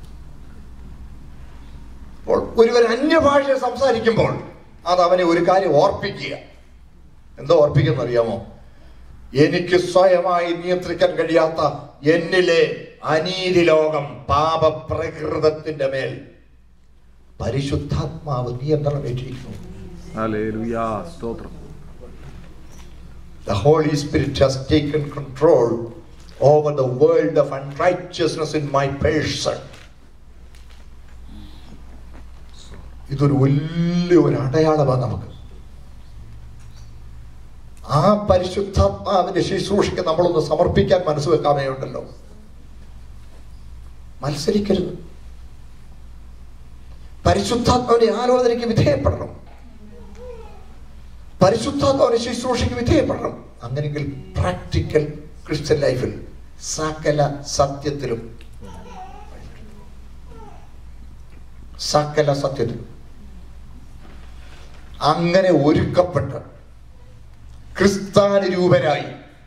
അപ്പോൾ ഒരുവൻ അന്യഭാഷ സംസാരിക്കുമ്പോൾ അത് അവനെ ഒരു കാര്യം ഓർപ്പിക്കുക എന്തോ ഓർപ്പിക്കുന്ന അറിയാമോ എനിക്ക് സ്വയമായി നിയന്ത്രിക്കാൻ കഴിയാത്ത എന്നിലെ അനീതി ലോകം പാപപ്രകൃതത്തിന്റെ മേൽ പരിശുദ്ധാത്മാവ് നിയന്ത്രണം ഏറ്റിരിക്കുന്നു ഹല്ലേലൂയ സ്തോത്രം The Holy Spirit has taken control over the world of unrighteousness in my person. ഇതൊരു വലിയ ഒരു അടയാളമാണ് നമുക്ക് ആ പരിശുദ്ധാത്മാവിന്റെ ശുശ്രൂഷയ്ക്ക് നമ്മളൊന്ന് സമർപ്പിക്കാൻ മനസ്സ് വെക്കാമേ ഉണ്ടല്ലോ മത്സരിക്കരുത് പരിശുദ്ധാത്മാവിന്റെ ആലോചനയ്ക്ക് വിധേയപ്പെടണം പരിശുദ്ധാത്മാവിന്റെ ശുശ്രൂഷയ്ക്ക് വിധേയപ്പെടണം അങ്ങനെയെങ്കിൽ പ്രാക്ടിക്കൽ ക്രിസ്ത്യൻ ലൈഫിൽ സകല സത്യത്തിലും സകല സത്യത്തിലും അങ്ങനെ ഒരുക്കപ്പെട്ട് ക്രിസ്താനുരൂപരായി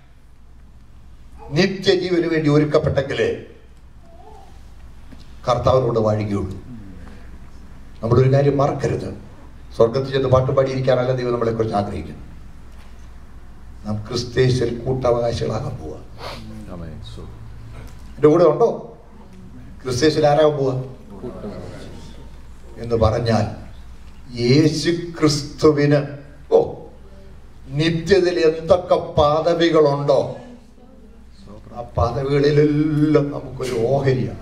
നിത്യജീവന് വേണ്ടി ഒരുക്കപ്പെട്ടെങ്കിലേ കർത്താവിനോട് വാഴുകയുള്ളൂ നമ്മളൊരു കാര്യം മറക്കരുത് സ്വർഗത്തിൽ ചെന്ന് പാട്ട് പാടിയിരിക്കാനല്ല ദൈവം നമ്മളെ കുറിച്ച് ആഗ്രഹിക്കുന്നു നാം ക്രിസ്തേശ്വൽ കൂട്ടവകാശികളാകാൻ പോവുക ആമേൻ സ്തോത്രം എൻ്റെ കൂടെ ഉണ്ടോ ക്രിസ്തേശ്വൽ ആരാകാൻ പോവുക എന്ന് പറഞ്ഞാൽ യേശു ക്രിസ്തുവിന് ഓ നിത്യതയിൽ എന്തൊക്കെ പദവികളുണ്ടോ ആ പദവികളിലെല്ലാം നമുക്കൊരു ഓഹരിയാണ്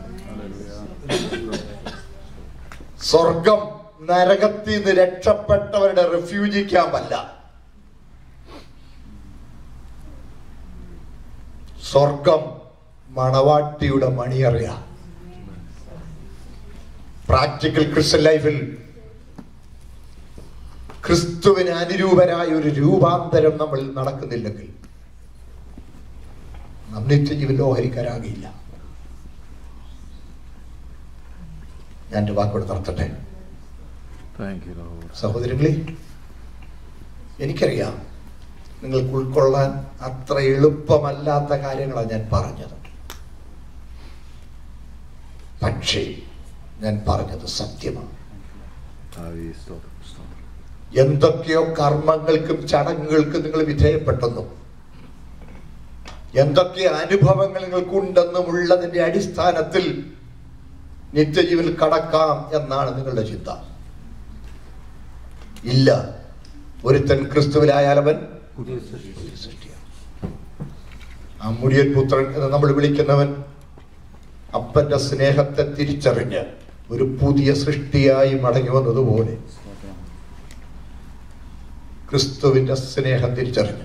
സ്വർഗം നരകത്തിൽ നിന്ന് രക്ഷപ്പെട്ടവരുടെ റെഫ്യൂജി ക്യാമ്പല്ല സ്വർഗം മണവാട്ടിയുടെ മണിയറിയ പ്രാക്ടിക്കൽ ക്രിസ്ത്യൻ ലൈഫിൽ ക്രിസ്തുവിന് അനുരൂപരായ ഒരു രൂപാന്തരം നമ്മൾ നടക്കുന്നില്ലെങ്കിൽ നാം നിത്യജീവൻ ഓഹരിക്കാരാകില്ല ഞാൻ എൻ്റെ വാക്കോട് നിർത്തട്ടെ താങ്ക് യു ലോർഡ് സഹോദരങ്ങളെ എനിക്കറിയാം നിങ്ങൾക്ക് ഉൾക്കൊള്ളാൻ അത്ര എളുപ്പമല്ലാത്ത കാര്യങ്ങളാണ് ഞാൻ പറഞ്ഞത് പക്ഷേ ഞാൻ പറഞ്ഞത് സത്യമാണ് ആവേ സ്തോത്രം സ്തോത്രം എന്തൊക്കെയോ കർമ്മങ്ങൾക്കും ചടങ്ങുകൾക്കും നിങ്ങൾ വിധേയപ്പെട്ടെന്നും എന്തൊക്കെ അനുഭവങ്ങൾ നിങ്ങൾക്കുണ്ടെന്നും ഉള്ളതിന്റെ അടിസ്ഥാനത്തിൽ നിത്യജീവനിൽ കടക്കാം എന്നാണ് നിങ്ങളുടെ ചിന്ത ഇല്ല ഒരുത്തൻ ക്രിസ്തുവിലായാലവൻ പുതിയ സൃഷ്ടി പുതിയ സൃഷ്ടിയാണ് ആ മുടിയൻ പുത്രൻ എന്ന് നമ്മൾ വിളിക്കുന്നവൻ അപ്പന്റെ സ്നേഹത്തെ തിരിച്ചറിഞ്ഞ് ഒരു പുതിയ സൃഷ്ടിയായി മടങ്ങി വന്നതുപോലെ ക്രിസ്തുവിന്റെ സ്നേഹം തിരിച്ചറിഞ്ഞു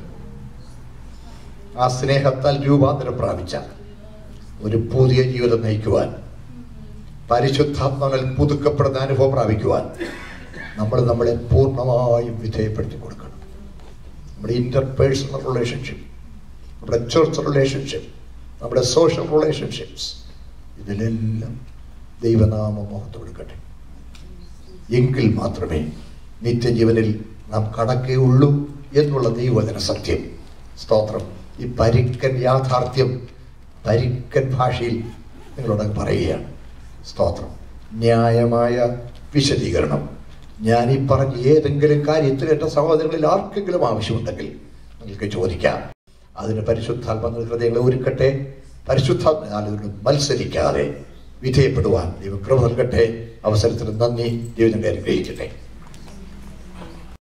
ആ സ്നേഹത്താൽ രൂപാന്തരം പ്രാപിച്ച ഒരു പുതിയ ജീവിതം നയിക്കുവാൻ പരിശുദ്ധാത്മാവിൽ പുതുക്കപ്പെടുന്ന അനുഭവം പ്രാപിക്കുവാൻ നമ്മൾ നമ്മളെ പൂർണ്ണമായും വിധേയപ്പെടുത്തി കൊടുക്കണം നമ്മുടെ ഇന്റർപേഴ്സണൽ റിലേഷൻഷിപ്പ് നമ്മുടെ ചർച്ച് റിലേഷൻഷിപ്പ് നമ്മുടെ സോഷ്യൽ റിലേഷൻഷിപ്സ് ഇതിലെല്ലാം ദൈവനാമ മഹത്വം എടുക്കട്ടെ എങ്കിൽ മാത്രമേ നിത്യജീവനിൽ നാം കടക്കുകയുള്ളൂ എന്നുള്ള ദൈവവചന സത്യം സ്തോത്രം ഈ പരിക്കൻ യാഥാർത്ഥ്യം പരിക്കൻ ഭാഷയിൽ നിങ്ങളോട് പറയുകയാണ് സ്തോത്രം ന്യായമായ വിശദീകരണം ഞാൻ ഈ പറഞ്ഞ ഏതെങ്കിലും കാര്യത്തിൽ എൻ്റെ സഹോദരങ്ങളിൽ ആർക്കെങ്കിലും ആവശ്യമുണ്ടെങ്കിൽ നിങ്ങൾക്ക് ചോദിക്കാം അതിന് പരിശുദ്ധാത്മ ഹൃദയങ്ങളെ ഒരുക്കട്ടെ പരിശുദ്ധാത്മ മത്സരിക്കാതെ വിധേയപ്പെടുവാൻ ദൈവം കൃപ നൽകട്ടെ അവസരത്തിന് നന്ദി ദൈവം അനുഗ്രഹിക്കട്ടെ